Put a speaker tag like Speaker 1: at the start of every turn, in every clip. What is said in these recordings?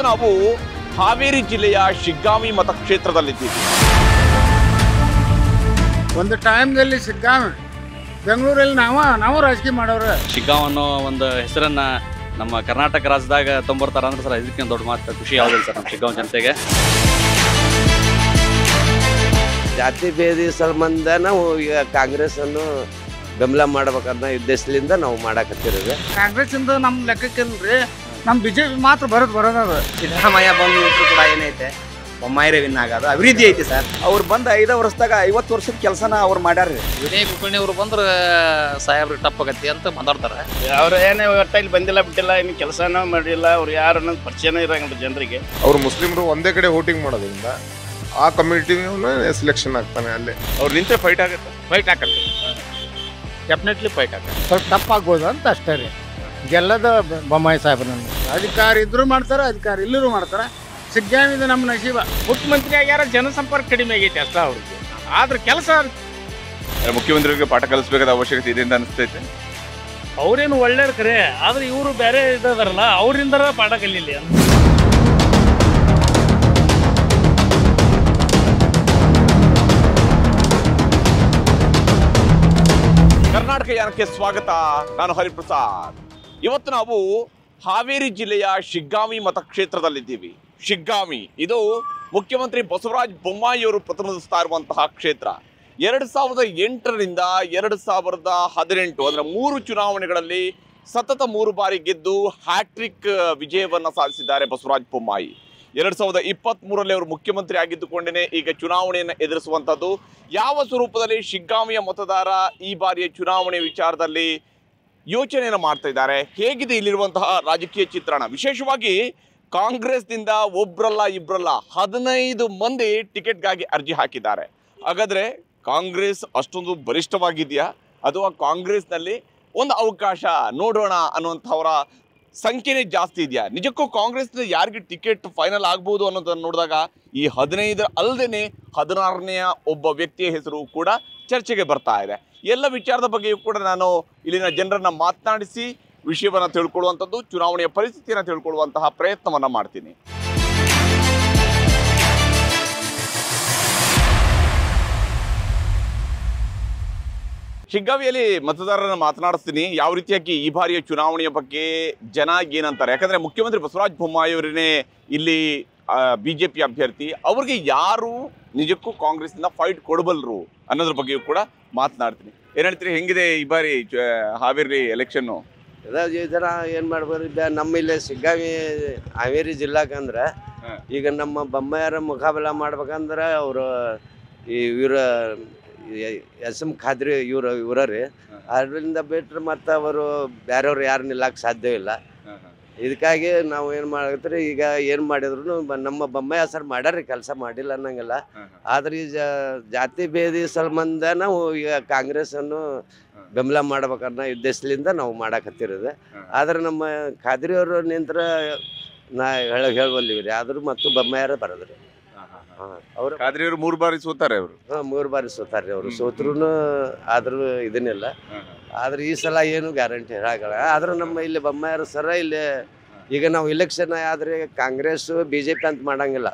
Speaker 1: ಇವತ್ತು ನಾವು ಹಾವೇರಿ ಜಿಲ್ಲೆಯ ಶಿಗ್ಗಾಂವಿ ಮತಕ್ಷೇತ್ರದಲ್ಲಿದ್ದೀವಿ
Speaker 2: ಒಂದು ಟೈಮ್ದಲ್ಲಿ ಸಿಗ್ಗಾಮ ಬೆಂಗಳೂರಲ್ಲಿ ನಾವು ನಾವು ರಾಜಕೀಯ ಮಾಡೋರು
Speaker 3: ಶಿಗ್ಗಾಂವ್ ಅನ್ನೋ ಒಂದು ಹೆಸರನ್ನ ನಮ್ಮ ಕರ್ನಾಟಕ ರಾಜ್ಯದಾಗ ತೊಂಬರ್ತಾರ ಅಂದ್ರೆ ಸರ್ ಇದಕ್ಕಿಂತ ದೊಡ್ಡ ಮಾತು ಖುಷಿ ಯಾವುದಿಲ್ಲ ಸರ್ ನಮ್ಮ ಶಿಗ್ಗಾಂವ್ ಜನತೆಗೆ
Speaker 4: ಜಾತಿ ಭೇದಿ ಸಂಬಂಧ ನಾವು ಈಗ ಕಾಂಗ್ರೆಸ್ ಅನ್ನು ಬೆಂಬಲ ಮಾಡ್ಬೇಕನ್ನೋ ಉದ್ದೇಶದಿಂದ ನಾವು ಮಾಡಕತ್ತಿರೋದು
Speaker 2: ಕಾಂಗ್ರೆಸ್ ಇಂದ ನಮ್ಮ ಲೆಕ್ಕಕ್ಕಿಲ್ರಿ ನಮ್ಮ ಬಿಜೆಪಿ ಮಾತ್ರ ಬರೋದು ಬರೋದದು
Speaker 5: ಸಿದ್ದರಾಮಯ್ಯ ಬಂದು ನಿಂತರು ಕೂಡ ಏನೈತೆ ಬೊಮ್ಮಾಯಿರೇ ವಿನ್ ಆಗೋದು ಅಭಿವೃದ್ಧಿ ಐತಿ ಸರ್
Speaker 6: ಅವ್ರು ಬಂದ ಐದು ವರ್ಷದಾಗ ಐವತ್ತು ವರ್ಷದ ಕೆಲಸನ ಅವ್ರು ಮಾಡ್ಯಾರ್ರಿ
Speaker 3: ವಿನಯ್ ಕುಲಕರ್ಣಿ ಅವರು ಬಂದ್ರೆ ಸಾಹೇಬ್ರಿಗೆ ಟಪ್ ಆಗತ್ತಿ ಅಂತ ಮಾತಾಡ್ತಾರೆ
Speaker 7: ಅವ್ರು ಏನೇ ಒಟ್ಟ ಇಲ್ಲಿ ಬಂದಿಲ್ಲ ಬಿಟ್ಟಿಲ್ಲ ಇನ್ನು ಕೆಲಸನೂ ಮಾಡಿಲ್ಲ ಅವ್ರು ಯಾರು ಅನ್ನೋದು ಪರಿಚಯನೇ ಇರಂಗಿಲ್ಲ ಜನರಿಗೆ
Speaker 8: ಅವ್ರು ಮುಸ್ಲಿಮರು ಒಂದೇ ಕಡೆ ವೋಟಿಂಗ್ ಮಾಡೋದ್ರಿಂದ ಆ ಕಮ್ಯುನಿಟಿ ಸೆಲೆಕ್ಷನ್ ಆಗ್ತಾನೆ ಅಲ್ಲೇ
Speaker 1: ಅವ್ರು ನಿಂತೆ ಫೈಟ್ ಆಗುತ್ತೆ
Speaker 7: ಫೈಟ್ ಹಾಕತ್ತೆ ಡೆಫಿನೆಟ್ಲಿ ಫೈಟ್ ಹಾಕತ್ತೆ
Speaker 2: ಸ್ವಲ್ಪ ತಪ್ಪಾಗ್ಬೋದು ಅಂತ ಅಷ್ಟೇ ರೀ ಗೆಲ್ಲದ ಬೊಮ್ಮಾಯಿ ಸಾಹೇಬ್ರನ್ನ ಅಧಿಕಾರ ಇದ್ರು ಮಾಡ್ತಾರೆ ಅಧಿಕಾರ ಇಲ್ಲರೂ ಮಾಡ್ತಾರೆ ಸಿಗ್ಗಾಮಿದು ನಮ್ಮ ನಶೀಬ
Speaker 7: ಮುಖ್ಯಮಂತ್ರಿ ಆಗ್ಯಾರ ಜನಸಂಪರ್ಕ ಕಡಿಮೆ ಆಗೈತೆ ಅಷ್ಟ ಅವ್ರಿಗೆ ಆದ್ರೆ ಕೆಲಸ
Speaker 1: ಮುಖ್ಯಮಂತ್ರಿಗಳಿಗೆ ಪಾಠ ಕಲಿಸಬೇಕಾದ ಅವಶ್ಯಕತೆ ಇದೆ ಅಂತ ಅನಿಸ್ತೈತೆ
Speaker 7: ಅವ್ರೇನು ಒಳ್ಳೆಯವ್ರು ಕರೆ ಆದ್ರೆ ಇವರು ಬೇರೆ ಇದಾರಲ್ಲ ಅವರಿಂದರ ಪಾಠ ಕಲೀಲಿ ಅಂತ
Speaker 1: ಕರ್ನಾಟಕ ಯಾನಕ್ಕೆ ಸ್ವಾಗತ ನಾನು ಹರಿಪ್ರಸಾದ್ ಇವತ್ತು ನಾವು ಹಾವೇರಿ ಜಿಲ್ಲೆಯ ಶಿಗ್ಗಾಂವಿ ಮತಕ್ಷೇತ್ರದಲ್ಲಿದ್ದೀವಿ ಶಿಗ್ಗಾಂವಿ ಇದು ಮುಖ್ಯಮಂತ್ರಿ ಬಸವರಾಜ ಬೊಮ್ಮಾಯಿ ಅವರು ಪ್ರತಿನಿಧಿಸ್ತಾ ಇರುವಂತಹ ಕ್ಷೇತ್ರ ಎರಡು ಸಾವಿರದ ಎಂಟರಿಂದ ಎರಡು ಸಾವಿರದ ಹದಿನೆಂಟು ಅಂದರೆ ಮೂರು ಚುನಾವಣೆಗಳಲ್ಲಿ ಸತತ ಮೂರು ಬಾರಿ ಗೆದ್ದು ಹ್ಯಾಟ್ರಿಕ್ ವಿಜಯವನ್ನು ಸಾಧಿಸಿದ್ದಾರೆ ಬಸವರಾಜ ಬೊಮ್ಮಾಯಿ ಎರಡು ಸಾವಿರದ ಇಪ್ಪತ್ತ್ ಮೂರರಲ್ಲಿ ಅವರು ಮುಖ್ಯಮಂತ್ರಿ ಆಗಿದ್ದುಕೊಂಡೇ ಈಗ ಚುನಾವಣೆಯನ್ನು ಎದುರಿಸುವಂಥದ್ದು ಯಾವ ಸ್ವರೂಪದಲ್ಲಿ ಶಿಗ್ಗಾಂವಿಯ ಮತದಾರ ಈ ಬಾರಿಯ ಚುನಾವಣೆ ವಿಚಾರದಲ್ಲಿ ಯೋಚನೆಯನ್ನು ಮಾಡ್ತಾ ಇದ್ದಾರೆ ಹೇಗಿದೆ ಇಲ್ಲಿರುವಂತಹ ರಾಜಕೀಯ ಚಿತ್ರಣ ವಿಶೇಷವಾಗಿ ಕಾಂಗ್ರೆಸ್ನಿಂದ ಒಬ್ರಲ್ಲ ಇಬ್ರಲ್ಲ ಹದಿನೈದು ಮಂದಿ ಟಿಕೆಟ್ಗಾಗಿ ಅರ್ಜಿ ಹಾಕಿದ್ದಾರೆ ಹಾಗಾದ್ರೆ ಕಾಂಗ್ರೆಸ್ ಅಷ್ಟೊಂದು ಬಲಿಷ್ಠವಾಗಿದೆಯಾ ಅಥವಾ ಕಾಂಗ್ರೆಸ್ನಲ್ಲಿ ಒಂದು ಅವಕಾಶ ನೋಡೋಣ ಅನ್ನುವಂಥವರ ಸಂಖ್ಯೆನೇ ಜಾಸ್ತಿ ಇದೆಯಾ ನಿಜಕ್ಕೂ ಕಾಂಗ್ರೆಸ್ನ ಯಾರಿಗೆ ಟಿಕೆಟ್ ಫೈನಲ್ ಆಗ್ಬೋದು ಅನ್ನೋದನ್ನು ನೋಡಿದಾಗ ಈ ಹದಿನೈದರ ಅಲ್ಲದೆ ಹದಿನಾರನೆಯ ಒಬ್ಬ ವ್ಯಕ್ತಿಯ ಹೆಸರು ಕೂಡ ಚರ್ಚೆಗೆ ಬರ್ತಾ ಇದೆ ಎಲ್ಲ ವಿಚಾರದ ಬಗ್ಗೆಯೂ ಕೂಡ ನಾನು ಇಲ್ಲಿನ ಜನರನ್ನ ಮಾತನಾಡಿಸಿ ವಿಷಯವನ್ನು ತಿಳ್ಕೊಳ್ಳುವಂಥದ್ದು ಚುನಾವಣೆಯ ಪರಿಸ್ಥಿತಿಯನ್ನು ತಿಳ್ಕೊಳ್ಳುವಂತಹ ಪ್ರಯತ್ನವನ್ನು ಮಾಡ್ತೀನಿ ಶಿಗ್ಗಾವಿಯಲ್ಲಿ ಮತದಾರರನ್ನ ಮಾತನಾಡಿಸ್ತೀನಿ ಯಾವ ರೀತಿಯಾಗಿ ಈ ಬಾರಿಯ ಚುನಾವಣೆಯ ಬಗ್ಗೆ ಜನ ಏನಂತಾರೆ ಯಾಕಂದ್ರೆ ಮುಖ್ಯಮಂತ್ರಿ ಬಸವರಾಜ ಬೊಮ್ಮಾಯಿ ಅವರನ್ನೇ ಇಲ್ಲಿ ಬಿಜೆಪಿ ಅಭ್ಯರ್ಥಿ ಅವ್ರಿಗೆ ಯಾರು ನಿಜಕ್ಕೂ ಕಾಂಗ್ರೆಸ್ನಿಂದ ಫೈಟ್ ಕೊಡಬಲ್ಲರು ಅನ್ನೋದ್ರ ಬಗ್ಗೆಯೂ ಕೂಡ ಮಾತನಾಡ್ತೀನಿ ಏನ್ ಹೇಳ್ತೀರಿ ಹೆಂಗಿದೆ ಈ ಬಾರಿ ಚ- ಹಾವೇರಿ ಎಲೆಕ್ಷನ್ನು
Speaker 4: ಅದ ಈ ಜನ ಏನು ಮಾಡ್ಬೋದು ಈಗ ನಮ್ಮ ಇಲ್ಲಿ ಸಿಗ್ಗಾವಿ ಹಾವೇರಿ ಜಿಲ್ಲಾಕಂದ್ರೆ
Speaker 1: ಹಾ.
Speaker 4: ಈಗ ನಮ್ಮ ಬೊಮ್ಮಾಯರ ಮುಖಾಬಲ ಮಾಡ್ಬೇಕಂದ್ರೆ ಅವರು ಈ ಇವ್ರ ಎಸ್ ಎಮ್ ಖಾದ್ರಿ ಇವ್ರ ಇವರ ರೀ ಅದರಿಂದ ಬಿಟ್ರೆ ಮತ್ತು ಅವರು ಬೇರೆಯವ್ರು ಯಾರು ನಿಲ್ಲಕ್ಕೆ ಸಾಧ್ಯ ಇಲ್ಲ ಇದಕ್ಕಾಗಿ ನಾವು ಏನು ಮಾಡತ್ರಿ ಈಗ ಏನು ಮಾಡಿದ್ರು ನಮ್ಮ ಬೊಮ್ಮಾಯಿ ಸರ್ ಮಾಡ್ಯಾರಿ ಕೆಲಸ ಮಾಡಿಲ್ಲ ಅನ್ನಂಗಿಲ್ಲ ಆದ್ರೆ ಈ ಜಾ- ಜಾತಿ ಭೇದಿ ಸಂಬಂಧ ನಾವು ಈಗ ಕಾಂಗ್ರೆಸ್ ಅನ್ನು ಬೆಂಬಲ ಮಾಡ್ಬೇಕನ್ನೋ ಉದ್ದೇಶದಿಂದ ನಾವು ಮಾಡಕತ್ತಿರೋದು ಆದ್ರೆ ನಮ್ಮ ಖಾದ್ರಿಯವರು ನಿಂತ್ರ ನಾ ಹೇಳ ಹೇಳುವಲ್ಲಿವಿ ರೀ ಆದ್ರೂ ಮತ್ತು ಬೊಮ್ಮಾಯರ ಬರೋದ್ರಿ ಅವರು
Speaker 1: ಖಾದ್ರಿ ಅವರು ಮೂರು ಬಾರಿ ಸೋತಾರೆ ಅವರು
Speaker 4: ಮೂರು ಬಾರಿ ಸೋತಾರ್ರಿ ಅವರು ಸೋತ್ರು ಆದ್ರೂ ಇದನ್ನಿಲ್ಲ ಆದ್ರೆ ಈ ಸಲ ಏನು ಗ್ಯಾರಂಟಿ ಹೇಳಾಗಲ್ಲ ಆದ್ರೆ ನಮ್ಮ ಇಲ್ಲಿ ಬೊಮ್ಮಾಯರ ಸರ ಇಲ್ಲಿ ಈಗ ನಾವು ಇಲೆಕ್ಷನ್ ಆದ್ರೆ ಕಾಂಗ್ರೆಸ್ ಬಿ ಜೆ ಪಿ ಅಂತ ಮಾಡಂಗಿಲ್ಲ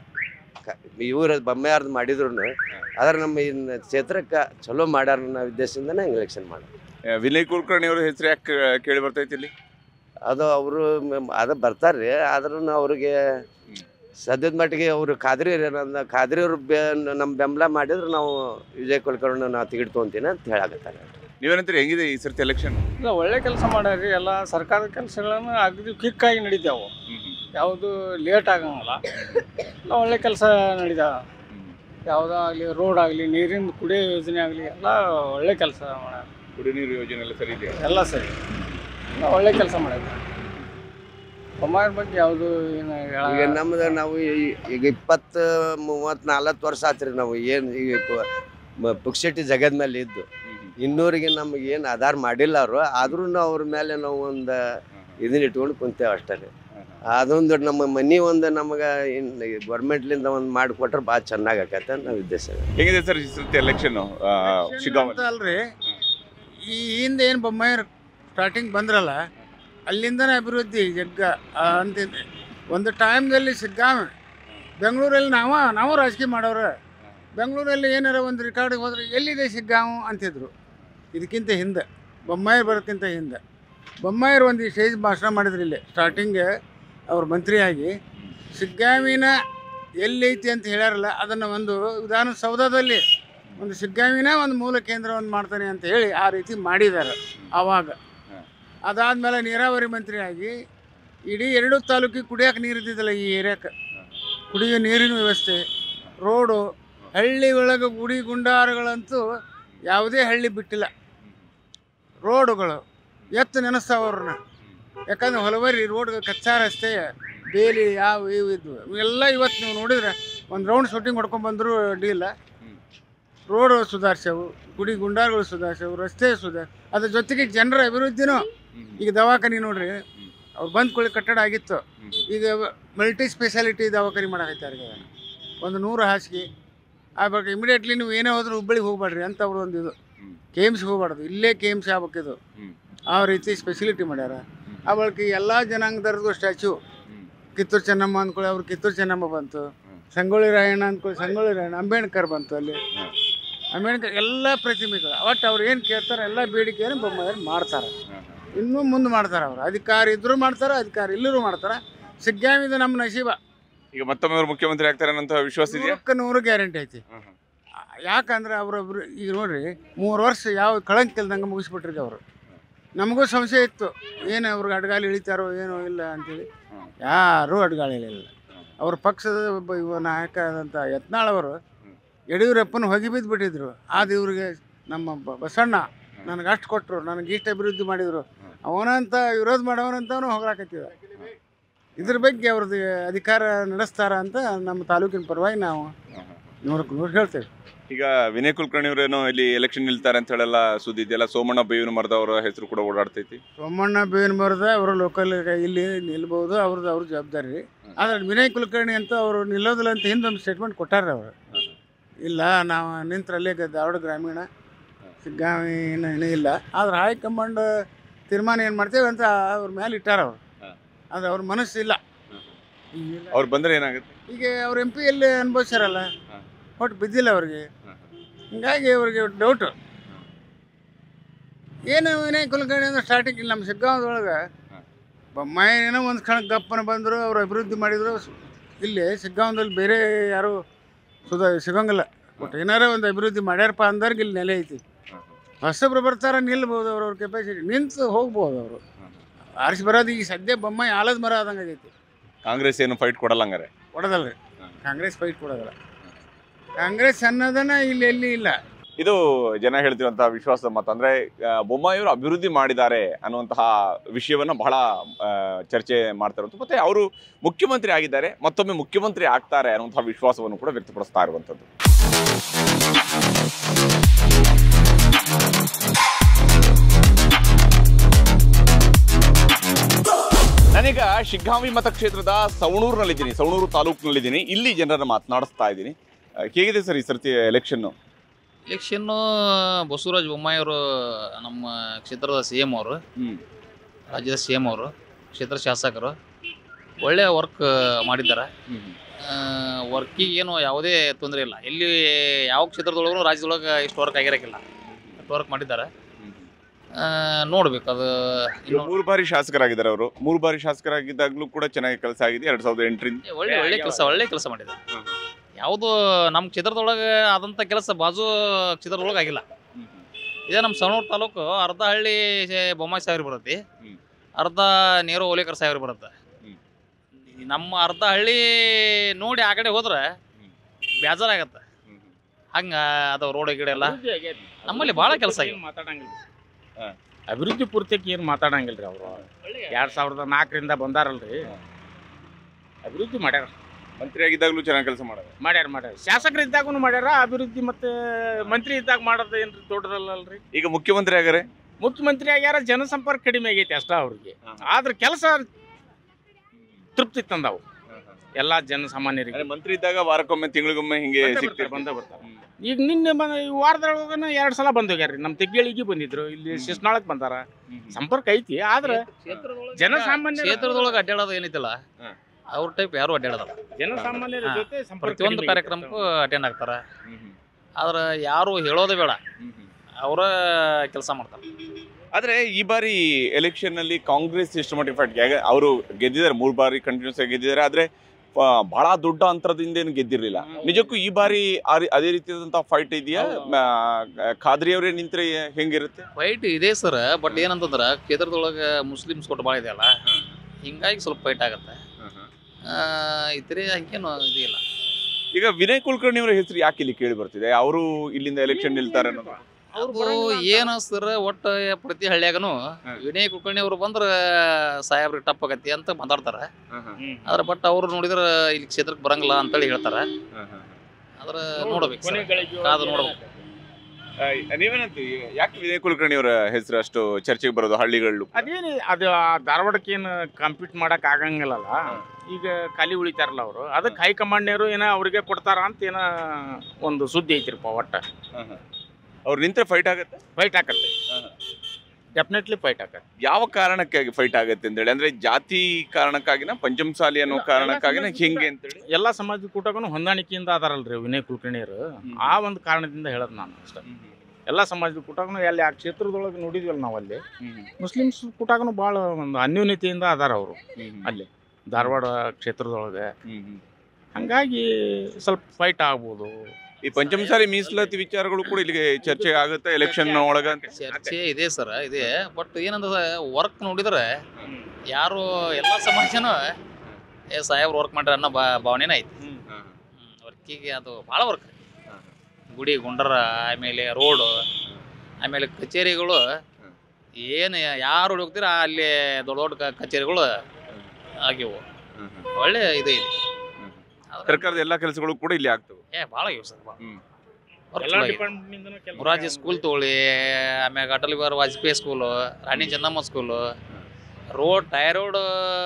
Speaker 4: ಇವ್ರ ಬೊಮ್ಮಾಯರ್ದು ಮಾಡಿದ್ರು ಆದ್ರೆ ನಮ್ಮ ಇನ್ನು ಕ್ಷೇತ್ರಕ್ಕೆ ಚಲೋ ಮಾಡ್ಯಾರ ಅನ್ನೋ ಉದ್ದೇಶದಿಂದನೇ ಇಲೆಕ್ಷನ್ ಮಾಡಿ
Speaker 1: ವಿನಯ್ ಕುಲಕರ್ಣಿ ಅವರ ಹೆಸರು ಯಾಕೆ ಕೇಳಿ ಬರ್ತೈತಿ ಇಲ್ಲಿ
Speaker 4: ಅದು ಅವರು ಅದು ಬರ್ತಾರ್ರಿ ಆದ್ರೂ ಅವ್ರಿಗೆ ಸದ್ಯದ ಮಟ್ಟಿಗೆ ಅವರು ಖಾದ್ರಿ ಏನಂದ ಖಾದ್ರಿ ಅವ್ರು ಬೆ ನಮ್ಮ ಬೆಂಬಲ ಮಾಡಿದ್ರೆ ನಾವು ವಿಜಯ್ ಕುಲಕರ್ಣಿ ನಾವು ಟಿಕೆಟ್ ತೊಗೊಂತೀನಿ ಅಂತ ಹೇಳಕತ್ತಾರೆ
Speaker 1: ನೀವೇನಂತೀರಿ ಹೆಂಗಿದೆ ಈ ಸರ್ತಿ ಎಲೆಕ್ಷನ್
Speaker 2: ಇಲ್ಲ ಒಳ್ಳೆ ಕೆಲಸ ಮಾಡ್ಯಾರ್ರಿ ಎಲ್ಲ ಸರ್ಕಾರದ ಕೆಲಸಗಳನ್ನು ಅಗದಿ ಕ್ವಿಕ್ಕಾಗಿ ನಡೀತಾವು ಯಾವುದು ಲೇಟ್ ಆಗಂಗಿಲ್ಲ ಎಲ್ಲ ಒಳ್ಳೆ ಕೆಲಸ ನಡೀತಾವ ಯಾವುದೋ ಆಗಲಿ ರೋಡ್ ಆಗಲಿ ನೀರಿನ ಕುಡಿಯೋ ಯೋಜನೆ ಆಗಲಿ ಎಲ್ಲ ಒಳ್ಳೆ ಕೆಲಸ ಮಾಡ್ಯಾರ
Speaker 1: ಕುಡಿ ನೀರು ಯೋಜನೆ ಎಲ್ಲ ಸರಿ ಇದೆಯಾ
Speaker 2: ಎಲ್ಲ ಸರಿ ಎಲ್ಲ ಒಳ್ಳೆ ಕೆಲಸ ಮಾಡ್ಯಾರ ಬೊಮ್ಮಾಯರ ಬಗ್ಗೆ ಯಾವುದು ಏನು
Speaker 4: ಈಗ
Speaker 2: ಹೇಳ
Speaker 4: ನಮ್ದು ನಾವು ಈ- ಈಗ ಇಪ್ಪತ್ತು ಮೂವತ್ತು ನಲ್ವತ್ತು ವರ್ಷ ಆತ್ರಿ ನಾವು ಏನು ಈಗ ಪ- ಪುಕ್ಷಟಿ ಜಗದ ಮೇಲೆ ಇದ್ದು ಇನ್ನೂರಿಗೆ ನಮ್ಗೆ ಏನು ಆಧಾರ ಮಾಡಿಲ್ಲ ಅವರು ಆದ್ರೂ ಅವ್ರ ಮೇಲೆ ನಾವು ಒಂದು ಇದನ್ನ ಇಟ್ಕೊಂಡು ಕುಂತೇವೆ ಅಷ್ಟೇ ಅದೊಂದು ನಮ್ಮ ಮನಿ ಒಂದು ನಮಗೆ ಗೌರ್ಮೆಂಟ್ಲಿಂದ ಒಂದು ಮಾಡಿಕೊಟ್ರೆ ಭಾಳ ಚೆನ್ನಾಗಿ ಆಕತ್ತೆ ಅಂತ ನಾವು ಉದ್ದೇಶ
Speaker 1: ಹೆಂಗಿದೆ ಸರ್ ಈ ಸರ್ತಿ ಎಲೆಕ್ಷನ್ ಶಿಗ್ಗಾಂವ್
Speaker 2: ಅಂತ ಅಲ್ರಿ ಈ ಹಿಂದೆ ಏನು ಬೊಮ್ಮಾಯರ್ ಸ್ಟಾರ್ಟಿಂಗ್ ಬಂದ್ರಲ್ಲ ಅಲ್ಲಿಂದನೇ ಅಭಿವೃದ್ಧಿ ಜಗ್ಗ ಆ, ಅಂತಿದ್ದೆ ಒಂದು ಟೈಮ್ದಲ್ಲಿ ಸಿಗ್ಗಾಮ ಬೆಂಗಳೂರಲ್ಲಿ ನಾವು ನಾವು ರಾಜಕೀಯ ಮಾಡೋರು ಬೆಂಗಳೂರಲ್ಲಿ ಏನಾರ ಒಂದು ರೆಕಾರ್ಡಿಗೆ ಹೋದ್ರೆ ಎಲ್ಲಿದೆ ಸಿಗ್ಗಾಂವ್ ಅಂತಿದ್ರು ಇದಕ್ಕಿಂತ ಹಿಂದೆ ಬೊಮ್ಮಾಯಿ ಬರೋಕ್ಕಿಂತ ಹಿಂದೆ ಬೊಮ್ಮಾಯರು ಒಂದು ಸ್ಟೇಜ್ ಭಾಷಣ ಮಾಡಿದ್ರು ಇಲ್ಲಿ ಸ್ಟಾರ್ಟಿಂಗ್ ಅವ್ರು ಮಂತ್ರಿಯಾಗಿ ಸಿಗ್ಗಾಮಿನ ಎಲ್ಲೈತಿ ಅಂತ ಹೇಳ್ಯಾರಲ್ಲ ಅದನ್ನು ಒಂದು ವಿಧಾನಸೌಧದಲ್ಲಿ ಒಂದು ಸಿಗ್ಗಾಮಿನ ಒಂದು ಮೂಲ ಕೇಂದ್ರವನ್ನು ಮಾಡ್ತಾನೆ ಅಂತ ಹೇಳಿ ಆ ರೀತಿ ಮಾಡಿದ್ದಾರೆ ಆವಾಗ ಅದಾದಮೇಲೆ ನೀರಾವರಿ ಮಂತ್ರಿಯಾಗಿ ಇಡೀ ಎರಡು ತಾಲೂಕಿಗೆ ಕುಡಿಯೋಕೆ ನೀರು ಇದ್ದಿದ್ದಿಲ್ಲ ಈ ಏರಿಯಾಕ್ಕೆ ಕುಡಿಯೋ ನೀರಿನ ವ್ಯವಸ್ಥೆ ರೋಡು ಹಳ್ಳಿ ಒಳಗೆ ಗುಡಿ ಗುಂಡಾರಗಳಂತೂ ಯಾವುದೇ ಹಳ್ಳಿ ಬಿಟ್ಟಿಲ್ಲ ರೋಡುಗಳು ಎತ್ತು ನೆನೆಸ್ತಾವ ಅವ್ರನ್ನ ಯಾಕಂದ್ರೆ ಹಲವಾರಿ ರೋಡ್ ಕಚ್ಚಾ ರಸ್ತೆ ಬೇಲಿ ಯಾವ ಇವು ಇದ್ವು ಇವೆಲ್ಲ ಇವತ್ತು ನೀವು ನೋಡಿದ್ರೆ ಒಂದು ರೌಂಡ್ ಶೂಟಿಂಗ್ ಹೊಡ್ಕೊಂಡು ಬಂದರೂ ಅಡ್ಡಿ ಇಲ್ಲ ರೋಡು ಸುಧಾರಿಸವು ಗುಡಿ ಗುಂಡಾರಗಳು ಸುಧಾರಿಸವು ರಸ್ತೆ ಸುಧಾರ ಅದ್ರ ಜೊತೆಗೆ ಜನರ ಅಭಿವೃದ್ಧಿನೂ ಈಗ ದವಾಖಾನೆ ನೋಡ್ರಿ ಅವ್ರು ಬಂದ ಕೂಡಲೇ ಕಟ್ಟಡ ಆಗಿತ್ತು ಈಗ ಮಲ್ಟಿ ಸ್ಪೆಷಾಲಿಟಿ ದವಾಖಾನೆ ಮಾಡಾಕತ್ತಾರೆ ಈಗ ಒಂದು ನೂರು ಹಾಸಿಗೆ ಆ ಬಗ್ಗೆ ಇಮಿಡಿಯೇಟ್ಲಿ ನೀವು ಏನೇ ಹೋದ್ರೂ ಹುಬ್ಬಳ್ಳಿಗೆ ಹೋಗ್ಬೇಡ್ರಿ ಅಂತ ಅವ್ರು ಒಂದು ಇದು ಕೆ ಎಮ್ಸ್ ಹೋಗ್ಬಾರ್ದು ಇಲ್ಲೇ ಕೆ ಎಮ್ಸ್ ಆಗ್ಬೇಕಿದು ಆ ರೀತಿ ಸ್ಪೆಷಾಲಿಟಿ ಮಾಡ್ಯಾರ ಆ ಬಳಿಕ ಎಲ್ಲ ಜನಾಂಗದವ್ರದ್ದು ಸ್ಟ್ಯಾಚು ಕಿತ್ತೂರು ಚೆನ್ನಮ್ಮ ಅಂದ್ಕೊಳ್ಳಿ ಅವ್ರು ಕಿತ್ತೂರು ಚೆನ್ನಮ್ಮ ಬಂತು ಸಂಗೊಳ್ಳಿ ರಾಯಣ್ಣ ಅಂದ್ಕೊಳ್ಳಿ ಸಂಗೊಳ್ಳಿ ರಾಯಣ್ಣ ಅಂಬೇಡ್ಕರ್ ಬಂತು ಅಲ್ಲಿ ಅಂಬೇಡ್ಕರ್ ಎಲ್ಲ ಪ್ರತಿಮೆಗಳು ಒಟ್ಟು ಅವ್ರು ಏನು ಕೇಳ್ತಾರೆ ಎಲ್ಲ ಬೇಡಿಕೆಯನ್ನು ಬೊಮ್ಮಾಯರು ಮಾಡ್ತಾರೆ ಇನ್ನೂ ಮುಂದೆ ಮಾಡ್ತಾರೆ ಅವ್ರು ಅಧಿಕಾರ ಇದ್ರೂ ಮಾಡ್ತಾರೆ ಅಧಿಕಾರ ಇಲ್ಲರೂ ಮಾಡ್ತಾರೆ ಸಿಗ್ಗಾಮಿದು ನಮ್ಮ ನಸೀಬ
Speaker 1: ಈಗ ಮತ್ತೊಮ್ಮೆ ಅವರು ಮುಖ್ಯಮಂತ್ರಿ ಆಗ್ತಾರೆ ಅನ್ನೋ ವಿಶ್ವಾಸ ಇದೆಯಾ
Speaker 2: ನೂರಕ್ಕೆ ನೂರು ಗ್ಯಾರಂಟಿ ಐತಿ ಯಾಕಂದ್ರೆ ಅವರೊಬ್ರು ಈಗ ನೋಡ್ರಿ ಮೂರು ವರ್ಷ ಯಾವ ಕಳಂಕ ಇಲ್ದಂಗೆ ಮುಗಿಸ್ಬಿಟ್ರಿಗೆ ಅವರು ನಮಗೂ ಸಂಶಯ ಇತ್ತು ಏನು ಅವ್ರಿಗೆ ಅಡ್ಗಾಲಿ ಇಳಿತಾರೋ ಏನೋ ಇಲ್ಲ ಅಂತೇಳಿ ಯಾರೂ ಅಡ್ಗಾಲಿ ಇಳಿಲ್ಲ ಅವ್ರ ಪಕ್ಷದ ಒಬ್ಬ ಯುವ ನಾಯಕ ಆದಂಥ ಯತ್ನಾಳ್ ಅವರು ಯಡಿಯೂರಪ್ಪನ ಹೊಗೆ ಬಿದ್ದು ಬಿಟ್ಟಿದ್ರು ಆದ ಇವ್ರಿಗೆ ನಮ್ಮ ಬ- ಬಸಣ್ಣ ನನಗೆ ಅಷ್ಟು ಕೊಟ್ಟರು ನನಗೆ ಇಷ್ಟು ಅಭಿವೃದ್ಧಿ ಮಾಡಿದರು ಅವನಂತ ವಿರೋಧ ಮಾಡೋವನಂತವನು ಹೊಗಳಾಕತ್ತಿದ ಇದ್ರ ಬಗ್ಗೆ ಅವ್ರದ್ದು ಅಧಿಕಾರ ನಡೆಸ್ತಾರ ಅಂತ ನಮ್ಮ ತಾಲೂಕಿನ ಪರವಾಗಿ ನಾವು ನೂರಕ್ಕೆ ನೂರು ಹೇಳ್ತೇವೆ
Speaker 1: ಈಗ ವಿನಯ್ ಕುಲಕರ್ಣಿ ಅವರೇನೋ ಇಲ್ಲಿ ಎಲೆಕ್ಷನ್ ನಿಲ್ತಾರೆ ಅಂತ ಹೇಳೆಲ್ಲ ಸುದ್ದಿ ಇದೆಯಲ್ಲ ಸೋಮಣ್ಣ ಬೇವಿನ ಮರದ ಅವರ ಹೆಸರು ಕೂಡ ಓಡಾಡ್ತೈತಿ
Speaker 2: ಸೋಮಣ್ಣ ಬೇವಿನ ಮರದ ಅವರು ಲೋಕಲ್ ಇಲ್ಲಿ ನಿಲ್ಬೋದು ಅವ್ರದ್ದು ಅವ್ರ ಜವಾಬ್ದಾರಿ ಆದ್ರೆ ವಿನಯ್ ಕುಲಕರ್ಣಿ ಅಂತ ಅವರು ನಿಲ್ಲೋದಿಲ್ಲ ಅಂತ ಹಿಂದೊಂದು ಸ್ಟೇಟ್ಮೆಂಟ್ ಕೊಟ್ಟಾರ ಅವರು ಇಲ್ಲ ನಾವು ನಿಂತರಲ್ಲೇ ಧಾರವಾಡ ಗ್ರಾಮೀಣ ಸಿಗ್ಗಾವಿ ಇನ್ನೂ ಇನ್ನೂ ಇಲ್ಲ ಆದ್ರೆ ಹೈಕಮಾಂಡ್ ತೀರ್ಮಾನ ಏನು ಮಾಡ್ತೇವೆ ಅಂತ ಅವ್ರ ಮೇಲೆ ಇಟ್ಟಾರ ಅವರು ಆದ್ರೆ ಅವ್ರ ಮನಸ್ಸಿಲ್ಲ
Speaker 1: ಅವ್ರು ಬಂದ್ರೆ ಏನಾಗುತ್ತೆ
Speaker 2: ಈಗ ಅವ್ರ ಎಂ ಪಿ ಎಲ್ಲಿ ಅನುಭವಿಸ್ಯಾರಲ್ಲ ಒಟ್ಟು ಬಿದ್ದಿಲ್ಲ ಅವ್ರಿಗೆ ಹಿಂಗಾಗಿ ಅವ್ರಿಗೆ ಡೌಟು ಏನು ವಿನಯ್ ಕುಲಕರ್ಣಿ ಅಂದ್ರೆ ಸ್ಟಾರ್ಟಿಂಗ್ ಇಲ್ಲಿ ನಮ್ಮ ಸಿಗ್ಗಾಂವದೊಳಗೆ ಬೊಮ್ಮಾಯಿ ಏನೋ ಒಂದು ಕ್ಷಣ ಗಪ್ಪನ ಬಂದರು ಅವ್ರು ಅಭಿವೃದ್ಧಿ ಮಾಡಿದರು ಇಲ್ಲಿ ಸಿಗ್ಗಾಂವದಲ್ಲಿ ಬೇರೆ ಯಾರು ಸುಧಾ ಸಿಗಂಗಿಲ್ಲ ಬಟ್ ಏನಾರ ಒಂದು ಅಭಿವೃದ್ಧಿ ಮಾಡ್ಯಾರಪ್ಪ ಅಂದವ್ರಿಗೆ ಇಲ್ಲಿ ನೆಲೆ ಐತಿ ಹೊಸಬ್ರು ಬರ್ತಾರ ನಿಲ್ಬೋದು ಅವ್ರ ಅವ್ರ ಕೆಪಾಸಿಟಿ ನಿಂತು ಹೋಗ್ಬೋದು ಅವರು ಆರಿಸಿ ಬರೋದು ಈಗ ಸದ್ಯ ಬೊಮ್ಮಾಯಿ ಆಲದ ಮರ ಆದಂಗೆ ಆಗೈತಿ
Speaker 1: ಕಾಂಗ್ರೆಸ್ ಏನು ಫೈಟ್ ಕೊಡಲ್ಲ ಹಂಗಾರೆ
Speaker 2: ಕೊಡೋದಲ್ರಿ ಕಾಂಗ್ರೆಸ್ ಫೈಟ್ ಕೊಡೋದಲ್ಲ ಕಾಂಗ್ರೆಸ್ ಅನ್ನೋದನ್ನ ಇಲ್ಲಿ ಎಲ್ಲಿ ಇಲ್ಲ
Speaker 1: ಇದು ಜನ ಹೇಳ್ತಿರುವಂತಹ ವಿಶ್ವಾಸದ ಮಾತು ಅಂದ್ರೆ ಆ, ಬೊಮ್ಮಾಯಿಯವರು ಅಭಿವೃದ್ಧಿ ಮಾಡಿದ್ದಾರೆ ಅನ್ನುವಂತಹ ವಿಷಯವನ್ನ ಬಹಳ ಆ, ಚರ್ಚೆ ಮಾಡ್ತಾ ಇರುವಂಥದ್ದು ಮತ್ತೆ ಅವರು ಮುಖ್ಯಮಂತ್ರಿ ಆಗಿದ್ದಾರೆ ಮತ್ತೊಮ್ಮೆ ಮುಖ್ಯಮಂತ್ರಿ ಆಗ್ತಾರೆ ಅನ್ನುವಂತಹ ವಿಶ್ವಾಸವನ್ನು ಕೂಡ ವ್ಯಕ್ತಪಡಿಸ್ತಾ ಇರುವಂಥದ್ದು ನಾನೀಗ ಶಿಗ್ಗಾಂವಿ ಮತಕ್ಷೇತ್ರದ ಸವಣೂರಿನಲ್ಲಿದ್ದೀನಿ ಸವಣೂರು ತಾಲೂಕಿನಲ್ಲಿದ್ದೀನಿ ಇಲ್ಲಿ ಜನರನ್ನ ಮಾತನಾಡಿಸ್ತಾ ಇದ್ದೀನಿ ಆ, ಹೇಗಿದೆ ಸರ್ ಈ ಸರ್ತಿ ಎಲೆಕ್ಷನ್ನು
Speaker 9: ಎಲೆಕ್ಷನ್ನು ಬಸವರಾಜ ಬೊಮ್ಮಾಯಿ ಅವರು ನಮ್ಮ ಕ್ಷೇತ್ರದ ಸಿ ಎಮ್ ಅವರು
Speaker 1: ಹ್ಮ್.
Speaker 9: ರಾಜ್ಯದ ಸಿ ಎಮ್ ಅವರು ಕ್ಷೇತ್ರ ಶಾಸಕರು ಒಳ್ಳೆಯ ವರ್ಕ್ ಮಾಡಿದ್ದಾರೆ ವರ್ಕಿಗೆ ಏನು ಯಾವುದೇ ತೊಂದರೆ ಇಲ್ಲ ಇಲ್ಲಿ ಯಾವ ಕ್ಷೇತ್ರದೊಳಗೂ ರಾಜ್ಯದೊಳಗೆ ಇಷ್ಟು ವರ್ಕ್ ಆಗಿರಕ್ಕಿಲ್ಲ ಅಷ್ಟು ವರ್ಕ್ ಮಾಡಿದ್ದಾರೆ ಆ, ನೋಡ್ಬೇಕು ಅದು
Speaker 1: ಇವಾಗ ಮೂರು ಬಾರಿ ಶಾಸಕರಾಗಿದ್ದಾರೆ ಅವರು ಮೂರು ಬಾರಿ ಶಾಸಕರಾಗಿದ್ದಾಗಲೂ ಕೂಡ ಚೆನ್ನಾಗಿ ಕೆಲಸ ಆಗಿದೆ ಎರಡ್ ಸಾವಿರದ ಎಂಟರಿಂದ
Speaker 9: ಒಳ್ಳೆ ಒಳ್ಳೆ ಕೆಲಸ ಒಳ್ಳೆ ಕೆಲಸ ಮಾಡಿದ್ದಾರೆ ಯಾವುದು ನಮ್ಮ ಕ್ಷೇತ್ರದೊಳಗೆ ಆದಂಥ ಕೆಲಸ ಬಾಜು ಕ್ಷೇತ್ರದೊಳಗೆ ಆಗಿಲ್ಲ ಇದೇ ನಮ್ಮ ಸವಣೂರು ತಾಲೂಕು ಅರ್ಧ ಹಳ್ಳಿ ಶೇ- ಬೊಮ್ಮಾಯಿ ಸಾವಿರ ಬರುತ್ತೆ ಅರ್ಧ ನೇರು ಓಲೇಕರ್ ಸಾವಿರ ಬರುತ್ತೆ ನಮ್ಮ ಅರ್ಧ ಹಳ್ಳಿ ನೋಡಿ ಆ ಕಡೆ ಹೋದ್ರೆ ಬೇಜಾರಾಗತ್ತೆ ಹಂಗ ಅದು ರೋಡ್ ಗಿಡ ಎಲ್ಲ ನಮ್ಮಲ್ಲಿ ಭಾಳ ಕೆಲಸ ಆಗಿದೆ
Speaker 7: ಮಾತಾಡಂಗಿಲ್ಲ ಅಭಿವೃದ್ಧಿ ಪೂರ್ತಿಗೆ ಏನು ಮಾತಾಡಂಗಿಲ್ರಿ ಅವರು ಎರಡ್ ಸಾವಿರದ ನಾಲ್ಕರಿಂದ ಬಂದಾರಲ್ರಿ ಅಭಿವೃದ್ಧಿ ಮಾಡ್ಯಾರ
Speaker 1: ಮಂತ್ರಿ ಆಗಿದ್ದಾಗಲೂ ಚೆನ್ನಾಗಿ ಕೆಲಸ ಮಾಡೋದು
Speaker 7: ಮಾಡ್ಯಾರ ಮಾಡ್ಯಾರ ಶಾಸಕರು ಇದ್ದಾಗೂ ಮಾಡ್ಯಾರ ಅಭಿವೃದ್ಧಿ ಮತ್ತೆ ಮಂತ್ರಿ ಇದ್ದಾಗ ಮಾಡೋದು ಏನ್ರಿ ದೊಡ್ಡದಲ್ಲಲ್ರಿ
Speaker 1: ಈಗ ಮುಖ್ಯಮಂತ್ರಿ ಆಗ್ಯಾರೆ
Speaker 7: ಮುಖ್ಯಮಂತ್ರಿ ಆಗ್ಯಾರ ಜನಸಂಪರ್ಕ ಕಡಿಮೆ ಆಗೈತಿ ಅಷ್ಟ ಅವ್ರಿಗೆ ಆದ್ರೆ ಕೆಲಸ ತೃಪ್ತಿ ತಂದಾವು ಎಲ್ಲಾ ಜನಸಾಮಾನ್ಯರಿಗೆ
Speaker 1: ಅಂದ್ರೆ ಮಂತ್ರಿ ಇದ್ದಾಗ ವಾರಕ್ಕೊಮ್ಮೆ ತಿಂಗಳಿಗೊಮ್ಮೆ ಹಿಂಗೆ
Speaker 7: ಬಂದೇ
Speaker 1: ಸಿಗ್ತಾರೆ
Speaker 7: ಬರ್ತಾರೆ, ಬಂದೇ ಬರ್ತಾರೆ ಈಗ ನಿನ್ನೆ ಬಂದ ಈ ವಾರದೊಳಗನ ಎರಡ್ ಸಲ ಬಂದ್ ಹೋಗ್ಯಾರ್ರಿ ನಮ್ಮ ತೆಗ್ಗಳಿಗೆ ಬಂದಿದ್ರು ಇಲ್ಲಿ ಶಿಸ್ನಾಳಕ್ ಬಂದಾರ ಸಂಪರ್ಕ ಐತಿ ಆದ್ರೆ ಜನಸಾಮಾನ್ಯ
Speaker 9: ಕ್ಷೇತ್ರದೊಳಗೆ ಅಡ್ಡಾಡೋದು ಏನೈತಿಲ್ಲ ಅವ್ರ ಟೈಪ್ ಯಾರು ಅಡ್ಡಾಡೋದಲ್ಲ
Speaker 7: ಜನಸಾಮಾನ್ಯರ
Speaker 9: ಹಾ.
Speaker 7: ಜೊತೆ ಸಂಪರ್ಕ
Speaker 9: ಪ್ರತಿಯೊಂದು
Speaker 7: ಕಡಿಮೆ
Speaker 9: ಕಾರ್ಯಕ್ರಮಕ್ಕೂ ಅಟೆಂಡ್ ಆಗ್ತಾರೆ ಆದ್ರೆ ಯಾರು ಹೇಳೋದೇ ಬೇಡ ಅವರ ಕೆಲಸ ಮಾಡ್ತಾರೆ
Speaker 1: ಆದ್ರೆ ಈ ಬಾರಿ ಎಲೆಕ್ಷನ್ ನಲ್ಲಿ ಕಾಂಗ್ರೆಸ್ ಸಿಸ್ಟಮೆಟಿಕ್ ಫೈಟ್ ಅವರು ಗೆದ್ದಿದ್ದಾರೆ ಮೂರು ಬಾರಿ ಕಂಟಿನ್ಯೂಸ್ ಆಗಿ ಗೆದ್ದಿದ್ದಾರೆ ಆದ್ರೆ ಆ, ಬಹಳ ದೊಡ್ಡ ಅಂತರದಿಂದ ಏನು ಗೆದ್ದಿರ್ಲಿಲ್ಲ ನಿಜಕ್ಕೂ ಈ ಬಾರಿ ಆ ರೀ- ಅದೇ ರೀತಿಯಾದಂತಹ ಫೈಟ್ ಇದೆಯಾ ಆ, ಖಾದ್ರಿ ಅವರೇ ನಿಂತ್ರೆ ಹೆಂಗಿರುತ್ತೆ
Speaker 9: ಫೈಟ್ ಇದೆ ಸರ್ ಬಟ್ ಏನಂತಂದ್ರೆ ಕ್ಷೇತ್ರದೊಳಗೆ ಮುಸ್ಲಿಮ್ಸ್ ಕೊಟ್ಟು ಭಾಳ ಇದೆಯಲ್ಲ ಹಿಂಗಾಗಿ ಸ್ವಲ್ಪ ಫೈಟ್ ಆಗತ್ತೆ ಆ, ಇತರೆ ಹಂಗೇನು ಇದಿಲ್ಲ
Speaker 1: ಈಗ ವಿನಯ್ ಕುಲಕರ್ಣಿ ಅವರ ಹೆಸರು ಯಾಕೆ ಇಲ್ಲಿ ಕೇಳಿ ಬರ್ತಿದೆ ಅವರು ಇಲ್ಲಿಂದ ಎಲೆಕ್ಷನ್ ನಿಲ್ತಾರೆ ಅನ್ನೋದು
Speaker 9: ಅದು ಏನು ಸರ್ ಒಟ್ಟು ಪ್ರತಿ ಹಳ್ಳಿಯಾಗನು ವಿನಯ್ ಕುಲಕರ್ಣಿ ಅವರು ಬಂದ್ರೆ ಸಾಹೇಬ್ರಿಗೆ ಟಪ್ ಆಗತ್ತಿ ಅಂತ ಮಾತಾಡ್ತಾರೆ ಆದ್ರೆ ಬಟ್ ಅವ್ರು ನೋಡಿದ್ರೆ ಇಲ್ಲಿ ಕ್ಷೇತ್ರಕ್ಕೆ ಬರಂಗಿಲ್ಲ ಅಂತೇಳಿ ಹೇಳ್ತಾರೆ ಆದ್ರೆ ನೋಡ್ಬೇಕು ಸರ್. ಕಾದು ನೋಡ್ಬೇಕು
Speaker 1: ನೀವೇನಂತ ಯಾಕೆ ವಿನಯ್ ಕುಲಕರ್ಣಿ ಅವರ ಹೆಸರು ಅಷ್ಟು ಚರ್ಚೆಗೆ ಬರೋದು ಹಳ್ಳಿಗಳು
Speaker 7: ಅದೇನು ಅದು ಆ ಧಾರವಾಡಕ್ಕೆ ಏನು ಕಂಪೀಟ್ ಮಾಡಕ್ ಆಗಂಗಿಲ್ಲಲ್ಲ ಈಗ ಖಾಲಿ ಉಳಿತಾರಲ್ಲ ಅವರು ಅದಕ್ಕೆ ಹೈಕಮಾಂಡ್ನವರು ಏನೋ ಅವ್ರಿಗೆ ಕೊಡ್ತಾರ ಅಂತ ಏನೋ ಒಂದು ಸುದ್ದಿ ಐತಿರಪ್ಪ ಒಟ್ಟ
Speaker 1: ಅವ್ರು ನಿಂತ್ರೆ ಫೈಟ್ ಆಗತ್ತೆ
Speaker 7: ಫೈಟ್ ಹಾಕತ್ತೆ ಡೆಫಿನೆಟ್ಲಿ ಫೈಟ್ ಹಾಕತ್ತೆ
Speaker 1: ಯಾವ ಕಾರಣಕ್ಕಾಗಿ ಫೈಟ್ ಆಗತ್ತೆ ಅಂತೇಳಿ ಅಂದ್ರೆ ಜಾತಿ ಕಾರಣಕ್ಕಾಗಿನ ಪಂಚಮಸಾಲಿ ಅನ್ನೋ ಕಾರಣಕ್ಕಾಗಿನ ಹಿಂಗೆ ಅಂತೇಳಿ
Speaker 7: ಎಲ್ಲ ಸಮಾಜದ ಕೂಟಗೂ ಹೊಂದಾಣಿಕೆಯಿಂದ ಅದಾರಲ್ರಿ ವಿನಯ್ ಕುಲಕರ್ಣಿಯವರು ಆ ಒಂದು ಕಾರಣದಿಂದ ಹೇಳೋದು ನಾನು ಅಷ್ಟೇ ಎಲ್ಲ ಸಮಾಜದ ಕೂಟಗೂ ಎಲ್ಲಿ ಆ ಕ್ಷೇತ್ರದೊಳಗೆ ನೋಡಿದ್ವಲ್ಲ ನಾವು ಅಲ್ಲಿ ಮುಸ್ಲಿಮ್ಸ್ ಕೂಟಗೂ ಭಾಳ ಒಂದು ಅನ್ಯೂನ್ಯತೆಯಿಂದ ಅದಾರ ಅವರು ಅಲ್ಲಿ ಧಾರವಾಡ ಕ್ಷೇತ್ರದೊಳಗೆ ಹಂಗಾಗಿ ಸ್ವಲ್ಪ ಫೈಟ್ ಆಗ್ಬೋದು
Speaker 1: ಈ ಪಂಚಮಸಾಲಿ ಮೀಸಲಾತಿ ವಿಚಾರಗಳು ಕೂಡ ಇಲ್ಲಿಗೆ ಚರ್ಚೆ ಆಗುತ್ತೆ ಎಲೆಕ್ಷನ್ ಒಳಗ ಅಂತ
Speaker 9: ಚರ್ಚೆ ಇದೆ ಸರ್ ಇದೆ ಬಟ್ ಏನಂದ್ರೆ ವರ್ಕ್ ನೋಡಿದ್ರೆ ಯಾರು ಎಲ್ಲ ಸಮಾಜನೂ ಏ ಸಾಹೇಬ್ರು ವರ್ಕ್ ಮಾಡ್ಯಾರ ಅನ್ನೋ ಬಾ ಭಾವನೆನೇ ಐತಿ ವರ್ಕಿಗೆ ಅದು ಭಾಳ ವರ್ಕ್ ಗುಡಿ ಗುಂಡರ ಆಮೇಲೆ ರೋಡು ಆಮೇಲೆ ಕಚೇರಿಗಳು ಏನು ಯಾರು ಹೋಗ್ತೀರ ಅಲ್ಲಿ ದೊಡ್ಡ ದೊಡ್ಡ ಕ- ಕಚೇರಿಗಳು ಆಗಿವು ಒಳ್ಳೆ ಇದು ಇದೆ
Speaker 1: ಸರ್ಕಾರದ ಎಲ್ಲಾ ಕೆಲಸಗಳು ಕೂಡ ಇಲ್ಲಿ ಆಗ್ತವೆ
Speaker 9: ಏ ಭಾಳ ಆಗಿವು ಸರ್ ಭಾಳ
Speaker 7: ಎಲ್ಲ ಡಿಪಾರ್ಟ್ಮೆಂಟ್ನಿಂದನೂ ಕೆಲಸ
Speaker 9: ಮೊರಾರ್ಜಿ ಸ್ಕೂಲ್ ತಗೊಳ್ಳಿ ಆಮ್ಯಾಗ Atal Bihari Vajpayee school Rani Chennamma school road tyre road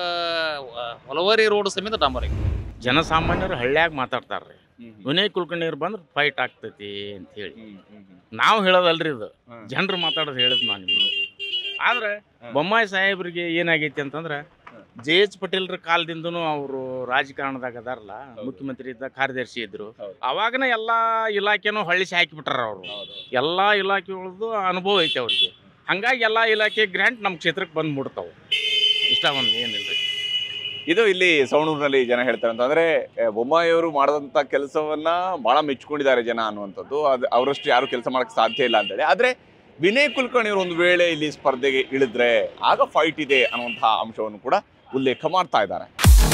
Speaker 9: ಹಲವಾರಿ ರೋಡ್ ಸಮೇತ ಡಾಂಬರ್
Speaker 7: ಜನಸಾಮಾನ್ಯರು ಹಳ್ಳ್ಯಾಗ ಮಾತಾಡ್ತಾರ್ರಿ ವಿನಯ್ ಕುಲಕರ್ಣಿಯವ್ರು ಬಂದ್ರೆ ಫೈಟ್ ಆಗ್ತೈತಿ ಅಂತ ಹೇಳಿ ನಾವು ಹೇಳೋದಲ್ರಿ ಇದು ಜನರು ಮಾತಾಡೋದು ಹೇಳಿದ್ ನಾನು ನಿಮ್ಗೆ ಆದ್ರೆ ಬೊಮ್ಮಾಯಿ ಸಾಹೇಬ್ರಿಗೆ ಏನಾಗೈತಿ ಅಂತಂದ್ರೆ ಜೆ ಎಚ್ ಪಟೇಲ್ರ ಕಾಲದಿಂದನೂ ಅವರು ರಾಜಕಾರಣದಾಗ ಅದಾರಲ್ಲ ಮುಖ್ಯಮಂತ್ರಿ ಇದ್ದ ಕಾರ್ಯದರ್ಶಿ ಇದ್ರು ಅವಾಗನೇ ಎಲ್ಲಾ ಇಲಾಖೆನೂ ಹಳ್ಳಿಸಿ ಹಾಕಿಬಿಟ್ಟಾರ ಅವರು ಎಲ್ಲಾ ಇಲಾಖೆಗಳದ್ದು ಅನುಭವ ಐತೆ ಅವ್ರಿಗೆ ಹಂಗಾಗಿ ಎಲ್ಲಾ ಇಲಾಖೆ ಗ್ರ್ಯಾಂಟ್ ನಮ್ಮ ಕ್ಷೇತ್ರಕ್ಕೆ ಬಂದು ಮುಡ್ತಾವೆ ಇಷ್ಟ ಒಂದು ಏನಿಲ್ರಿ
Speaker 1: ಇದು ಇಲ್ಲಿ ಸವಣೂರಿನಲ್ಲಿ ಜನ ಹೇಳ್ತಾರೆ ಅಂತಂದ್ರೆ ಆ, ಬೊಮ್ಮಾಯಿ ಅವರು ಮಾಡದಂತ ಕೆಲಸವನ್ನ ಬಹಳ ಮೆಚ್ಕೊಂಡಿದ್ದಾರೆ ಜನ ಅನ್ನುವಂಥದ್ದು ಅದು ಅವರಷ್ಟು ಯಾರು ಕೆಲಸ ಮಾಡಕ್ ಸಾಧ್ಯ ಇಲ್ಲ ಅಂತೇಳಿ ಆದ್ರೆ ವಿನಯ್ ಕುಲಕರ್ಣಿ ಅವರು ಒಂದು ವೇಳೆ ಇಲ್ಲಿ ಸ್ಪರ್ಧೆಗೆ ಇಳಿದ್ರೆ ಆಗ ಫೈಟ್ ಇದೆ ಅನ್ನುವಂತಹ ಅಂಶವನ್ನು ಕೂಡ ಉಲ್ಲೇಖ ಮಾಡ್ತಾ ಇದ್ದಾರೆ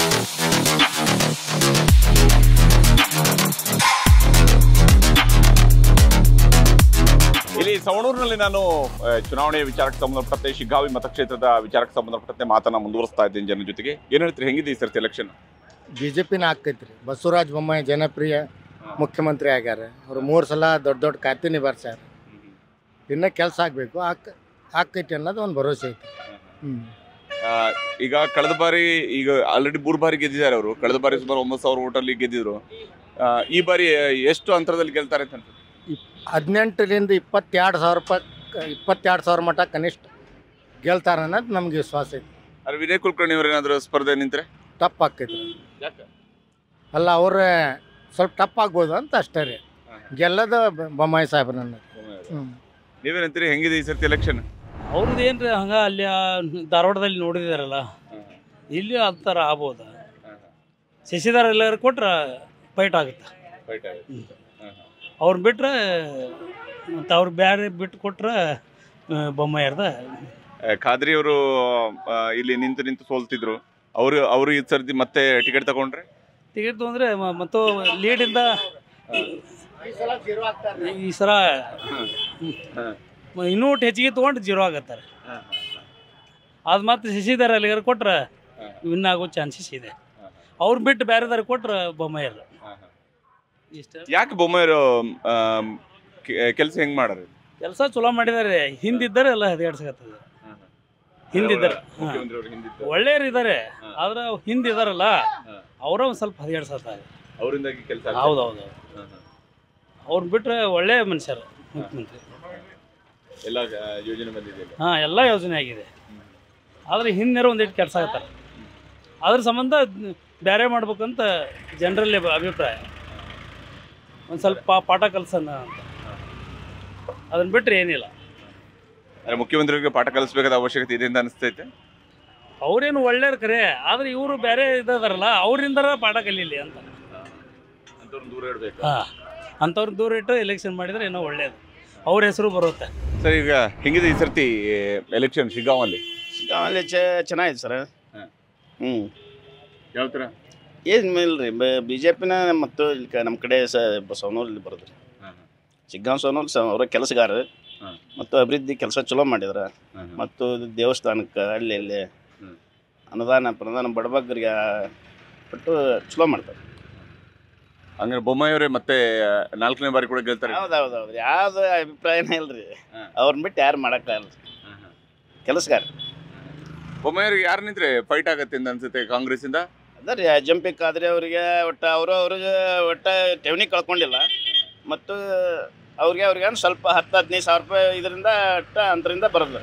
Speaker 1: ಇಲ್ಲಿ ಸವಣೂರಿನಲ್ಲಿ ನಾನು ಆ, ಚುನಾವಣೆ ವಿಚಾರಕ್ಕೆ ಸಂಬಂಧಪಟ್ಟಂತೆ ಶಿಗ್ಗಾವಿ ಮತಕ್ಷೇತ್ರದ ವಿಚಾರಕ್ಕೆ ಸಂಬಂಧಪಟ್ಟಂತೆ ಮಾತನ್ನ ಮುಂದುವರಿಸ್ತಾ ಇದ್ದೇನೆ ಜನ ಜೊತೆಗೆ ಏನ್ ಹೇಳ್ತೀರಿ ಹೆಂಗಿದೆ ಈ ಸರ್ತಿ ಎಲೆಕ್ಷನ್
Speaker 10: ಬಿ ಜೆ ಪಿನ ಆಕೈತ್ರಿ ಬಸವರಾಜ ಬೊಮ್ಮಾಯಿ ಜನಪ್ರಿಯ ಮುಖ್ಯಮಂತ್ರಿ ಆಗ್ಯಾರ ಅವ್ರು ಮೂರು ಸಲ ದೊಡ್ಡ ದೊಡ್ಡ ಖಾತೆ ನಿಭಾಯಿಸ್ಯಾರ ಇನ್ನೂ ಕೆಲಸ ಆಗಬೇಕು ಆಕ್ ಆಕೈತಿ ಅನ್ನೋದು ಒಂದು ಭರವಸೆ ಐತಿ ಹ್ಞೂ
Speaker 1: ಆ, ಈಗ ಕಳೆದ ಬಾರಿ ಈಗ ಆಲ್ರೆಡಿ ಮೂರು ಬಾರಿ ಗೆದ್ದಿದ್ದಾರೆ ಅವರು ಕಳೆದ ಬಾರಿ ಸುಮಾರು ಒಂಬತ್ತು ಸಾವಿರ ಓಟಲ್ಲಿ ಗೆದ್ದಿದ್ರು ಆ, ಈ ಬಾರಿ ಎಷ್ಟು ಅಂತರದಲ್ಲಿ ಗೆಲ್ತಾರೆ ಅಂತ ಅನ್ಸುತ್ತೆ?
Speaker 10: ಹದಿನೆಂಟರಿಂದ ಇಪ್ಪತ್ತೆರಡು ಸಾವಿರ ರೂಪಾಯಿ ಇಪ್ಪತ್ತೆರಡು ಸಾವಿರ ಮಟ್ಟ ಕನಿಷ್ಠ ಗೆಲ್ತಾರ ಅನ್ನೋದು ನಮ್ಗೆ ವಿಶ್ವಾಸ ಐತಿ
Speaker 1: ಆದ್ರೆ ವಿನಯ್ ಕುಲಕರ್ಣಿ ಅವ್ರು ಏನಾದ್ರು ಸ್ಪರ್ಧೆ ನಿಂತ್ರೆ
Speaker 10: ಟಪ್ ಆಕೈತಿ ಅಲ್ಲ ಅವ್ರ ಸ್ವಲ್ಪ ಟಪ್ ಆಗ್ಬೋದು ಅಂತ ಅಷ್ಟೇ ರೀ ಗೆಲ್ಲದ ಬ- ಬೊಮ್ಮಾಯಿ ಸಾಹೇಬ್ರ ಹ್ಞೂ
Speaker 1: ನೀವೇನಂತೀರಿ ಹೆಂಗಿದೆ ಈ ಸರ್ತಿ ಎಲೆಕ್ಷನ್
Speaker 11: ಅವ್ರದ್ದು ಏನ್ರಿ ಹಂಗ ಅಲ್ಲಿ ಆ ಧಾರವಾಡದಲ್ಲಿ ನೋಡಿದಾರಲ್ಲ ಇಲ್ಲಿ ಆ ಥರ ಆಗ್ಬೋದು ಶಶಿಧರ್ ಎಲ್ಲಾರು ಕೊಟ್ರೆ ಫೈಟ್ ಆಗುತ್ತೆ ಅವ್ರು ಬಿಟ್ರೆ ಮತ್ತು ಅವ್ರು ಬೇರೆ ಬಿಟ್ಟು ಕೊಟ್ರೆ ಬೊಮ್ಮಾಯರ್ದ
Speaker 1: ಖಾದ್ರಿ ಅವರು ಇಲ್ಲಿ ನಿಂತು ನಿಂತು ಸೋಲ್ತಿದ್ರು ಅವರು ಅವರು ಈ ಸರ್ತಿ ಮತ್ತೆ ಟಿಕೆಟ್ ತಗೊಂಡ್ರೆ
Speaker 11: ಟಿಕೆಟ್ ತೊಗೊಂಡ್ರೆ ಮತ್ತು ಲೀಡಿಂದ ಈ ಸಲ ಹ್ಮ್. ಇನ್ನೂ ಒಟ್ಟು ಹೆಚ್ಚಿಗೆ ತೊಗೊಂಡು ಜೀರೋ ಆಗತ್ತಾರೆ ಅದು ಮತ್ತೆ ಶಶಿಧರ್ ಅಲ್ಲಿಗಾರ ಕೊಟ್ರೆ ವಿನ್ ಆಗೋ ಚಾನ್ಸಸ್ ಇದೆ ಅವ್ರು ಬಿಟ್ಟು ಬೇರೆದಾರ ಕೊಟ್ರೆ ಬೊಮ್ಮಾಯರ್ ಇಷ್ಟ
Speaker 1: ಯಾಕೆ ಬೊಮ್ಮಾಯರು ಕೆಲಸ ಹೆಂಗ್ ಮಾಡಾರ
Speaker 11: ಕೆಲಸ ಚಲೋ ಮಾಡಿದ್ದಾರೆ ಹಿಂದಿದ್ದಾರೆ ಎಲ್ಲ ಹದಿಗಾಡ್ಸಕತ್ತದ ಹಿಂದಿದ್ದಾರೆ
Speaker 1: ಮುಖ್ಯಮಂತ್ರಿ ಅವ್ರು ಹಿಂದಿದ್ದಾರೆ.
Speaker 11: ಒಳ್ಳೆಯವ್ರು ಇದ್ದಾರೆ ಆದ್ರೆ ಹಿಂದಿದಾರಲ್ಲ ಅವರ ಒಂದು ಸ್ವಲ್ಪ ಹದಿಗಾಡ್ಸತ್ತಾರೆ
Speaker 1: ಅವರಿಂದಾಗಿ ಕೆಲಸ
Speaker 11: ಹೌದು ಹೌದು ಅವ್ರು ಬಿಟ್ರೆ ಒಳ್ಳೆ ಮನುಷ್ಯರು ಮುಖ್ಯಮಂತ್ರಿ
Speaker 1: ಎಲ್ಲ ಆ, ಯೋಜನೆ ಬಂದಿದೆ
Speaker 11: ಹಾಂ ಎಲ್ಲ ಯೋಜನೆ ಆಗಿದೆ ಆದರೆ ಹಿಂದಿರೋ ಒಂದಿಟ್ಟು ಕೆಲಸ ಆಗತ್ತಾರೆ ಅದ್ರ ಸಂಬಂಧ ಬೇರೆ ಮಾಡ್ಬೇಕಂತ ಜನರಲ್ಲಿ ಅಭಿಪ್ರಾಯ ಒಂದು ಸ್ವಲ್ಪ ಪಾಠ ಕಲ್ಸೋಣ ಅಂತ ಅದನ್ನ ಬಿಟ್ಟರೆ ಏನಿಲ್ಲ
Speaker 1: ಅಂದ್ರೆ ಮುಖ್ಯಮಂತ್ರಿಗಳಿಗೆ ಪಾಠ ಕಲಿಸ್ಬೇಕಾದ ಅವಶ್ಯಕತೆ ಇದೆ ಅಂತ ಅನಿಸ್ತೈತೆ
Speaker 11: ಅವ್ರೇನು ಒಳ್ಳೆಯವ್ರು ಖರೆ ಆದ್ರೆ ಇವರು ಬೇರೆ ಇದಾರಲ್ಲ ಅವರಿಂದರ ಪಾಠ ಕಲೀಲಿ ಅಂತ
Speaker 1: ದೂರ ಇಡಬೇಕು
Speaker 11: ಹಾಂ ಅಂಥವ್ರು ದೂರ ಇಟ್ಟು ಎಲೆಕ್ಷನ್ ಮಾಡಿದ್ರೆ ಏನೋ ಒಳ್ಳೇದು ಅವ್ರ ಹೆಸರು ಬರುತ್ತೆ
Speaker 1: ಸರ್ ಈಗ ಹೆಂಗಿದೆ ಈ ಸರ್ತಿ ಎಲೆಕ್ಷನ್ ಶಿಗ್ಗಾಂವಲ್ಲಿ
Speaker 12: ಅಲ್ಲಿ ಚ ಚೆನ್ನಾಗಿದೆ ಸರ್ ಹ್ಞೂ
Speaker 1: ಯಾವ ಥರ
Speaker 12: ಏನು ಇಲ್ರಿ ಬಿ ಜೆ ಪಿನ ಮತ್ತು ಇಲ್ಲಿ ಕ- ನಮ್ಮ ಕಡೆ ಸ ಸವನೂರಲ್ಲಿ ಬರೋದು ರೀ ಚಿಗ್ಗಾಂವ್ ಸವನೂರು ಸ ಅವರ ಕೆಲಸಗಾರ ಮತ್ತು ಅಭಿವೃದ್ಧಿ ಕೆಲಸ ಚಲೋ ಮಾಡಿದ್ರ ಮತ್ತು ದೇವಸ್ಥಾನಕ್ಕೆ ಅಲ್ಲಿ ಇಲ್ಲಿ ಅನುದಾನ ಪ್ರದಾನ ಬಡಬಗ್ಗರಿಗೆ ಕೊಟ್ಟು ಚಲೋ ಮಾಡ್ತಾರೆ
Speaker 1: ಹಂಗಾರೆ ಬೊಮ್ಮಾಯಿಯವರೇ ಮತ್ತೆ ನಾಲ್ಕನೇ ಬಾರಿ ಕೂಡ ಗೆಲ್ತಾರೆ
Speaker 12: ಹೌದು ಹೌದು ಹೌದು ಯಾವ್ದು ಅಭಿಪ್ರಾಯನೇ ಇಲ್ರಿ ಅವ್ರನ್ನ ಬಿಟ್ಟು ಯಾರು ಮಾಡೋಕ್ಕಾಗಲ್ಲ ಕೆಲಸಗಾರ
Speaker 1: ಬೊಮ್ಮಾಯಿಯವ್ರಿಗೆ ಯಾರು ನಿಂತ್ರೆ ಫೈಟ್ ಆಗತ್ತೆ ಅಂತ ಅನ್ಸುತ್ತೆ ಕಾಂಗ್ರೆಸ್ ಇಂದ
Speaker 12: ಅದ ರೀ ಜಂಪಿಕ್ ಆದರೆ ಅವರಿಗೆ ಒಟ್ಟು ಅವರು ಅವ್ರಿಗೆ ಒಟ್ಟು ಠೇವಣಿ ಕಳ್ಕೊಂಡಿಲ್ಲ ಮತ್ತು ಅವ್ರಿಗೆ ಅವ್ರಿಗೆ ಒಂದು ಸ್ವಲ್ಪ ಹತ್ತು ಹದಿನೈದು ಸಾವಿರ ರೂಪಾಯಿ ಇದರಿಂದ ಒಟ್ಟ ಅಂತರಿಂದ ಬರೋದು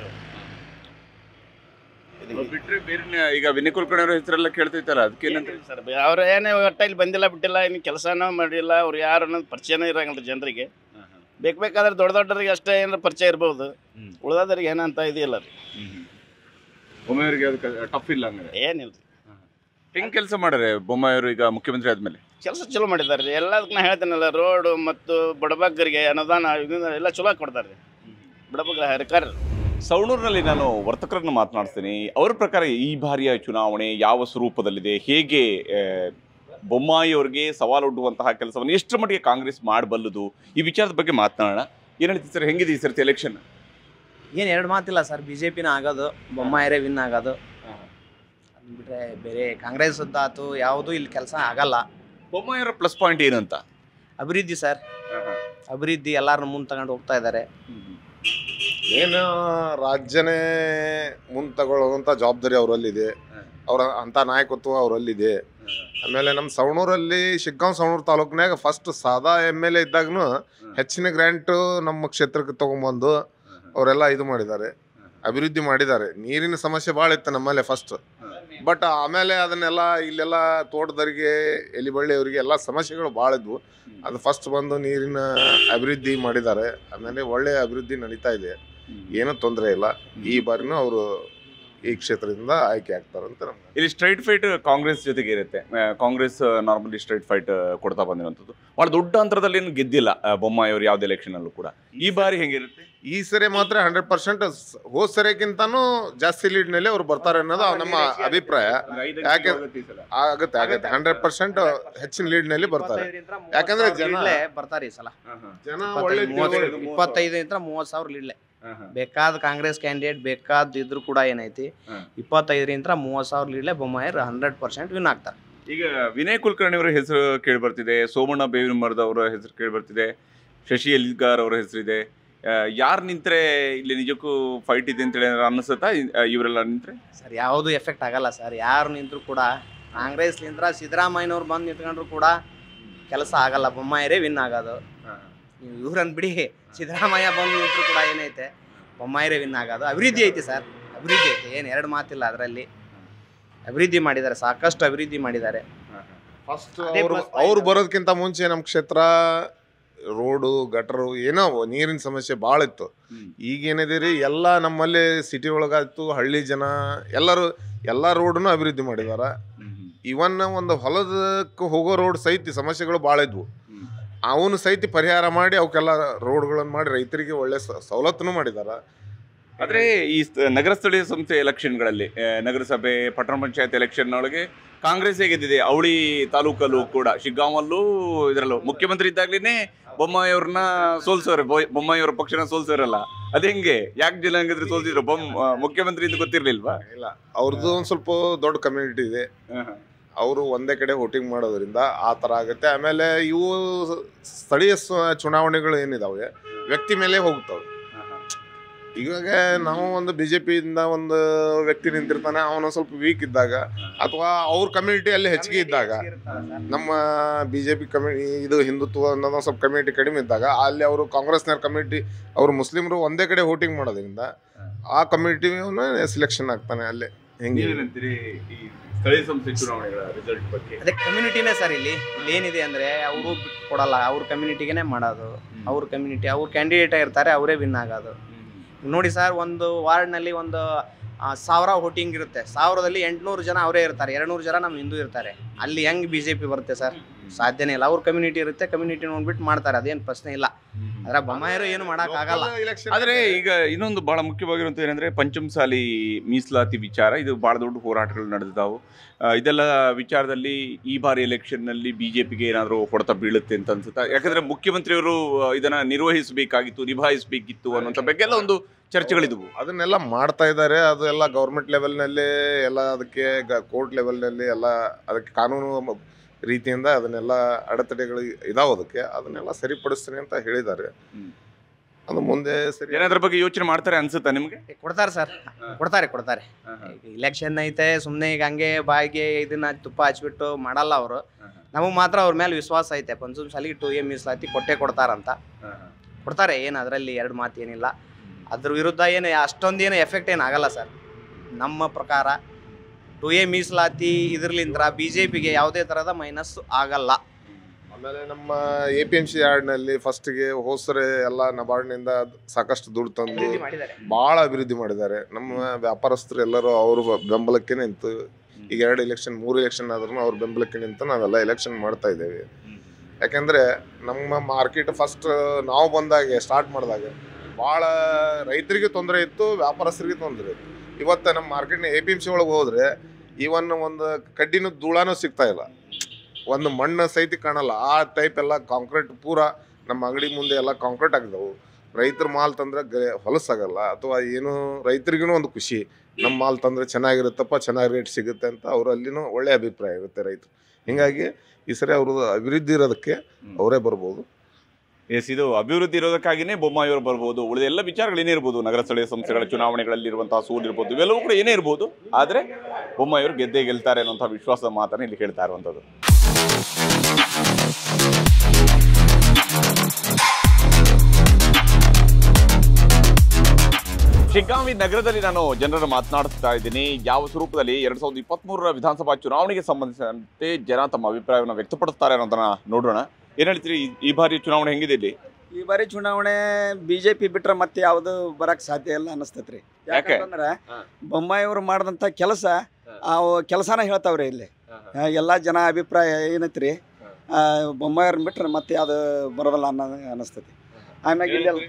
Speaker 1: ಬಿಟ್ರೆ ಬೇರೆ ಈಗ ವಿನಯ್ ಕುಲಕರ್ಣಿ ಅವರ ಹೆಸರೆಲ್ಲ ಕೇಳ್ತೈತಲ್ಲ ಅದಕ್ಕೇನಂತ
Speaker 12: ಸರ್ ಅವ್ರು ಏನೇ ಒಟ್ಟ ಇಲ್ಲಿ ಬಂದಿಲ್ಲ ಬಿಟ್ಟಿಲ್ಲ ಇನ್ನು ಕೆಲಸನೂ ಮಾಡಿಲ್ಲ ಅವ್ರು ಯಾರು ಅನ್ನೋದು ಪರಿಚಯನೇ ಇರಂಗಿಲ್ಲ ಜನರಿಗೆ ಬೇಕು ಬೇಕಾದ್ರೆ ದೊಡ್ಡ ದೊಡ್ಡರಿಗೆ ಅಷ್ಟೇ ಏನಾರ ಪರಿಚಯ ಇರ್ಬೋದು ಉಳ್ದೋದ್ರಿಗೆ ಏನಂತ ಇದಿಲ್ಲ ರೀ
Speaker 1: ಬೊಮ್ಮಾಯಿಯವರಿಗೆ ಅದಕ್ಕೆ ಟಫ್ ಇಲ್ಲ ಹಂಗಾರೆ
Speaker 12: ಏನಿಲ್ಲ ರೀ
Speaker 1: ಹೆಂಗ್ ಕೆಲಸ ಮಾಡ್ರೆ ಬೊಮ್ಮಾಯಿಯವರು ಈಗ ಮುಖ್ಯಮಂತ್ರಿ ಆದ್ಮೇಲೆ
Speaker 12: ಕೆಲಸ ಚಲೋ ಮಾಡಿದ್ದಾರೆ ರೀ ಎಲ್ಲದಕ್ಕೆ ನಾ ಹೇಳ್ತೇನಲ್ಲ ರೋಡು ಮತ್ತು ಬಡಬಗ್ಗರಿಗೆ ಅನುದಾನ ಇದನ್ನ ಎಲ್ಲ ಚಲೋ ಕೊಡ್ತಾರೆ ರೀ ಬಡಬಗ್ಗರ ಹರಿಕಾರ
Speaker 1: ಸವಣೂರಿನಲ್ಲಿ ನಾನು ವರ್ತಕರನ್ನು ಮಾತನಾಡ್ತೀನಿ ಅವರ ಪ್ರಕಾರ ಈ ಬಾರಿಯ ಚುನಾವಣೆ ಯಾವ ಸ್ವರೂಪದಲ್ಲಿದೆ ಹೇಗೆ ಆ, ಬೊಮ್ಮಾಯಿ ಅವರಿಗೆ ಸವಾಲೊಡ್ಡುವಂತಹ ಕೆಲಸವನ್ನು ಎಷ್ಟರ ಮಟ್ಟಿಗೆ ಕಾಂಗ್ರೆಸ್ ಮಾಡಬಲ್ಲದು ಈ ವಿಚಾರದ ಬಗ್ಗೆ ಮಾತನಾಡೋಣ ಏನು ಹೇಳ್ತೀವಿ ಸರ್ ಹೆಂಗಿದೆ ಈ ಸರ್ತಿ ಎಲೆಕ್ಷನ್
Speaker 5: ಏನು ಎರಡು ಮಾತಿಲ್ಲ ಸರ್ ಬಿ ಜೆ ಪಿನ ಆಗೋದು ಬೊಮ್ಮಾಯಿರೇ ವಿನ್ ಆಗೋದು ಅದನ್ನ ಬಿಟ್ರೆ ಬೇರೆ ಕಾಂಗ್ರೆಸ್ ಆತು ಯಾವುದೂ ಇಲ್ಲಿ ಕೆಲಸ ಆಗಲ್ಲ
Speaker 1: ಬೊಮ್ಮಾಯಿಯವರ ಪ್ಲಸ್ ಪಾಯಿಂಟ್ ಏನು ಅಂತ
Speaker 5: ಅಭಿವೃದ್ಧಿ ಸರ್ ಅಭಿವೃದ್ಧಿ ಎಲ್ಲಾರನ್ನ ಮುಂದೆ ತಗೊಂಡು ಹೋಗ್ತಾ ಇದ್ದಾರೆ
Speaker 8: ಏನು ರಾಜ್ಯನೇ ಮುಂದೆ ತಗೊಳ್ಳುವಂಥ ಜವಾಬ್ದಾರಿ ಅವರಲ್ಲಿದೆ ಅವರ ಅಂಥ ನಾಯಕತ್ವ ಅವರಲ್ಲಿದೆ ಆಮೇಲೆ ನಮ್ಮ ಸವಣೂರಲ್ಲಿ ಶಿಗ್ಗಾಂವ್ ಸವಣೂರು ತಾಲೂಕಿನಾಗ ಫಸ್ಟ್ ಸಾದಾ ಎಮ್ ಎಲ್ ಎ ಇದ್ದಾಗೂ ಹೆಚ್ಚಿನ ಗ್ರ್ಯಾಂಟು ನಮ್ಮ ಕ್ಷೇತ್ರಕ್ಕೆ ತೊಗೊಂಬಂದು ಅವರೆಲ್ಲ ಇದು ಮಾಡಿದ್ದಾರೆ ಅಭಿವೃದ್ಧಿ ಮಾಡಿದ್ದಾರೆ ನೀರಿನ ಸಮಸ್ಯೆ ಭಾಳ ಇತ್ತು ನಮ್ಮಲ್ಲೇ ಫಸ್ಟ್ ಬಟ್ ಆಮೇಲೆ ಅದನ್ನೆಲ್ಲ ಇಲ್ಲೆಲ್ಲ ತೋಟದವರಿಗೆ ಎಲಿಬಳ್ಳಿಯವರಿಗೆ ಎಲ್ಲ ಸಮಸ್ಯೆಗಳು ಭಾಳ ಇದ್ವು ಅದು ಫಸ್ಟ್ ಬಂದು ನೀರಿನ ಅಭಿವೃದ್ಧಿ ಮಾಡಿದ್ದಾರೆ ಆಮೇಲೆ ಒಳ್ಳೆಯ ಅಭಿವೃದ್ಧಿ ನಡೀತಾ ಇದೆ ಏನೂ ತೊಂದರೆ ಇಲ್ಲ ಈ ಬಾರಿನೂ ಅವರು ಈ ಕ್ಷೇತ್ರದಿಂದ ಆಯ್ಕೆ ಆಗ್ತಾರಂತ ನಮ್ಗೆ
Speaker 1: ಇಲ್ಲಿ ಸ್ಟ್ರೈಟ್ ಫೈಟ್ ಕಾಂಗ್ರೆಸ್ ಜೊತೆಗೆ ಇರುತ್ತೆ ಆ, ಕಾಂಗ್ರೆಸ್ ನಾರ್ಮಲಿ ಸ್ಟ್ರೈಟ್ ಫೈಟ್ ಕೊಡ್ತಾ ಬಂದಿರುವಂಥದ್ದು ಭಾಳ ದೊಡ್ಡ ಅಂತರದಲ್ಲಿ ಏನು ಗೆದ್ದಿಲ್ಲ ಆ, ಬೊಮ್ಮಾಯಿ ಅವರು ಯಾವ್ದು ಎಲೆಕ್ಷನ್ ಅಲ್ಲೂ ಕೂಡ ಈ ಬಾರಿ ಹೆಂಗಿರುತ್ತೆ
Speaker 8: ಈ ಸರಿ ಮಾತ್ರ ಹಂಡ್ರೆಡ್ ಪರ್ಸೆಂಟ್ ಹೋದ್ ಸರಿಗಿಂತಾನು ಜಾಸ್ತಿ ಲೀಡ್ ನಲ್ಲಿ ಅವ್ರು ಬರ್ತಾರೆ ಅನ್ನೋದು ನಮ್ಮ ಅಭಿಪ್ರಾಯ ಯಾಕೆ ಆಗುತ್ತೆ ಆಗುತ್ತೆ ಹಂಡ್ರೆಡ್ ಪರ್ಸೆಂಟ್ ಹೆಚ್ಚಿನ ಲೀಡ್ ನಲ್ಲಿ ಬರ್ತಾರೆ ಯಾಕಂದ್ರೆ ಜನ
Speaker 5: ಲೀಡ್ಲೆ ಬರ್ತಾರೆ ಈ ಸಲ
Speaker 8: ಜನ
Speaker 5: ಇಪ್ಪತ್ತೈದು,
Speaker 8: ಒಳ್ಳೆ
Speaker 5: ಮೂವತ್ತು-
Speaker 8: ತಿಳುವಳಿಕೆ-
Speaker 5: ಇಪ್ಪತ್ತೈದರಿಂದ ಮೂವತ್ತು ಸಾವಿರ ಲೀಡ್ಲೆ ಬೇಕಾದ ಕಾಂಗ್ರೆಸ್ ಕ್ಯಾಂಡಿಡೇಟ್ ಬೇಕಾದ ಇದ್ರು ಕೂಡ ಏನೈತಿ ಇಪ್ಪತ್ತೈದರಿಂದ ಮೂವತ್ತು ಸಾವಿರ ಲೀಡ್ಲೆ ಬೊಮ್ಮಾಯರ್ ಹಂಡ್ರೆಡ್ ಪರ್ಸೆಂಟ್ ವಿನ್ ಆಗ್ತಾರೆ
Speaker 1: ಈಗ ವಿನಯ್ ಕುಲಕರ್ಣಿ ಅವರ ಹೆಸರು ಕೇಳಿ ಬರ್ತಿದೆ ಸೋಮಣ್ಣ ಬೇವಿನ ಮರದ ಅವರ ಹೆಸರು ಕೇಳಿ ಬರ್ತಿದೆ ಶಶಿ ಎಲ್ಗಾರ್ ಅವರ ಹೆಸರಿದೆ ಯಾರು ನಿಂತ್ರೆ ಇಲ್ಲಿ ನಿಜಕ್ಕೂ ಫೈಟ್ ಇದೆ ಅಂತೇಳಿ ಏನಾದ್ರು ಅನ್ನಿಸುತ್ತಾ ಇ- ಆ, ಇವರೆಲ್ಲ ನಿಂತ್ರೆ
Speaker 5: ಸರ್ ಯಾವುದು ಎಫೆಕ್ಟ್ ಆಗಲ್ಲ ಸರ್ ಯಾರು ನಿಂತರು ಕೂಡ ಕಾಂಗ್ರೆಸ್ ನಿಂತ್ರ ಸಿದ್ದರಾಮಯ್ಯನವ್ರು ಬಂದು ನಿಂತ್ಕೊಂಡ್ರು ಕೂಡ ಕೆಲಸ ಆಗಲ್ಲ ಬೊಮ್ಮಾಯರೇ ವಿನ್ ಆಗೋದು ನೀವು ಇವ್ರನ್ನ ಬಿಡಿ ಸಿದ್ದರಾಮಯ್ಯ ಬಂದು ನಿಂತರು ಕೂಡ ಏನೈತೆ ಬೊಮ್ಮಾಯರೇ ವಿನ್ ಆಗೋದು ಅಭಿವೃದ್ಧಿ ಐತಿ ಸರ್ ಅಭಿವೃದ್ಧಿ ಐತಿ ಏನು ಎರಡು ಮಾತಿಲ್ಲ ಅದರಲ್ಲಿ ಅಭಿವೃದ್ಧಿ ಮಾಡಿದ್ದಾರೆ ಸಾಕಷ್ಟು ಅಭಿವೃದ್ಧಿ ಮಾಡಿದ್ದಾರೆ
Speaker 8: ಫಸ್ಟ್ ಅವ್ರು ಅವ್ರು ಬರೋದಕ್ಕಿಂತ ಮುಂಚೆ ನಮ್ಮ ಕ್ಷೇತ್ರ ರೋಡು ಗಟರು ಏನೋ ನೀರಿನ ಸಮಸ್ಯೆ ಭಾಳ ಇತ್ತು ಈಗೇನಿದೆ ರೀ ಎಲ್ಲ ನಮ್ಮಲ್ಲಿ ಸಿಟಿ ಒಳಗಾಯ್ತು ಹಳ್ಳಿ ಜನ ಎಲ್ಲರೂ ಎಲ್ಲ ರೋಡನ್ನು ಅಭಿವೃದ್ಧಿ ಮಾಡಿದಾರ ಇವನ್ ಒಂದು ಹೊಲದಕ್ಕೆ ಹೋಗೋ ರೋಡ್ ಸಹಿತ ಸಮಸ್ಯೆಗಳು ಭಾಳ ಇದ್ವು ಅವನು ಸಹಿತ ಪರಿಹಾರ ಮಾಡಿ ಅವಕ್ಕೆಲ್ಲ ರೋಡ್ಗಳನ್ನು ಮಾಡಿ ರೈತರಿಗೆ ಒಳ್ಳೆ ಸ- ಸವಲತ್ತನ್ನು ಮಾಡಿದಾರ
Speaker 1: ಆದ್ರೆ ಈ ಸ- ನಗರ ಸ್ಥಳೀಯ ಸಂಸ್ಥೆ ಎಲೆಕ್ಷನ್ಗಳಲ್ಲಿ ಆ, ನಗರಸಭೆ ಪಟ್ಟಣ ಪಂಚಾಯತ್ ಎಲೆಕ್ಷನ್ ಒಳಗೆ ಕಾಂಗ್ರೆಸ್ ಗೆದ್ದಿದೆ ಅವಳಿ ತಾಲೂಕಲ್ಲೂ ಕೂಡ ಶಿಗ್ಗಾಂವಲ್ಲೂ ಇದರಲ್ಲೂ ಮುಖ್ಯಮಂತ್ರಿ ಇದ್ದಾಗ್ಲೇನೆ ಬೊಮ್ಮಾಯಿ ಅವ್ರನ್ನ ಸೋಲ್ಸೋರೆ ಬೊ- ಬೊಮ್ಮಾಯಿ ಅವ್ರ ಪಕ್ಷನ ಸೋಲ್ಸೋರಲ್ಲ ಅದ್ ಹೆಂಗೆ ಯಾಕೆ ಜನ ಹಂಗಿದ್ರೆ ಸೋಲ್ಸಿದ್ರು ಬೊಮ್ ಆ, ಮುಖ್ಯಮಂತ್ರಿ ಅಂತ ಗೊತ್ತಿರ್ಲಿಲ್ವಾ
Speaker 8: ಇಲ್ಲ ಅವ್ರದ್ದು ಒಂದು ಸ್ವಲ್ಪ ದೊಡ್ಡ ಕಮ್ಯುನಿಟಿ ಇದೆ ಅವರು ಒಂದೇ ಕಡೆ ವೋಟಿಂಗ್ ಮಾಡೋದ್ರಿಂದ ಆ ಥರ ಆಗುತ್ತೆ ಆಮೇಲೆ ಇವು ಸ್ಥಳೀಯ ಸ- ಚುನಾವಣೆಗಳು ಏನಿದಾವೆ ವ್ಯಕ್ತಿ ಮೇಲೆ ಹೋಗ್ತವೆ ಇವಾಗ ನಾವು ಒಂದು ಬಿ ಜೆ ಪಿಯಿಂದ ಒಂದು ವ್ಯಕ್ತಿ ನಿಂತಿರ್ತಾನೆ ಅವನು ಸ್ವಲ್ಪ ವೀಕ್ ಇದ್ದಾಗ ಅಥವಾ ಅವ್ರ ಕಮ್ಯುನಿಟಿ ಅಲ್ಲಿ ಹೆಚ್ಚಿಗೆ ಇದ್ದಾಗ ನಮ್ಮ ಬಿ ಜೆ ಪಿ ಕಮ್ಯುನಿ ಇದು ಹಿಂದುತ್ವ ಅನ್ನೋದು ಸ್ವಲ್ಪ ಕಮ್ಯುನಿಟಿ ಕಡಿಮೆ ಇದ್ದಾಗ ಅಲ್ಲಿ ಅವರು ಕಾಂಗ್ರೆಸ್ನವ್ರ ಕಮ್ಯುನಿಟಿ ಅವರು ಮುಸ್ಲಿಮರು ಒಂದೇ ಕಡೆ ವೋಟಿಂಗ್ ಮಾಡೋದ್ರಿಂದ ಆ ಕಮ್ಯುನಿಟಿ ಸೆಲೆಕ್ಷನ್ ಆಗ್ತಾನೆ ಅಲ್ಲೇ ಹೆಂಗೆ
Speaker 1: ನೀವೇನಂತೀರಿ ಈ ಸ್ಥಳೀಯ ಸಂಸ್ಥೆ ಚುನಾವಣೆಗಳ ರಿಸಲ್ಟ್ ಬಗ್ಗೆ
Speaker 5: ಅದೇ ಕಮ್ಯುನಿಟಿನೇ ಸರ್ ಇಲ್ಲಿ ಇಲ್ಲಿ ಏನಿದೆ ಅಂದರೆ ಅವರು ಬಿಟ್ಟು ಕೊಡಲ್ಲ ಅವ್ರ ಕಮ್ಯುನಿಟಿಗೆ ಮಾಡೋದು ಅವ್ರ ಕಮ್ಯುನಿಟಿ ಅವ್ರ ಕ್ಯಾಂಡಿಡೇಟ್ ಇರ್ತಾರೆ ಅವರೇ ವಿನ್ ಆಗೋದು ನೋಡಿ ಸರ್ ಒಂದು ವಾರ್ಡ್ನಲ್ಲಿ ಒಂದು ಆ, ಸಾವಿರ ವೋಟಿಂಗ್ ಇರುತ್ತೆ ಸಾವಿರದಲ್ಲಿ ಎಂಟುನೂರು ಜನ ಅವರೇ ಇರ್ತಾರೆ ಎರಡುನೂರು ಜನ ನಮ್ಮ ಹಿಂದೂ ಇರ್ತಾರೆ ಅಲ್ಲಿ ಹೆಂಗ್ ಬಿ ಜೆ ಪಿ ಬರುತ್ತೆ ಸರ್ ಸಾಧ್ಯನೇ ಇಲ್ಲ ಅವ್ರ ಕಮ್ಯುನಿಟಿ ಇರುತ್ತೆ ಕಮ್ಯುನಿಟಿ ನೋಡ್ಬಿಟ್ಟು ಮಾಡ್ತಾರೆ ಅದೇನು ಪ್ರಶ್ನೆ ಇಲ್ಲ ಆದ್ರೆ ಬೊಮ್ಮಾಯರು ಏನು ಮಾಡೋಕ್ಕಾಗಲ್ಲ
Speaker 1: ಆದ್ರೆ ಈಗ ಇನ್ನೊಂದು ಬಹಳ ಮುಖ್ಯವಾಗಿರುವಂತ ಏನಂದ್ರೆ ಪಂಚಮಸಾಲಿ ಮೀಸಲಾತಿ ವಿಚಾರ ಇದು ಬಹಳ ದೊಡ್ಡ ಹೋರಾಟಗಳು ನಡೆದಿದ್ದಾವು ಆ, ಇದೆಲ್ಲ ವಿಚಾರದಲ್ಲಿ ಈ ಬಾರಿ ಎಲೆಕ್ಷನ್ ನಲ್ಲಿ ಬಿಜೆಪಿಗೆ ಏನಾದರೂ ಹೊಡೆತ ಬೀಳುತ್ತೆ ಅಂತ ಅನ್ಸುತ್ತಾ ಯಾಕಂದ್ರೆ ಮುಖ್ಯಮಂತ್ರಿಯವರು ಆ, ಇದನ್ನ ನಿರ್ವಹಿಸಬೇಕಾಗಿತ್ತು ನಿಭಾಯಿಸಬೇಕಿತ್ತು ಅನ್ನುವಂಥ ಬಗ್ಗೆ ಎಲ್ಲ ಒಂದು ಚರ್ಚೆಗಳಿದ್ವು
Speaker 8: ಅದನ್ನೆಲ್ಲ ಮಾಡ್ತಾ ಇದ್ದಾರೆ ಅದು ಎಲ್ಲ ಗೌರ್ಮೆಂಟ್ ಲೆವೆಲ್ನಲ್ಲಿ ಎಲ್ಲ ಅದಕ್ಕೆ ಕೋರ್ಟ್ ಲೆವೆಲ್ನಲ್ಲಿ ಎಲ್ಲ ಅದಕ್ಕೆ ಕಾನೂನು ಮ- ರೀತಿಯಿಂದ ಅದನ್ನೆಲ್ಲ ಅಡೆತಡೆಗಳು ಇದಾವೆ ಅದಕ್ಕೆ ಅದನ್ನೆಲ್ಲ ಸರಿಪಡಿಸ್ತೀನಿ ಅಂತ ಹೇಳಿದ್ದಾರೆ ಅದು ಮುಂದೆ ಸರಿ
Speaker 1: ಏನಾದ್ರ ಬಗ್ಗೆ ಯೋಚನೆ ಮಾಡ್ತಾರೆ ಅನ್ಸುತ್ತಾ ನಿಮ್ಗೆ
Speaker 5: ಕೊಡ್ತಾರೆ ಸರ್ ಕೊಡ್ತಾರೆ ಕೊಡ್ತಾರೆ ಇಲೆಕ್ಷನ್ ಐತೆ ಸುಮ್ಮನೆ ಈಗ ಹಂಗೆ ಬಾಯಿಗೆ ಇದನ್ನ ತುಪ್ಪ ಹಚ್ಬಿಟ್ಟು ಮಾಡಲ್ಲ ಅವರು ನಮಗೆ ಮಾತ್ರ ಅವ್ರ ಮೇಲೆ ವಿಶ್ವಾಸ ಐತೆ ಪಂಚಮ್ ಸಲಿಗೆ ಟು ಎ ಮೀಸಲಾತಿ ಕೊಟ್ಟೆ ಕೊಡ್ತಾರಂತ ಕೊಡ್ತಾರೆ ಏನು ಅದರಲ್ಲಿ ಎರಡು ಮಾತು ಏನಿಲ್ಲ ಅದ್ರ ವಿರುದ್ಧ ಏನು ಅಷ್ಟೊಂದೇನು ಎಫೆಕ್ಟ್ ಏನು ಆಗಲ್ಲ ಸರ್ ನಮ್ಮ ಪ್ರಕಾರ ಟು ಎ ಮೀಸಲಾತಿ ಇದ್ರಲಿಂದ ಬಿ ಜೆ ಪಿಗೆ ಯಾವುದೇ ಥರದ ಮೈನಸ್ ಆಗಲ್ಲ
Speaker 8: ಆಮೇಲೆ ನಮ್ಮ ಎ ಪಿ ಎಂ ಸಿ ಯಾರ್ಡ್ನಲ್ಲಿ ಫಸ್ಟ್ಗೆ ಹೋಸರೆ ಎಲ್ಲ ನಬಾರ್ಡ್ನಿಂದ ಸಾಕಷ್ಟು ದುಡ್ಡು ತಂದು
Speaker 5: ಅಭಿವೃದ್ಧಿ ಮಾಡಿದ್ದಾರೆ.
Speaker 8: ಭಾಳ ಅಭಿವೃದ್ಧಿ ಮಾಡಿದ್ದಾರೆ ನಮ್ಮ ವ್ಯಾಪಾರಸ್ಥರು ಎಲ್ಲರೂ ಅವ್ರ ಬೆಂಬಲಕ್ಕೆ ನಿಂತು ಈಗ ಎರಡು ಎಲೆಕ್ಷನ್ ಮೂರು ಎಲೆಕ್ಷನ್ ಆದ್ರೂ ಅವ್ರ ಬೆಂಬಲಕ್ಕೆ ನಿಂತು ನಾವೆಲ್ಲ ಎಲೆಕ್ಷನ್ ಮಾಡ್ತಾ ಇದ್ದೇವೆ ಯಾಕೆಂದ್ರೆ ನಮ್ಮ ಮಾರ್ಕೆಟ್ ಫಸ್ಟ್ ನಾವು ಬಂದಾಗ ಸ್ಟಾರ್ಟ್ ಮಾಡಿದಾಗ ಭಾಳ ರೈತರಿಗೆ ತೊಂದರೆ ಇತ್ತು ವ್ಯಾಪಾರಸ್ಥರಿಗೆ ತೊಂದರೆ ಇತ್ತು ಇವತ್ತು ನಮ್ಮ ಮಾರ್ಕೆಟ್ನ ಎ ಪಿ ಎಮ್ ಸಿ ಒಳಗೆ ಹೋದ್ರೆ ಇವನ್ ಒಂದು ಕಡ್ಡಿನ ಧೂಳಾನು ಸಿಗ್ತಾ ಇಲ್ಲ ಒಂದು ಮಣ್ಣು ಸಹಿತ ಕಾಣಲ್ಲ ಆ ಟೈಪ್ ಎಲ್ಲ ಕಾಂಕ್ರೀಟ್ ಪೂರ ನಮ್ಮ ಅಂಗಡಿ ಮುಂದೆ ಎಲ್ಲ ಕಾಂಕ್ರೀಟ್ ಆಗಿದಾವು ರೈತರ ಮಾಲ್ ತಂದ್ರೆ ಗ ಹೊಲಸಾಗಲ್ಲ ಅಥವಾ ಏನು ರೈತರಿಗೂ ಒಂದು ಖುಷಿ ನಮ್ಮ ಮಾಲ್ ತಂದ್ರೆ ಚೆನ್ನಾಗಿರುತ್ತಪ್ಪ ಚೆನ್ನಾಗಿ ರೇಟ್ ಸಿಗುತ್ತೆ ಅಂತ ಅವರಲ್ಲಿನೂ ಒಳ್ಳೆ ಅಭಿಪ್ರಾಯ ಇರುತ್ತೆ ರೈತರು ಹಿಂಗಾಗಿ ಈ ಸರಿ ಅವ್ರದ್ದು ಅಭಿವೃದ್ಧಿ ಇರೋದಕ್ಕೆ ಅವರೇ ಬರ್ಬೋದು
Speaker 1: ಎಸ್ ಇದು ಅಭಿವೃದ್ಧಿ ಇರೋದಕ್ಕಾಗಿನೇ ಬೊಮ್ಮಾಯಿಯವರು ಬರ್ಬೋದು ಉಳಿದ ಎಲ್ಲ ವಿಚಾರಗಳು ಏನೇ ಇರ್ಬೋದು ನಗರ ಸ್ಥಳೀಯ ಸಂಸ್ಥೆಗಳ ಚುನಾವಣೆಗಳಲ್ಲಿ ಇರುವಂತಹ ಸೂಲ್ ಇರ್ಬೋದು ಇವೆಲ್ಲವೂ ಕೂಡ ಏನೇ ಇರ್ಬೋದು ಆದರೆ ಬೊಮ್ಮಾಯಿಯವರು ಗೆದ್ದೇ ಗೆಲ್ತಾರೆ ಅನ್ನೋಂಥ ವಿಶ್ವಾಸದ ಮಾತನ್ನು ಇಲ್ಲಿ ಹೇಳ್ತಾ ಇರುವಂಥದ್ದು ಶಿಗ್ಗಾಂವಿ ನಗರದಲ್ಲಿ ನಾನು ಜನರನ್ನು ಮಾತನಾಡಿಸ್ತಾ ಇದ್ದೀನಿ ಯಾವ ಸ್ವರೂಪದಲ್ಲಿ ಎರಡ್ ಸಾವಿರದ ಇಪ್ಪತ್ಮೂರರ ವಿಧಾನಸಭಾ ಚುನಾವಣೆಗೆ ಸಂಬಂಧಿಸಿದಂತೆ ಜನ ತಮ್ಮ ಅಭಿಪ್ರಾಯವನ್ನು ವ್ಯಕ್ತಪಡಿಸ್ತಾರೆ ಅನ್ನೋದನ್ನ ನೋಡೋಣ ಏನ್ ಹೇಳ್ತೀರಿ ಈ- ಈ ಬಾರಿ ಚುನಾವಣೆ ಹೆಂಗಿದೆ ಇಲ್ಲಿ
Speaker 6: ಈ ಬಾರಿ ಚುನಾವಣೆ ಬಿಜೆಪಿ ಬಿಟ್ರೆ ಮತ್ತೆ ಯಾವುದು ಬರಕ್ ಸಾಧ್ಯ ಇಲ್ಲ ಅನಿಸ್ತೈತ್ರಿ
Speaker 1: ಯಾಕೆ?
Speaker 6: ಯಾಕಂದ್ರೆ ಬೊಮ್ಮಾಯಿ ಅವರು ಮಾಡಿದಂಥ ಕೆಲಸ ಆ ಕೆಲಸನ ಹೇಳ್ತಾವ್ರಿ ಇಲ್ಲಿ ಆ, ಎಲ್ಲಾ ಜನ ಅಭಿಪ್ರಾಯ ಏನೈತ್ರಿ ಆ, ಬೊಮ್ಮಾಯಿ ಅವ್ರನ್ನ ಬಿಟ್ರೆ ಮತ್ತೆ ಯಾವ್ದು ಬರೋದಲ್ಲ ಅನ್ನೋ ಅನಿಸ್ತೈತಿ ಆಮ್ಯಾಗ ಇಲ್ಲಿ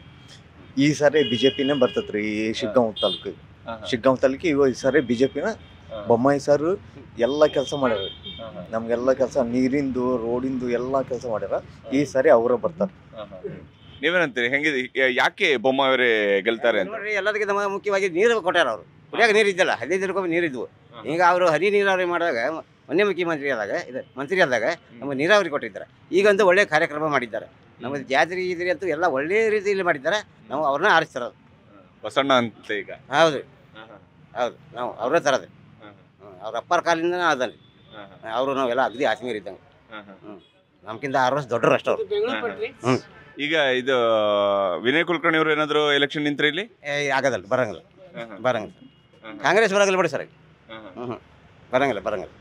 Speaker 13: ಈ ಸಾರಿ ಬಿಜೆಪಿನೇ ಬರ್ತೈತ್ರಿ ಈ ಶಿಗ್ಗಾಂವ್ ತಾಲೂಕು ಶಿಗ್ಗಾಂವ್ ತಾಲೂಕು ಇವ ಈ ಸಾರಿ ಬಿಜೆಪಿನ ಬೊಮ್ಮಾಯಿ ಸರ್ ಎಲ್ಲ ಕೆಲಸ ಮಾಡ್ಯಾರ ನಮ್ಗೆಲ್ಲ ಕೆಲಸ ನೀರಿಂದು ರೋಡಿಂದು ಎಲ್ಲ ಕೆಲಸ ಮಾಡ್ಯಾರ ಈ ಸಾರಿ ಅವರೇ ಬರ್ತಾರೆ
Speaker 1: ನೀವೇನಂತೀರಿ ಹೆಂಗಿದೆ ಯಾ- ಯಾಕೆ ಬೊಮ್ಮಾಯಿಯವರೇ ಗೆಲ್ತಾರೆ ಅಂತ
Speaker 14: ನೋಡ್ರಿ ಎಲ್ಲದಕ್ಕಿಂತ ಮೊದಲು ಮುಖ್ಯವಾಗಿ ನೀರು ಕೊಟ್ಟಾರ ಅವರು ಕುಡಿಯಾಕ ನೀರು ಇದ್ದಲ್ಲ ಹದಿನೈದು ದಿನಕ್ಕೊಮ್ಮೆ ನೀರು ಇದ್ವು ಈಗ ಅವರು ಹನಿ ನೀರಾವರಿ ಮಾಡಿದಾಗ ಮೊನ್ನೆ ಮುಖ್ಯಮಂತ್ರಿ ಆದಾಗ ಇದು ಮಂತ್ರಿ ಆದಾಗ ನಮಗೆ ನೀರಾವರಿ ಕೊಟ್ಟಿದ್ದಾರೆ ಈಗಂತೂ ಒಳ್ಳೆ ಕಾರ್ಯಕ್ರಮ ಮಾಡಿದ್ದಾರೆ ನಮಗೆ ಜಾತ್ರೆ ಇದ್ರಿ ಅಂತೂ ಎಲ್ಲ ಒಳ್ಳೆ ರೀತಿಯಲ್ಲಿ ಮಾಡಿದ್ದಾರೆ ನಾವು ಅವ್ರನ್ನ ಆರಿಸ್ತಿರೋದು
Speaker 1: ಬಸಣ್ಣ ಅಂತ ಈಗ
Speaker 14: ಹೌದು ಹೌದು ನಾವು ಅವ್ರನ್ನೇ ತರೋದು ಅವ್ರ ಅಪ್ಪರ ಕಾಲಿಂದ ಅದನ್ರಿ ಅವರು ನಾವೆಲ್ಲ ಅಗದಿ ಆತ್ಮೀಯರು ಇದ್ದಂಗೆ ಹ್ಞೂ ನಮ್ಗಿಂತ ಆರು ವರ್ಷ ದೊಡ್ಡರು ಅಷ್ಟು ಅವರು ಹ್ಞೂ
Speaker 1: ಈಗ ಇದು ವಿನಯ್ ಕುಲಕರ್ಣಿ ಅವರು ಏನಾದ್ರು ಎಲೆಕ್ಷನ್ ನಿಂತ್ರೆ ಇಲ್ಲಿ
Speaker 14: ಏ ಆಗೋದಲ್ಲ ಬರಂಗಿಲ್ಲ ಬರಂಗಿಲ್ಲ ಕಾಂಗ್ರೆಸ್ ಬರಂಗಿಲ್ಲ ಬಿಡಿ ಸರ್ ಹ್ಞೂ ಹ್ಞೂ ಬರಂಗಿಲ್ಲ ಬರಂಗಿಲ್ಲ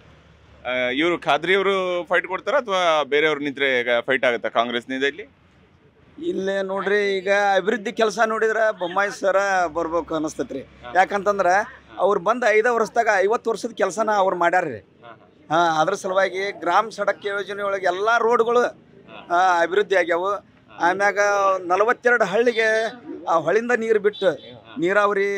Speaker 1: ಇವರು ಖಾದ್ರಿ ಅವರು ಫೈಟ್ ಕೊಡ್ತಾರ ಅಥವಾ ಬೇರೆಯವ್ರು ನಿಂತ್ರೆ ಫೈಟ್ ಆಗುತ್ತಾ ಕಾಂಗ್ರೆಸ್ನಿಂದ ಇಲ್ಲಿ
Speaker 6: ಇಲ್ಲೇ ನೋಡ್ರಿ ಈಗ ಅಭಿವೃದ್ಧಿ ಕೆಲಸ ನೋಡಿದ್ರೆ ಬೊಮ್ಮಾಯಿ ಸರ ಬರ್ಬೇಕು ಅನಿಸ್ತೈತ್ರಿ ಯಾಕಂತಂದ್ರೆ ಅವ್ರು ಬಂದ ಐದು ವರ್ಷದಾಗ ಐವತ್ತು ವರ್ಷದ ಕೆಲಸನ ಅವ್ರು ಮಾಡ್ಯಾರ್ರಿ ಹಾಂ ಅದ್ರ ಸಲುವಾಗಿ ಗ್ರಾಮ ಸಡಕ್ ಯೋಜನೆ ಒಳಗೆ ಎಲ್ಲ ರೋಡ್ಗಳು ಆ, ಅಭಿವೃದ್ಧಿ ಆಗ್ಯಾವು ಆಮ್ಯಾಗ ನಲವತ್ತೆರಡು ಹಳ್ಳಿಗೆ ಆ ಹೊಳಿಂದ ನೀರು ಬಿಟ್ಟು ನೀರಾವರಿ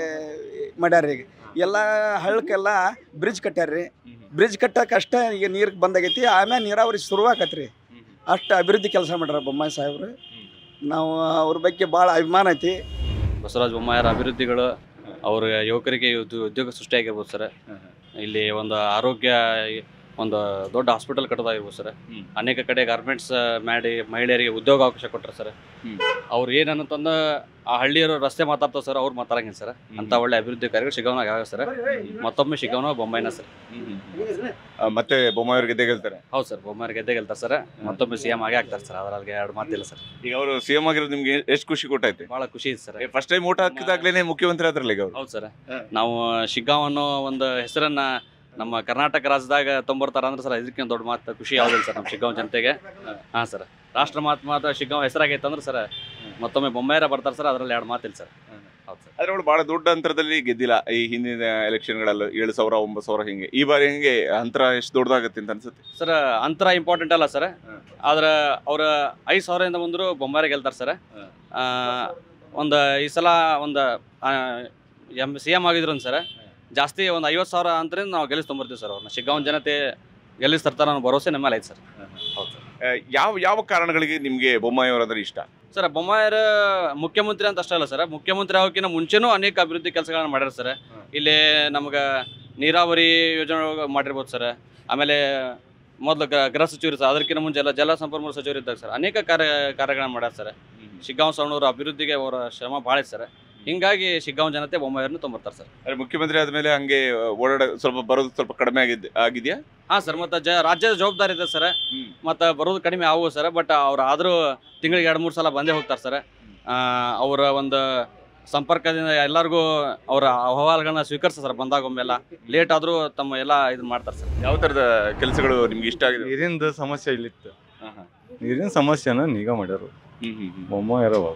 Speaker 6: ಮಾಡ್ಯಾರ್ರಿ ಈಗ ಎಲ್ಲ ಹಳ್ಳಕ್ಕೆಲ್ಲ ಬ್ರಿಡ್ಜ್ ಕಟ್ಯಾರ್ರಿ ಬ್ರಿಡ್ಜ್ ಕಟ್ಟಕ್ಕೆ ಅಷ್ಟೇ ಈಗ ನೀರು ಬಂದಾಗೈತಿ ಆಮ್ಯಾಗ ನೀರಾವರಿ ಶುರುವಾಕತ್ರಿ ಅಷ್ಟು ಅಭಿವೃದ್ಧಿ ಕೆಲಸ ಮಾಡ್ಯಾರ ಬೊಮ್ಮಾಯಿ ಸಾಹೇಬ್ರು ನಾವು ಅವ್ರ ಬಗ್ಗೆ ಭಾಳ ಅಭಿಮಾನ ಐತಿ
Speaker 3: ಬಸವರಾಜ ಬೊಮ್ಮಾಯರ ಅಭಿವೃದ್ಧಿಗಳು ಅವ್ರ ಯುವಕರಿಗೆ ಉದ್ಯೋ- ಉದ್ಯೋಗ ಸೃಷ್ಟಿಯಾಗಿರ್ಬೋದು ಸರ್ ಇಲ್ಲಿ ಒಂದು ಆರೋಗ್ಯ ಒಂದು ದೊಡ್ಡ ಹಾಸ್ಪಿಟಲ್ ಕಟ್ಟೋದಾಗಿರ್ಬೋದು ಸರ್ ಅನೇಕ ಕಡೆ ಗಾರ್ಮೆಂಟ್ಸ್ ಮಾಡಿ ಮಹಿಳೆಯರಿಗೆ ಉದ್ಯೋಗ ಅವಕಾಶ ಕೊಟ್ಟರು ಸರ್ ಅವ್ರು ಏನನ್ನಂತಂದು ಆ ಹಳ್ಳಿಯವರು ರಸ್ತೆ ಮಾತಾಡ್ತಾವ ಸರ್ ಅವ್ರು ಮಾತಾಡಂಗಿಲ್ಲ ಸರ್ ಅಂತ ಒಳ್ಳೆ ಅಭಿವೃದ್ಧಿ ಕಾರ್ಯಗಳು ಶಿಗವನಾಗ ಆಗ ಸರ್ ಮತ್ತೊಮ್ಮೆ ಶಿಗವನ ಬೊಂಬೈನ ಸರ್
Speaker 1: ಆ, ಮತ್ತೆ ಬೊಮ್ಮಾಯಿ ಗೆದ್ದೆ ಗೆಲ್ತಾರೆ
Speaker 3: ಹೌದು ಸರ್ ಬೊಮ್ಮಾಯಿ ಗೆದ್ದೆ ಗೆಲ್ತಾರೆ ಸರ್ ಮತ್ತೊಮ್ಮೆ ಸಿ ಎಂ ಆಗೇ ಆಗ್ತಾರೆ ಸರ್ ಅದ್ರಲ್ಲಿ ಎರಡು ಮಾತಿಲ್ಲ ಸರ್
Speaker 1: ಈಗ ಅವರು ಸಿಎಂ ಆಗಿರೋದು ನಿಮ್ಗೆ ಎಷ್ಟು ಖುಷಿ ಕೊಟ್ಟೈತೆ
Speaker 3: ಬಹಳ ಖುಷಿ ಇದೆ ಸರ್
Speaker 1: ಫಸ್ಟ್ ಟೈಮ್ ಓಟ್ ಹಾಕಿದಾಗ್ಲೇನೆ ಮುಖ್ಯಮಂತ್ರಿ ಆದ್ರಲ್ಲ ಈಗ ಅವರು
Speaker 3: ಹೌದು ಸರ್ ನಾವು ಶಿಗ್ಗಾಂವ್ ಅನ್ನೋ ಒಂದು ಹೆಸರನ್ನ ನಮ್ಮ ಕರ್ನಾಟಕ ರಾಜ್ಯದಾಗ ತೊಂಬರ್ತಾರ ಅಂದ್ರೆ ಸರ್ ಇದಕ್ಕೆ ದೊಡ್ಡ ಮಾತು ಖುಷಿ ಯಾವುದಿಲ್ಲ ಸರ್ ನಮ್ಮ ಶಿಗ್ಗಾಂವ್ ಜನತೆಗೆ ಹಾಂ ಸರ್ ರಾಷ್ಟ್ರ ಮಹಾತ್ಮ ಶಿಗ್ಗಾಂವ್ ಹೆಸರಾಗೈತೆ ಅಂದ್ರೆ ಸರ್ ಮತ್ತೊಮ್ಮೆ ಬೊಮ್ಮಾಯಿರ ಬರ್ತಾರೆ ಸರ್ ಅದ್ರಲ್ಲಿ ಎರಡು ಮಾತಿಲ್ಲ ಸರ್ ಹೌದು ಸರ್
Speaker 1: ಆದ್ರೆ ಅವಳು ಬಹಳ ದೊಡ್ಡ ಅಂತರದಲ್ಲಿ ಗೆದ್ದಿಲ್ಲ ಈ ಹಿಂದಿನ ಎಲೆಕ್ಷನ್ಗಳಲ್ಲಿ ಏಳು ಸಾವಿರ ಒಂಬತ್ತು ಸಾವಿರ ಹಿಂಗೆ ಈ ಬಾರಿ ಹಿಂಗೆ ಅಂತರ ಎಷ್ಟು ದೊಡ್ಡದಾಗತ್ತೆ ಅಂತ ಅನ್ಸುತ್ತೆ
Speaker 3: ಸರ್ ಅಂತರ ಇಂಪಾರ್ಟೆಂಟ್ ಅಲ್ಲ ಸರ್ ಆದ್ರೆ ಅವ್ರ ಐದು ಸಾವಿರದಿಂದ ಬಂದರು ಬೊಂಬಾರಿ ಗೆಲ್ತಾರೆ ಸರ್ ಒಂದು ಈ ಸಲ ಒಂದು ಎಮ್ ಸಿ ಎಮ್ ಆಗಿದ್ರು ಸರ್ ಜಾಸ್ತಿ ಒಂದು ಐವತ್ತು ಸಾವಿರ ಅಂತರಿಂದ ನಾವು ಗೆಲ್ಲಿಸ್ಕೊಂಬರ್ತೀವಿ ಸರ್ ಅವ್ರನ್ನ ಶಿಗ್ಗಾಂವ್ ಜನತೆ ಗೆಲ್ಲಿಸ್ತಾರ ಅನ್ನೋ ಭರವಸೆ ನಮ್ಮ ಮೇಲೆ ಐತೆ ಸರ್ ಹೌದು ಸರ್
Speaker 1: ಆ, ಯಾವ ಯಾವ ಕಾರಣಗಳಿಗೆ ನಿಮ್ಗೆ ಬೊಮ್ಮಾಯಿ ಅವರಂದ್ರೆ ಇಷ್ಟ
Speaker 3: ಸರ್ ಬೊಮ್ಮಾಯರ ಮುಖ್ಯಮಂತ್ರಿ ಅಂತ ಅಷ್ಟೇ ಅಲ್ಲ ಸರ್ ಮುಖ್ಯಮಂತ್ರಿ ಆಗೋಕ್ಕಿಂತ ಮುಂಚೆನೂ ಅನೇಕ ಅಭಿವೃದ್ಧಿ ಕೆಲಸಗಳನ್ನ ಮಾಡ್ಯಾರ ಸರ್ ಇಲ್ಲಿ ನಮ್ಗೆ ನೀರಾವರಿ ಯೋಜನೆ ಮಾಡಿರ್ಬೋದು ಸರ್ ಆಮೇಲೆ ಮೊದಲು ಗೃಹ ಸಚಿವರು ಸರ್ ಅದಕ್ಕಿಂತ ಮುಂಚೆ ಎಲ್ಲ ಜಲ ಸಂಪನ್ಮೂಲ ಸಚಿವರು ಇದ್ದಾಗ ಸರ್ ಅನೇಕ ಕಾರ್ಯ ಕಾರ್ಯಗಳನ್ನ ಮಾಡ್ಯಾರ ಸರ್ ಶಿಗ್ಗಾಂವ್ ಸವಣೂರು ಅಭಿವೃದ್ಧಿಗೆ ಅವರ ಶ್ರಮ ಭಾಳ ಐತೆ ಸರ್ ಹಿಂಗಾಗಿ ಶಿಗ್ಗಾಂವ್ ಜನತೆ ಬೊಮ್ಮಾಯರನ್ನು ತೊಂಬರ್ತಾರೆ ಸರ್
Speaker 1: ಅಂದ್ರೆ ಮುಖ್ಯಮಂತ್ರಿ ಆದ್ಮೇಲೆ ಹಂಗೆ ಓಡಾಡ ಸ್ವಲ್ಪ ಬರೋದು ಸ್ವಲ್ಪ ಕಡಿಮೆ ಆಗಿದ್ ಆಗಿದ್ಯಾ
Speaker 3: ಹಾಂ ಸರ್ ಮತ್ತು ಜ ರಾಜ್ಯದ ಜವಾಬ್ದಾರಿ ಇದೆ ಸರ್ ಮತ್ತು ಬರೋದು ಕಡಿಮೆ ಆಗುವ ಸರ್ ಬಟ್ ಅವ್ರು ಆದರೂ ತಿಂಗಳಿಗೆ ಎರಡು ಮೂರು ಸಲ ಬಂದೇ ಹೋಗ್ತಾರೆ ಸರ್ ಅವರ ಒಂದು ಸಂಪರ್ಕದಿಂದ ಎಲ್ಲರಿಗೂ ಅವರ ಅಹವಾಲುಗಳನ್ನ ಸ್ವೀಕರಿಸ್ತಾರೆ ಸರ್ ಬಂದಾಗೊಮ್ಮೆಲ್ಲ ಲೇಟ್ ಆದರೂ ತಮ್ಮ ಎಲ್ಲ ಇದನ್ನ ಮಾಡ್ತಾರೆ ಸರ್
Speaker 1: ಯಾವ ತರದ ಕೆಲಸಗಳು ನಿಮ್ಗೆ ಇಷ್ಟ ಆಗಿದೆ
Speaker 15: ನೀರಿಂದು ಸಮಸ್ಯೆ ಇಲ್ಲಿತ್ತು ನೀರಿನ ಸಮಸ್ಯೆನ ನಿಗಾ ಮಾಡ್ಯಾರು ಬೊಮ್ಮ ಇರವ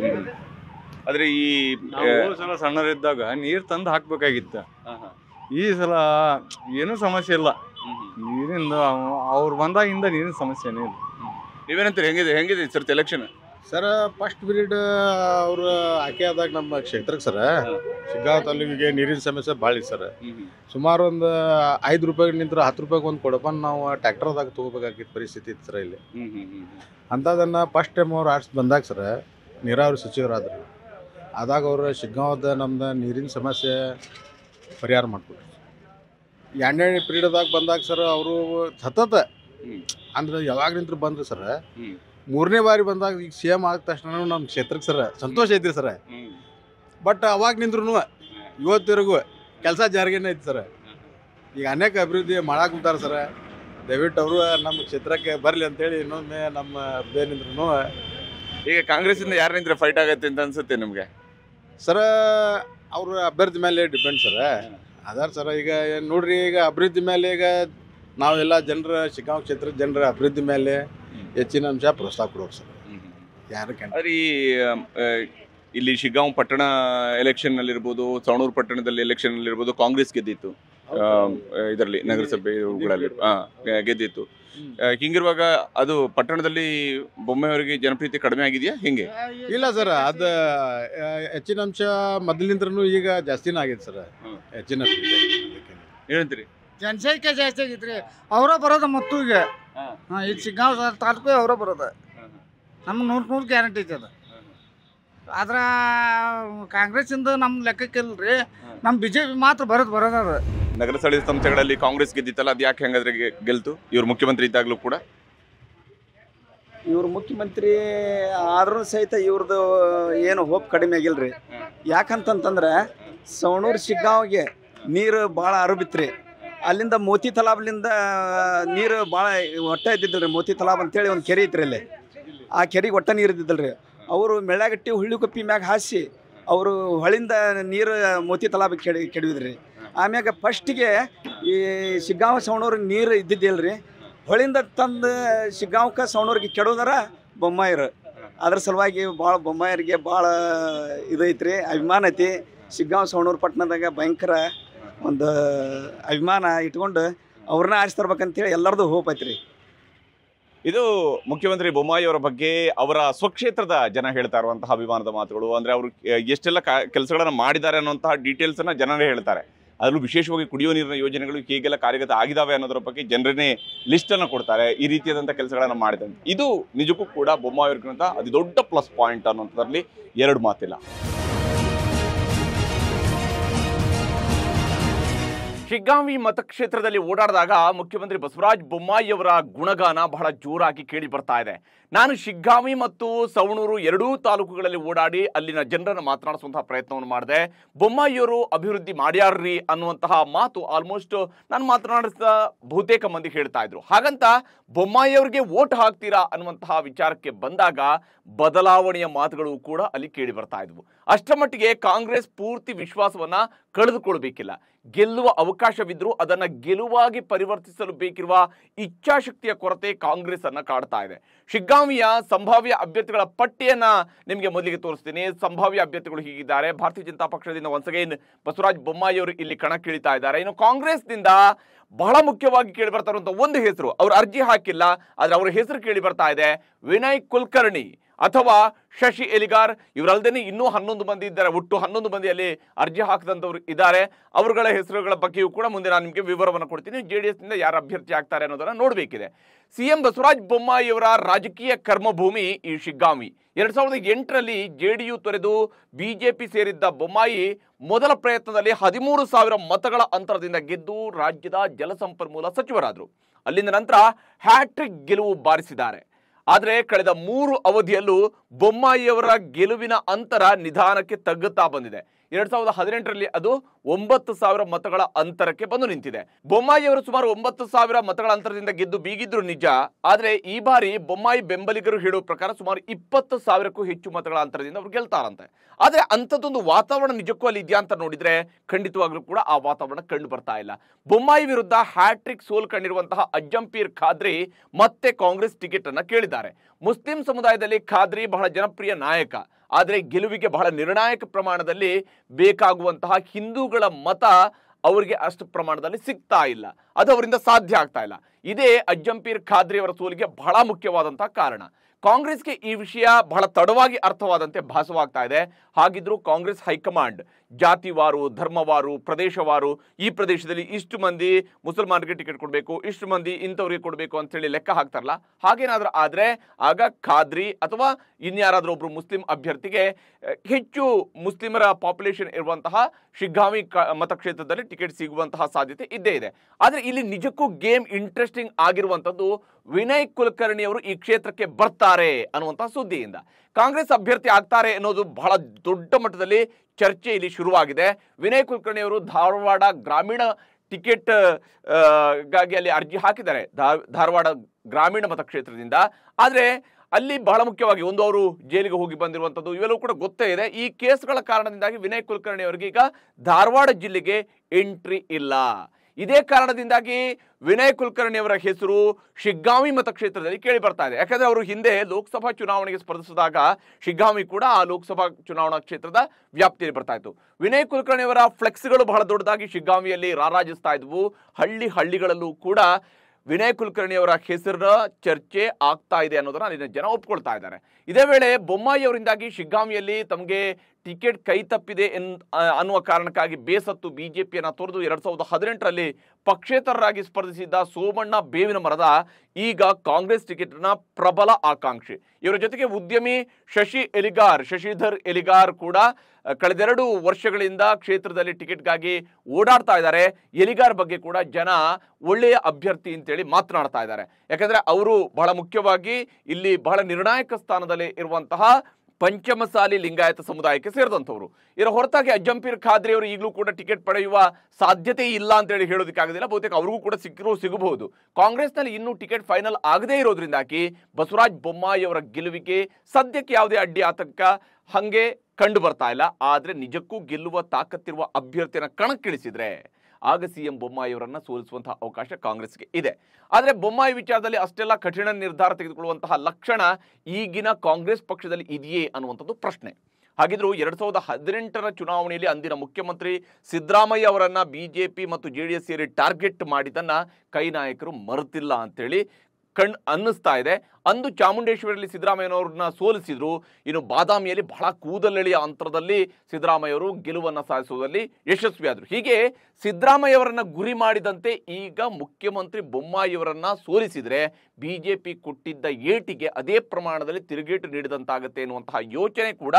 Speaker 1: ಆದ್ರೆ ಈ
Speaker 15: ನಾವು ಸಲ ಸಣ್ಣರಿದ್ದಾಗ ನೀರ್ ತಂದು ಹಾಕ್ಬೇಕಾಗಿತ್ತು ಈ ಸಲ ಏನೂ ಸಮಸ್ಯೆ ಇಲ್ಲ ನೀರಿಂದ ಅವ್ರು ಬಂದಾಗಿಂದ ನೀರಿನ ಸಮಸ್ಯೆನೇ ಇಲ್ಲ
Speaker 1: ನೀವೇನಂತೀರಿ ಹೆಂಗಿದೆ ಹೆಂಗಿದೆ sir election
Speaker 16: sir first period ಅವರು ಆಯ್ಕೆ ಆದಾಗ ನಮ್ಮ ಕ್ಷೇತ್ರಕ್ಕೆ ಸರ್ ಶಿಗ್ಗಾಂವ್ ತಾಲೂಕಿಗೆ ನೀರಿನ ಸಮಸ್ಯೆ ಭಾಳ ಇತ್ತು ಸರ್ ಸುಮಾರು ಒಂದು ಐದು ರೂಪಾಯಿ ನಿಂತ್ರ ಹತ್ತು ರೂಪಾಯಿಗೆ ಒಂದು ಕೊಡಪನ್ ನಾವು ಟ್ಯಾಕ್ಟರ್ದಾಗ ತೊಗೋಬೇಕಾಗಿತ್ತು ಪರಿಸ್ಥಿತಿ ಇತ್ತು ಸರ್ ಇಲ್ಲಿ ಅಂಥದನ್ನು ಫಸ್ಟ್ ಟೈಮ್ ಅವ್ರು ಆರ್ಸ್ ಬಂದಾಗ ಸರ್ ನೀರಾವರಿ ಸಚಿವರಾದ್ರು ಆದಾಗ ಅವರು ಶಿಗ್ಗಾಂವದ ನಮ್ದು ನೀರಿನ ಸಮಸ್ಯೆ ಪರಿಹಾರ ಮಾಡಿಕೊಟ್ರು ಎರಡನೇ ಪೀರಿಯಡ್ದಾಗ ಬಂದಾಗ ಸರ್ ಅವರು ಸತತ ಅಂದ್ರೆ ಯಾವಾಗ ನಿಂತ್ರು ಬಂದ್ರು ಸರ್ ಮೂರನೇ ಬಾರಿ ಬಂದಾಗ ಈಗ ಸಿ ಎಮ್ ಆದ ತಕ್ಷಣ ನಮ್ಮ ಕ್ಷೇತ್ರಕ್ಕೆ ಸರ್ ಸಂತೋಷ ಐತ್ರಿ ಸರ್ ಬಟ್ ಅವಾಗ ನಿಂದ್ರು ಇವತ್ತಿವರೆಗೂ ಕೆಲಸ ಜಾರಿಗೆನೇ ಐತಿ ಸರ್ ಈಗ ಅನೇಕ ಅಭಿವೃದ್ಧಿ ಮಾಡಾಕ್ ಕುಂತಾರ ಸರ್ ದಯವಿಟ್ಟು ಅವರು ನಮ್ಮ ಕ್ಷೇತ್ರಕ್ಕೆ ಬರಲಿ ಅಂತೇಳಿ ಇನ್ನೊಮ್ಮೆ ನಮ್ಮ ಹೃದಯ ನಿಂತ್ರು
Speaker 1: ಈಗ ಕಾಂಗ್ರೆಸ್ ಇಂದ ಯಾರ ನಿಂತ್ರೆ ಫೈಟ್ ಆಗತ್ತೆ ಅಂತ ಅನ್ಸುತ್ತೆ ನಿಮ್ಗೆ
Speaker 16: ಸರ್ ಅವ್ರ ಅಭ್ಯರ್ಥಿ ಮೇಲೆ ಡಿಪೆಂಡ್ ಸರ್ ಅದಾರ ಸರ್ ಈಗ ಏನ್ ನೋಡ್ರಿ ಈಗ ಅಭಿವೃದ್ಧಿ ಮೇಲೆ ಈಗ ನಾವೆಲ್ಲ ಜನರ ಶಿಗ್ಗಾಂವ್ ಕ್ಷೇತ್ರದ ಜನರ ಅಭಿವೃದ್ಧಿ ಮೇಲೆ ಹೆಚ್ಚಿನ ಅಂಶ ಪ್ರೋತ್ಸಾಹ ಕೊಡೋರು ಸರ್ ಯಾರು
Speaker 1: ಆದ್ರೆ ಈ ಆಮ್, ಆ, ಇಲ್ಲಿ ಶಿಗ್ಗಾಂವ್ ಪಟ್ಟಣ ಎಲೆಕ್ಷನ್ ನಲ್ಲಿ ಇರ್ಬೋದು ಸವಣೂರು ಪಟ್ಟಣದಲ್ಲಿ ಎಲೆಕ್ಷನ್ ನಲ್ಲಿ ಇರ್ಬೋದು ಕಾಂಗ್ರೆಸ್ ಗೆದ್ದಿತ್ತು ಇದರಲ್ಲಿ ನಗರಸಭೆಗಳಲ್ಲಿ ಆ, ಗೆದ್ದಿತ್ತು ಆ, ಹಿಂಗಿರುವಾಗ ಅದು ಪಟ್ಟಣದಲ್ಲಿ ಬೊಮ್ಮೆಯವರಿಗೆ ಜನಪ್ರಿಯತೆ ಕಡಿಮೆ ಆಗಿದೆಯಾ ಹಿಂಗೆ
Speaker 16: ಇಲ್ಲ ಸರ್ ಅದು ಆ, ಹೆಚ್ಚಿನ ಅಂಶ ಮೊದಲಿನಿಂದ್ರೂ ಈಗ ಜಾಸ್ತಿನೇ ಆಗಿದೆ ಸರ್ ಹೆಚ್ಚಿನ
Speaker 1: ಏನಂತೀರಿ
Speaker 17: ಜನಸಂಖ್ಯೆ ಜಾಸ್ತಿ ಆಗೈತ್ರಿ ಅವರ ಬರೋದು ಮತ್ತು ಈಗ ಹಾಂ ಇಲ್ಲಿ ಶಿಗ್ಗಾಂವ್ ಸರ್ ತಾಲೂಕು ಅವರ ಬರೋದು ನಮ್ಗೆ ನೂರು ನೂರು ಗ್ಯಾರಂಟಿ ಐತೆ ಅದು ಆದ್ರ ಕಾಂಗ್ರೆಸ್ಸಿಂದ ನಮ್ಮ ಲೆಕ್ಕಕ್ಕಿಲ್ರಿ ನಮ್ಮ ಬಿ ಜೆ ಪಿ ಮಾತ್ರ ಬರೋದು ಬರೋದು
Speaker 1: ನಗರ ಸ್ಥಳೀಯ ಸಂಸ್ಥೆಗಳಲ್ಲಿ ಕಾಂಗ್ರೆಸ್ ಗೆದ್ದಿತ್ತಲ್ಲ ಅದು ಯಾಕೆ ಹಂಗಾದ್ರೆ ಗೆ- ಗೆಲ್ತು ಇವ್ರು ಮುಖ್ಯಮಂತ್ರಿ ಇದ್ದಾಗಲೂ ಕೂಡ
Speaker 6: ಇವ್ರು ಮುಖ್ಯಮಂತ್ರಿ ಆದ್ರೂ ಸಹಿತ ಇವ್ರದ್ದು ಏನು ಹೋಪ್ ಕಡಿಮೆ ಆಗಿಲ್ರಿ ಯಾಕಂತಂತಂದ್ರೆ ಸವಣೂರು ಶಿಗ್ಗಾಂವ್ಗೆ ನೀರು ಭಾಳ ಅರಬಿತ್ರಿ ಅಲ್ಲಿಂದ ಮೋತಿ ತಲಾಬ್ಲಿಂದ ನೀರು ಭಾಳ ಒಟ್ಟ ಇದ್ದಿದ್ದಲ್ರಿ ಮೋತಿ ತಲಾಬ್ ಅಂತೇಳಿ ಒಂದು ಕೆರೆ ಐತ್ರಿ ಅಲ್ಲಿ ಆ ಕೆರೆಗೆ ಒಟ್ಟ ನೀರು ಇದ್ದಿದ್ದಲ್ರಿ ಅವರು ಮೆಳ್ಳಗಟ್ಟಿ ಹುಳ್ಳಿ ಕೊಪ್ಪಿ ಮ್ಯಾಗ ಹಾಸಿ ಅವರು ಹೊಳಿಂದ ನೀರು ಮೋತಿ ತಲಾಬಿಗೆ ಕೆಡಿ ಕೆಡವಿದ್ರಿ ಆಮ್ಯಾಗ ಫಸ್ಟಿಗೆ ಈ ಶಿಗ್ಗಾಂವ್ ಸವಣೂರು ನೀರು ಇದ್ದಿದ್ದಿಲ್ರಿ ಹೊಳಿಂದ ತಂದು ಶಿಗ್ಗಾಂವ್ಕ ಸವಣೂರಿಗೆ ಕೆಡೋದಾರ ಬೊಮ್ಮಾಯರು ಅದ್ರ ಸಲುವಾಗಿ ಭಾಳ ಬೊಮ್ಮಾಯರಿಗೆ ಭಾಳ ಇದೈತ್ರಿ ಅಭಿಮಾನ ಐತಿ ಶಿಗ್ಗಾಂವ್ ಸವಣೂರು ಪಟ್ಟಣದಾಗ ಭಯಂಕರ ಒಂದು ಅಭಿಮಾನ ಇಟ್ಕೊಂಡು ಅವ್ರನ್ನ ಆರಿಸಿ ತರ್ಬೇಕಂತೇಳಿ ಎಲ್ಲರದು ಹೋಪ್ ಐತ್ರಿ
Speaker 1: ಇದು ಮುಖ್ಯಮಂತ್ರಿ ಬೊಮ್ಮಾಯಿ ಅವರ ಬಗ್ಗೆ ಅವರ ಸ್ವಕ್ಷೇತ್ರದ ಜನ ಹೇಳ್ತಾ ಇರುವಂತಹ ಅಭಿಮಾನದ ಮಾತುಗಳು ಅಂದ್ರೆ ಅವರು ಎಷ್ಟೆಲ್ಲ ಕೆಲಸಗಳನ್ನ ಮಾಡಿದ್ದಾರೆ ಅನ್ನುವಂತಹ ಡೀಟೇಲ್ಸ್ ಅನ್ನ ಜನರೇ ಹೇಳ್ತಾರೆ ಅದರಲ್ಲೂ ವಿಶೇಷವಾಗಿ ಕುಡಿಯುವ ನೀರಿನ ಯೋಜನೆಗಳು ಹೇಗೆಲ್ಲ ಕಾರ್ಯಗತ ಆಗಿದಾವೆ ಅನ್ನೋದರ ಬಗ್ಗೆ ಜನರನ್ನೇ ಲಿಸ್ಟ್ ಅನ್ನು ಕೊಡ್ತಾರೆ ಈ ರೀತಿಯಾದಂಥ ಕೆಲಸಗಳನ್ನ ಮಾಡಿದಂತೆ ಇದು ನಿಜಕ್ಕೂ ಕೂಡ ಬೊಮ್ಮಾಯಿ ಅವ್ರಿಗಿಂತ ಅತಿ ದೊಡ್ಡ ಪ್ಲಸ್ ಪಾಯಿಂಟ್ ಅನ್ನೋಂಥದ್ರಲ್ಲಿ ಎರಡು ಮಾತಿಲ್ಲ ಶಿಗ್ಗಾಂವಿ ಮತಕ್ಷೇತ್ರದಲ್ಲಿ ಓಡಾಡಿದಾಗ ಮುಖ್ಯಮಂತ್ರಿ ಬಸವರಾಜ ಬೊಮ್ಮಾಯಿ ಅವರ ಗುಣಗಾನ ಬಹಳ ಜೋರಾಗಿ ಕೇಳಿ ಬರ್ತಾ ಇದೆ ನಾನು ಶಿಗ್ಗಾಂವಿ ಮತ್ತು ಸವಣೂರು ಎರಡೂ ತಾಲೂಕುಗಳಲ್ಲಿ ಓಡಾಡಿ ಅಲ್ಲಿನ ಜನರನ್ನು ಮಾತನಾಡಿಸುವಂತಹ ಪ್ರಯತ್ನವನ್ನು ಮಾಡಿದೆ ಬೊಮ್ಮಾಯಿಯವರು ಅಭಿವೃದ್ಧಿ ಮಾಡ್ಯಾರ್ರಿ ಅನ್ನುವಂತಹ ಮಾತು ಆಲ್ಮೋಸ್ಟ್ ನಾನು ಮಾತನಾಡಿಸಿದ ಬಹುತೇಕ ಮಂದಿ ಹೇಳ್ತಾ ಇದ್ರು ಹಾಗಂತ ಬೊಮ್ಮಾಯಿಯವರಿಗೆ ವೋಟ್ ಹಾಕ್ತೀರಾ ಅನ್ನುವಂತಹ ವಿಚಾರಕ್ಕೆ ಬಂದಾಗ ಬದಲಾವಣೆಯ ಮಾತುಗಳು ಕೂಡ ಅಲ್ಲಿ ಕೇಳಿ ಬರ್ತಾ ಇದ್ವು ಅಷ್ಟರ ಮಟ್ಟಿಗೆ ಕಾಂಗ್ರೆಸ್ ಪೂರ್ತಿ ವಿಶ್ವಾಸವನ್ನ ಕಳೆದುಕೊಳ್ಬೇಕಿಲ್ಲ ಗೆಲ್ಲುವ ಅವಕಾಶವಿದ್ರೂ ಅದನ್ನ ಗೆಲುವಾಗಿ ಪರಿವರ್ತಿಸಲು ಬೇಕಿರುವ ಇಚ್ಛಾಶಕ್ತಿಯ ಕೊರತೆ ಕಾಂಗ್ರೆಸ್ ಅನ್ನ ಕಾಡ್ತಾ ಇದೆ ಶಿಗ್ಗಾಂವಿಯ ಸಂಭಾವ್ಯ ಅಭ್ಯರ್ಥಿಗಳ ಪಟ್ಟಿಯನ್ನ ನಿಮಗೆ ಮೊದಲಿಗೆ ತೋರಿಸ್ತೀನಿ ಸಂಭಾವ್ಯ ಅಭ್ಯರ್ಥಿಗಳು ಹೀಗಿದ್ದಾರೆ ಭಾರತೀಯ ಜನತಾ ಪಕ್ಷದಿಂದ ಒನ್ಸ್ ಅಗೈನ್ ಬಸವರಾಜ ಬೊಮ್ಮಾಯಿ ಅವರು ಇಲ್ಲಿ ಕಣಕ್ಕಿಳಿತಾ ಇದ್ದಾರೆ ಇನ್ನು ಕಾಂಗ್ರೆಸ್ನಿಂದ ಬಹಳ ಮುಖ್ಯವಾಗಿ ಕೇಳಿ ಬರ್ತಾ ಇರುವಂತ ಒಂದು ಹೆಸರು ಅವ್ರು ಅರ್ಜಿ ಹಾಕಿಲ್ಲ ಆದ್ರೆ ಅವರ ಹೆಸರು ಕೇಳಿ ಬರ್ತಾ ಇದೆ ವಿನಯ್ ಕುಲಕರ್ಣಿ ಅಥವಾ ಶಶಿ ಎಲಿಗಾರ್ ಇವರಲ್ದೇನೆ ಇನ್ನೂ ಹನ್ನೊಂದು ಮಂದಿ ಇದ್ದಾರೆ ಒಟ್ಟು ಹನ್ನೊಂದು ಮಂದಿಯಲ್ಲಿ ಅರ್ಜಿ ಹಾಕಿದಂಥವ್ರು ಇದ್ದಾರೆ ಅವರುಗಳ ಹೆಸರುಗಳ ಬಗ್ಗೆಯೂ ಕೂಡ ಮುಂದೆ ನಾನು ನಿಮಗೆ ವಿವರವನ್ನು ಕೊಡ್ತೀನಿ ಜೆ ಡಿ ಎಸ್ನಿಂದ ಯಾರು ಅಭ್ಯರ್ಥಿ ಆಗ್ತಾರೆ ಅನ್ನೋದನ್ನ ನೋಡಬೇಕಿದೆ ಸಿಎಂ ಬಸವರಾಜ ಬೊಮ್ಮಾಯಿಯವರ ರಾಜಕೀಯ ಕರ್ಮಭೂಮಿ ಈ ಶಿಗ್ಗಾಂವಿ ಎರಡ್ ಸಾವಿರದ ಎಂಟರಲ್ಲಿ ಜೆ ಡಿ ಯು ತೊರೆದು ಬಿಜೆಪಿ ಸೇರಿದ್ದ ಬೊಮ್ಮಾಯಿ ಮೊದಲ ಪ್ರಯತ್ನದಲ್ಲಿ ಹದಿಮೂರು ಸಾವಿರ ಮತಗಳ ಅಂತರದಿಂದ ಗೆದ್ದು ರಾಜ್ಯದ ಜಲಸಂಪನ್ಮೂಲ ಸಚಿವರಾದರು ಅಲ್ಲಿಂದ ನಂತರ ಹ್ಯಾಟ್ರಿಕ್ ಗೆಲುವು ಬಾರಿಸಿದ್ದಾರೆ ಆದರೆ ಕಳೆದ ಮೂರು ಅವಧಿಯಲ್ಲೂ ಬೊಮ್ಮಾಯಿಯವರ ಗೆಲುವಿನ ಅಂತರ ನಿಧಾನಕ್ಕೆ ತಗ್ಗುತ್ತಾ ಬಂದಿದೆ ಎರಡ್ ಸಾವಿರದ ಹದಿನೆಂಟರಲ್ಲಿ ಅದು ಒಂಬತ್ತು ಸಾವಿರ ಮತಗಳ ಅಂತರಕ್ಕೆ ಬಂದು ನಿಂತಿದೆ ಬೊಮ್ಮಾಯಿಯವರು ಸುಮಾರು ಒಂಬತ್ತು ಸಾವಿರ ಮತಗಳ ಅಂತರದಿಂದ ಗೆದ್ದು ಬೀಗಿದ್ರು ನಿಜ ಆದರೆ ಈ ಬಾರಿ ಬೊಮ್ಮಾಯಿ ಬೆಂಬಲಿಗರು ಹೇಳುವ ಪ್ರಕಾರ ಸುಮಾರು ಇಪ್ಪತ್ತು ಸಾವಿರಕ್ಕೂ ಹೆಚ್ಚು ಮತಗಳ ಅಂತರದಿಂದ ಅವರು ಗೆಲ್ತಾರಂತೆ ಆದರೆ ಅಂಥದ್ದೊಂದು ವಾತಾವರಣ ನಿಜಕ್ಕೂ ಅಲ್ಲಿ ಇದೆಯಾ ಅಂತ ನೋಡಿದ್ರೆ ಖಂಡಿತವಾಗ್ಲೂ ಕೂಡ ಆ ವಾತಾವರಣ ಕಂಡು ಬರ್ತಾ ಇಲ್ಲ ಬೊಮ್ಮಾಯಿ ವಿರುದ್ಧ ಹ್ಯಾಟ್ರಿಕ್ ಸೋಲ್ ಕಂಡಿರುವಂತಹ ಅಜ್ಜಂಪೀರ್ ಖಾದ್ರಿ ಮತ್ತೆ ಕಾಂಗ್ರೆಸ್ ಟಿಕೆಟ್ ಅನ್ನ ಕೇಳಿದ್ದಾರೆ ಮುಸ್ಲಿಂ ಸಮುದಾಯದಲ್ಲಿ ಖಾದ್ರಿ ಬಹಳ ಜನಪ್ರಿಯ ನಾಯಕ ಆದರೆ ಗೆಲುವಿಗೆ ಬಹಳ ನಿರ್ಣಾಯಕ ಪ್ರಮಾಣದಲ್ಲಿ ಬೇಕಾಗುವಂತಹ ಹಿಂದೂಗಳ ಮತ ಅವರಿಗೆ ಅಷ್ಟು ಪ್ರಮಾಣದಲ್ಲಿ ಸಿಗ್ತಾ ಇಲ್ಲ ಅದು ಅವರಿಂದ ಸಾಧ್ಯ ಆಗ್ತಾ ಇಲ್ಲ ಇದೇ ಅಜ್ಜಂಪೀರ್ ಖಾದ್ರಿ ಅವರ ಸೋಲಿಗೆ ಬಹಳ ಮುಖ್ಯವಾದಂತಹ ಕಾರಣ ಕಾಂಗ್ರೆಸ್ಗೆ ಈ ವಿಷಯ ಬಹಳ ತಡವಾಗಿ ಅರ್ಥವಾದಂತೆ ಭಾಸವಾಗ್ತಾ ಇದೆ ಹಾಗಿದ್ರೂ ಕಾಂಗ್ರೆಸ್ ಹೈಕಮಾಂಡ್ ಜಾತಿವಾರು ಧರ್ಮವಾರು ಪ್ರದೇಶವಾರು ಈ ಪ್ರದೇಶದಲ್ಲಿ ಇಷ್ಟು ಮಂದಿ ಮುಸಲ್ಮಾನರಿಗೆ ಟಿಕೆಟ್ ಕೊಡಬೇಕು ಇಷ್ಟು ಮಂದಿ ಇಂಥವ್ರಿಗೆ ಕೊಡಬೇಕು ಅಂತೇಳಿ ಲೆಕ್ಕ ಹಾಕ್ತಾರಲ್ಲ ಹಾಗೇನಾದ್ರೂ ಆದರೆ ಆಗ ಖಾದ್ರಿ ಅಥವಾ ಇನ್ಯಾರಾದ್ರೂ ಒಬ್ರು ಮುಸ್ಲಿಂ ಅಭ್ಯರ್ಥಿಗೆ ಅಹ್, ಹೆಚ್ಚು ಮುಸ್ಲಿಮರ ಪಾಪ್ಯುಲೇಷನ್ ಇರುವಂತಹ ಶಿಗ್ಗಾಂವಿ ಕ- ಮತಕ್ಷೇತ್ರದಲ್ಲಿ ಟಿಕೆಟ್ ಸಿಗುವಂತಹ ಸಾಧ್ಯತೆ ಇದ್ದೇ ಇದೆ ಆದರೆ ಇಲ್ಲಿ ನಿಜಕ್ಕೂ ಗೇಮ್ ಇಂಟ್ರೆಸ್ಟಿಂಗ್ ಆಗಿರುವಂಥದ್ದು ವಿನಯ್ ಕುಲಕರ್ಣಿ ಅವರು ಈ ಕ್ಷೇತ್ರಕ್ಕೆ ಬರ್ತಾರೆ ಅನ್ನುವಂತಹ ಸುದ್ದಿಯಿಂದ ಕಾಂಗ್ರೆಸ್ ಅಭ್ಯರ್ಥಿ ಆಗ್ತಾರೆ ಅನ್ನೋದು ಬಹಳ ದೊಡ್ಡ ಮಟ್ಟದಲ್ಲಿ ಚರ್ಚೆ ಇಲ್ಲಿ ಶುರುವಾಗಿದೆ ವಿನಯ್ ಕುಲಕರ್ಣಿ ಅವರು ಧಾರವಾಡ ಗ್ರಾಮೀಣ ಟಿಕೆಟ್ ಆ, ಗಾಗಿ ಅಲ್ಲಿ ಅರ್ಜಿ ಹಾಕಿದ್ದಾರೆ ಧಾ- ಧಾರವಾಡ ಗ್ರಾಮೀಣ ಮತಕ್ಷೇತ್ರದಿಂದ ಆದರೆ ಅಲ್ಲಿ ಬಹಳ ಮುಖ್ಯವಾಗಿ ಒಂದು ಅವರು ಜೈಲಿಗೆ ಹೋಗಿ ಬಂದಿರುವಂಥದ್ದು ಇವೆಲ್ಲವೂ ಕೂಡ ಗೊತ್ತೇ ಇದೆ ಈ ಕೇಸ್ಗಳ ಕಾರಣದಿಂದಾಗಿ ವಿನಯ್ ಕುಲಕರ್ಣಿ ಅವರಿಗೆ ಈಗ ಧಾರವಾಡ ಜಿಲ್ಲೆಗೆ ಎಂಟ್ರಿ ಇಲ್ಲ ಇದೇ ಕಾರಣದಿಂದಾಗಿ ವಿನಯ್ ಕುಲಕರ್ಣಿ ಅವರ ಹೆಸರು ಶಿಗ್ಗಾಂವಿ ಮತಕ್ಷೇತ್ರದಲ್ಲಿ ಕೇಳಿ ಬರ್ತಾ ಇದೆ ಯಾಕಂದ್ರೆ ಅವರು ಹಿಂದೆ ಲೋಕಸಭಾ ಚುನಾವಣೆಗೆ ಸ್ಪರ್ಧಿಸಿದಾಗ ಶಿಗ್ಗಾಂವಿ ಕೂಡ ಆ ಲೋಕಸಭಾ ಚುನಾವಣಾ ಕ್ಷೇತ್ರದ ವ್ಯಾಪ್ತಿಯಲ್ಲಿ ಬರ್ತಾ ಇತ್ತು ವಿನಯ್ ಕುಲಕರ್ಣಿ ಅವರ ಫ್ಲೆಕ್ಸ್ಗಳು ಬಹಳ ದೊಡ್ಡದಾಗಿ ಶಿಗ್ಗಾಂವಿಯಲ್ಲಿ ರಾರಾಜಿಸ್ತಾ ಇದ್ವು ಹಳ್ಳಿ ಹಳ್ಳಿಗಳಲ್ಲೂ ಕೂಡ ವಿನಯ್ ಕುಲಕರ್ಣಿ ಅವರ ಹೆಸರಿನ ಚರ್ಚೆ ಆಗ್ತಾ ಇದೆ ಅನ್ನೋದನ್ನ ಅಲ್ಲಿನ ಜನ ಒಪ್ಕೊಳ್ತಾ ಇದ್ದಾರೆ ಇದೇ ವೇಳೆ ಬೊಮ್ಮಾಯಿ ಅವರಿಂದಾಗಿ ಶಿಗ್ಗಾಂವಿಯಲ್ಲಿ ತಮಗೆ ಟಿಕೆಟ್ ಕೈ ತಪ್ಪಿದೆ ಎನ್ ಆ, ಅನ್ನುವ ಕಾರಣಕ್ಕಾಗಿ ಬೇಸತ್ತು ಬಿಜೆಪಿಯನ್ನ ತೊರೆದು ಎರಡ್ ಸಾವಿರದ ಹದಿನೆಂಟರಲ್ಲಿ ಪಕ್ಷೇತರರಾಗಿ ಸ್ಪರ್ಧಿಸಿದ್ದ ಸೋಮಣ್ಣ ಬೇವಿನ ಮರದ ಈಗ ಕಾಂಗ್ರೆಸ್ ಟಿಕೆಟ್ನ ಪ್ರಬಲ ಆಕಾಂಕ್ಷಿ ಇವರ ಜೊತೆಗೆ ಉದ್ಯಮಿ ಶಶಿ ಎಲಿಗಾರ್ ಶಶಿಧರ್ ಎಲಿಗಾರ್ ಕೂಡ ಆ, ಕಳೆದೆರಡು ವರ್ಷಗಳಿಂದ ಕ್ಷೇತ್ರದಲ್ಲಿ ಟಿಕೆಟ್ಗಾಗಿ ಓಡಾಡ್ತಾ ಇದ್ದಾರೆ ಎಲಿಗಾರ್ ಬಗ್ಗೆ ಕೂಡ ಜನ ಒಳ್ಳೆಯ ಅಭ್ಯರ್ಥಿ ಅಂತೇಳಿ ಮಾತನಾಡ್ತಾ ಇದ್ದಾರೆ ಯಾಕಂದ್ರೆ ಅವರು ಬಹಳ ಮುಖ್ಯವಾಗಿ ಇಲ್ಲಿ ಬಹಳ ನಿರ್ಣಾಯಕ ಸ್ಥಾನದಲ್ಲಿ ಇರುವಂತಹ ಪಂಚಮಸಾಲಿ ಲಿಂಗಾಯತ ಸಮುದಾಯಕ್ಕೆ ಸೇರಿದಂಥವ್ರು ಇದರ ಹೊರತಾಗಿ ಅಜ್ಜಂಪೀರ್ ಖಾದ್ರಿ ಅವರು ಈಗಲೂ ಕೂಡ ಟಿಕೆಟ್ ಪಡೆಯುವ ಸಾಧ್ಯತೆ ಇಲ್ಲ ಅಂತೇಳಿ ಹೇಳೋದಕ್ಕಾಗೋದಿಲ್ಲ ಬಹುತೇಕ ಅವ್ರಿಗೂ ಕೂಡ ಸಿಕ್ಕಿರೂ ಸಿಗಬಹುದು ಕಾಂಗ್ರೆಸ್ನಲ್ಲಿ ಇನ್ನೂ ಟಿಕೆಟ್ ಫೈನಲ್ ಆಗದೇ ಇರೋದ್ರಿಂದಾಗಿ ಬಸವರಾಜ ಬೊಮ್ಮಾಯಿ ಅವರ ಗೆಲುವಿಗೆ ಸದ್ಯಕ್ಕೆ ಯಾವುದೇ ಅಡ್ಡಿ ಆತಂಕ ಹಂಗೆ ಕಂಡು ಬರ್ತಾ ಇಲ್ಲ ಆದರೆ ನಿಜಕ್ಕೂ ಗೆಲ್ಲುವ ತಾಕತ್ತಿರುವ ಅಭ್ಯರ್ಥಿಯನ್ನ ಕಣಕ್ಕಿಳಿಸಿದ್ರೆ ಆಗ ಸಿಎಂ ಬೊಮ್ಮಾಯಿ ಅವರನ್ನ ಸೋಲಿಸುವಂತಹ ಅವಕಾಶ ಕಾಂಗ್ರೆಸ್ಗೆ ಇದೆ ಆದರೆ ಬೊಮ್ಮಾಯಿ ವಿಚಾರದಲ್ಲಿ ಅಷ್ಟೆಲ್ಲ ಕಠಿಣ ನಿರ್ಧಾರ ತೆಗೆದುಕೊಳ್ಳುವಂತಹ ಲಕ್ಷಣ ಈಗಿನ ಕಾಂಗ್ರೆಸ್ ಪಕ್ಷದಲ್ಲಿ ಇದೆಯೇ ಅನ್ನುವಂಥದ್ದು ಪ್ರಶ್ನೆ ಹಾಗಿದ್ರು ಎರಡ್ ಸಾವಿರದ ಹದಿನೆಂಟರ ಚುನಾವಣೆಯಲ್ಲಿ ಅಂದಿನ ಮುಖ್ಯಮಂತ್ರಿ ಸಿದ್ದರಾಮಯ್ಯ ಅವರನ್ನ ಬಿಜೆಪಿ ಮತ್ತು ಜೆ ಡಿ ಎಸ್ ಸೇರಿ ಟಾರ್ಗೆಟ್ ಮಾಡಿದ್ದನ್ನ ಕೈ ನಾಯಕರು ಮರೆತಿಲ್ಲ ಅಂತೇಳಿ ಕಣ್ ಅನ್ನಿಸ್ತಾ ಇದೆ ಅಂದು ಚಾಮುಂಡೇಶ್ವರಿಯಲ್ಲಿ ಸಿದ್ದರಾಮಯ್ಯನವ್ರನ್ನ ಸೋಲಿಸಿದ್ರು ಇನ್ನು ಬಾದಾಮಿಯಲ್ಲಿ ಬಹಳ ಕೂದಲೆಳೆಯ ಅಂತರದಲ್ಲಿ ಸಿದ್ದರಾಮಯ್ಯವರು ಗೆಲುವನ್ನು ಸಾಧಿಸುವುದರಲ್ಲಿ ಯಶಸ್ವಿಯಾದರು ಹೀಗೆ ಸಿದ್ದರಾಮಯ್ಯವರನ್ನ ಗುರಿ ಮಾಡಿದಂತೆ ಈಗ ಮುಖ್ಯಮಂತ್ರಿ ಬೊಮ್ಮಾಯಿಯವರನ್ನ ಸೋಲಿಸಿದ್ರೆ ಬಿಜೆಪಿ ಕೊಟ್ಟಿದ್ದ ಏಟಿಗೆ ಅದೇ ಪ್ರಮಾಣದಲ್ಲಿ ತಿರುಗೇಟು ನೀಡಿದಂತಾಗತ್ತೆ ಎನ್ನುವಂತಹ ಯೋಚನೆ ಕೂಡ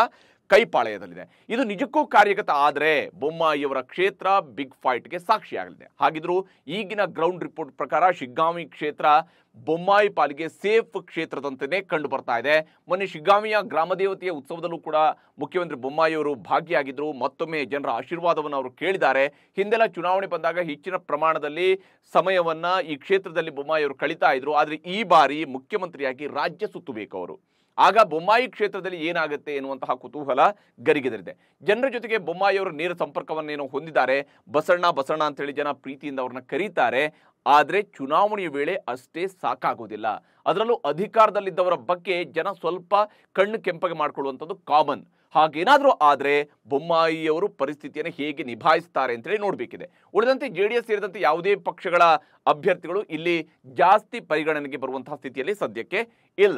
Speaker 1: ಕೈಪಾಳ್ಯದಲ್ಲಿದೆ ಇದು ನಿಜಕ್ಕೂ ಕಾರ್ಯಗತ ಆದರೆ ಬೊಮ್ಮಾಯಿಯವರ ಕ್ಷೇತ್ರ ಬಿಗ್ ಫೈಟ್ಗೆ ಸಾಕ್ಷಿಯಾಗಲಿದೆ ಹಾಗಿದ್ರೂ ಈಗಿನ ಗ್ರೌಂಡ್ ರಿಪೋರ್ಟ್ ಪ್ರಕಾರ ಶಿಗ್ಗಾಂವಿ ಕ್ಷೇತ್ರ ಬೊಮ್ಮಾಯಿ ಪಾಲಿಗೆ ಸೇಫ್ ಕ್ಷೇತ್ರದಂತೆಯೇ ಕಂಡು ಬರ್ತಾ ಇದೆ ಮೊನ್ನೆ ಶಿಗ್ಗಾಂವಿಯ ಗ್ರಾಮದೇವತೆಯ ಉತ್ಸವದಲ್ಲೂ ಕೂಡ ಮುಖ್ಯಮಂತ್ರಿ ಬೊಮ್ಮಾಯಿಯವರು ಭಾಗಿಯಾಗಿದ್ದರು ಮತ್ತೊಮ್ಮೆ ಜನರ ಆಶೀರ್ವಾದವನ್ನು ಅವರು ಕೇಳಿದ್ದಾರೆ ಹಿಂದೆಲ್ಲ ಚುನಾವಣೆ ಬಂದಾಗ ಹೆಚ್ಚಿನ ಪ್ರಮಾಣದಲ್ಲಿ ಸಮಯವನ್ನ ಈ ಕ್ಷೇತ್ರದಲ್ಲಿ ಬೊಮ್ಮಾಯಿಯವರು ಕಳೀತಾ ಇದ್ರು ಆದರೆ ಈ ಬಾರಿ ಮುಖ್ಯಮಂತ್ರಿಯಾಗಿ ರಾಜ್ಯ ಸುತ್ತಬೇಕು ಅವರು ಆಗ ಬೊಮ್ಮಾಯಿ ಕ್ಷೇತ್ರದಲ್ಲಿ ಏನಾಗುತ್ತೆ ಎನ್ನುವಂತಹ ಕುತೂಹಲ ಗರಿಗೆದರಿದೆ ಜನರ ಜೊತೆಗೆ ಬೊಮ್ಮಾಯಿಯವರು ನೇರ ಸಂಪರ್ಕವನ್ನೇನೋ ಹೊಂದಿದ್ದಾರೆ ಬಸಣ್ಣ ಬಸಣ್ಣ ಅಂತೇಳಿ ಜನ ಪ್ರೀತಿಯಿಂದ ಅವ್ರನ್ನ ಕರೀತಾರೆ ಆದರೆ ಚುನಾವಣೆಯ ವೇಳೆ ಅಷ್ಟೇ ಸಾಕಾಗೋದಿಲ್ಲ ಅದರಲ್ಲೂ ಅಧಿಕಾರದಲ್ಲಿದ್ದವರ ಬಗ್ಗೆ ಜನ ಸ್ವಲ್ಪ ಕಣ್ಣು ಕೆಂಪಗೆ ಮಾಡ್ಕೊಳ್ಳುವಂಥದ್ದು ಕಾಮನ್ ಹಾಗೇನಾದರೂ ಆದರೆ ಬೊಮ್ಮಾಯಿಯವರು ಪರಿಸ್ಥಿತಿಯನ್ನು ಹೇಗೆ ನಿಭಾಯಿಸ್ತಾರೆ ಅಂತೇಳಿ ನೋಡಬೇಕಿದೆ ಉಳಿದಂತೆ ಜೆ ಡಿ ಎಸ್ ಸೇರಿದಂತೆ ಯಾವುದೇ ಪಕ್ಷಗಳ ಅಭ್ಯರ್ಥಿಗಳು ಇಲ್ಲಿ ಜಾಸ್ತಿ ಪರಿಗಣನೆಗೆ ಬರುವಂತಹ ಸ್ಥಿತಿಯಲ್ಲಿ ಸದ್ಯಕ್ಕೆ ಇಲ್ಲ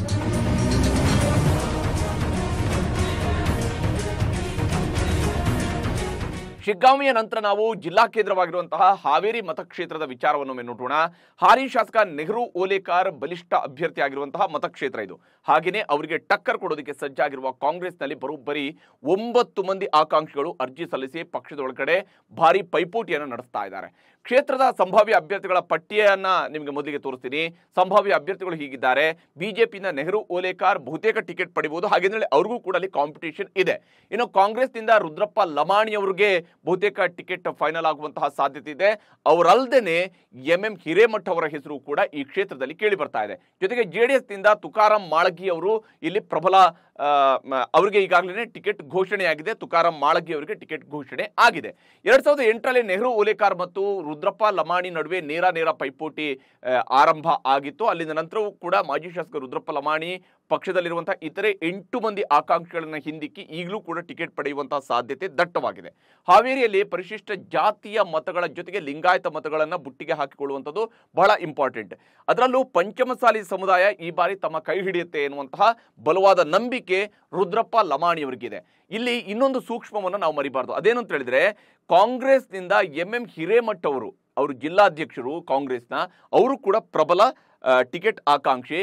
Speaker 1: ಶಿಗ್ಗಾಂವಿಯ ನಂತರ ನಾವು ಜಿಲ್ಲಾ ಕೇಂದ್ರವಾಗಿರುವಂತಹ ಹಾವೇರಿ ಮತಕ್ಷೇತ್ರದ ವಿಚಾರವನ್ನು ನೋಡೋಣ ಹಾಲಿ ಶಾಸಕ ನೆಹರು ಓಲೇಕಾರ್ ಬಲಿಷ್ಠ ಅಭ್ಯರ್ಥಿ ಆಗಿರುವಂತಹ ಮತಕ್ಷೇತ್ರ ಇದು ಹಾಗೆಯೇ ಅವರಿಗೆ ಟಕ್ಕರ್ ಕೊಡೋದಕ್ಕೆ ಸಜ್ಜಾಗಿರುವ ಕಾಂಗ್ರೆಸ್ನಲ್ಲಿ ಬರೋಬ್ಬರಿ ಒಂಬತ್ತು ಮಂದಿ ಆಕಾಂಕ್ಷಿಗಳು ಅರ್ಜಿ ಸಲ್ಲಿಸಿ ಪಕ್ಷದ ಒಳಗಡೆ ಭಾರಿ ಪೈಪೋಟಿಯನ್ನು ನಡೆಸ್ತಾ ಇದ್ದಾರೆ ಕ್ಷೇತ್ರದ ಸಂಭಾವ್ಯ ಅಭ್ಯರ್ಥಿಗಳ ಪಟ್ಟಿಯನ್ನ ನಿಮಗೆ ಮೊದಲಿಗೆ ತೋರಿಸ್ತೀನಿ ಸಂಭಾವ್ಯ ಅಭ್ಯರ್ಥಿಗಳು ಹೀಗಿದ್ದಾರೆ ಬಿಜೆಪಿಯಿಂದ ನೆಹರು ಓಲೇಕಾರ್ ಬಹುತೇಕ ಟಿಕೆಟ್ ಪಡಿಬಹುದು ಹಾಗೆಂದ್ರೆ ಅವ್ರಿಗೂ ಕೂಡ ಅಲ್ಲಿ ಕಾಂಪಿಟೇಷನ್ ಇದೆ ಇನ್ನು ಕಾಂಗ್ರೆಸ್ನಿಂದ ರುದ್ರಪ್ಪ ಲಮಾಣಿ ಅವರಿಗೆ ಬಹುತೇಕ ಟಿಕೆಟ್ ಫೈನಲ್ ಆಗುವಂತಹ ಸಾಧ್ಯತೆ ಇದೆ ಅವರಲ್ಲದೆ ಎಂ ಎಂ ಹಿರೇಮಠ್ ಅವರ ಹೆಸರು ಕೂಡ ಈ ಕ್ಷೇತ್ರದಲ್ಲಿ ಕೇಳಿ ಬರ್ತಾ ಇದೆ ಜೊತೆಗೆ ಜೆ ಡಿ ಎಸ್ನಿಂದ ತುಕಾರಾಂ ಮಾಳಗಿ ಅವರು ಇಲ್ಲಿ ಪ್ರಬಲ ಆ, ಮ- ಅವರಿಗೆ ಈಗಾಗಲೇ ಟಿಕೆಟ್ ಘೋಷಣೆಯಾಗಿದೆ ತುಕಾರಾಂ ಮಾಳಗಿ ಅವರಿಗೆ ಟಿಕೆಟ್ ಘೋಷಣೆ ಆಗಿದೆ ಎರಡ್ ಸಾವಿರದ ಎಂಟರಲ್ಲಿ ನೆಹರು ಓಲೇಕಾರ್ ಮತ್ತು ರುದ್ರಪ್ಪ ಲಮಾಣಿ ನಡುವೆ ನೇರ ನೇರ ಪೈಪೋಟಿ ಆ, ಆರಂಭ ಆಗಿತ್ತು ಅಲ್ಲಿಂದ ನಂತರವೂ ಕೂಡ ಮಾಜಿ ಶಾಸಕ ರುದ್ರಪ್ಪ ಲಮಾಣಿ ಪಕ್ಷದಲ್ಲಿರುವಂತಹ ಇತರೆ ಎಂಟು ಮಂದಿ ಆಕಾಂಕ್ಷಿಗಳನ್ನ ಹಿಂದಿಕ್ಕಿ ಈಗಲೂ ಕೂಡ ಟಿಕೆಟ್ ಪಡೆಯುವಂತಹ ಸಾಧ್ಯತೆ ದಟ್ಟವಾಗಿದೆ ಹಾವೇರಿಯಲ್ಲಿ ಪರಿಶಿಷ್ಟ ಜಾತಿಯ ಮತಗಳ ಜೊತೆಗೆ ಲಿಂಗಾಯತ ಮತಗಳನ್ನ ಬುಟ್ಟಿಗೆ ಹಾಕಿಕೊಳ್ಳುವಂಥದ್ದು ಬಹಳ ಇಂಪಾರ್ಟೆಂಟ್ ಅದರಲ್ಲೂ ಪಂಚಮಸಾಲಿ ಸಮುದಾಯ ಈ ಬಾರಿ ತಮ್ಮ ಕೈ ಹಿಡಿಯುತ್ತೆ ಎನ್ನುವಂತಹ ಬಲವಾದ ನಂಬಿಕೆ ರುದ್ರಪ್ಪ ಲಮಾಣಿಯವರಿಗಿದೆ ಇಲ್ಲಿ ಇನ್ನೊಂದು ಸೂಕ್ಷ್ಮವನ್ನು ನಾವು ಮರಿಬಾರ್ದು ಅದೇನು ಅಂತ ಹೇಳಿದ್ರೆ ಕಾಂಗ್ರೆಸ್ನಿಂದ ಎಂ ಎಂ ಹಿರೇಮಠ್ ಅವರು ಅವರು ಜಿಲ್ಲಾಧ್ಯಕ್ಷರು ಕಾಂಗ್ರೆಸ್ನ ಅವರು ಕೂಡ ಪ್ರಬಲ ಆ, ಟಿಕೆಟ್ ಆಕಾಂಕ್ಷಿ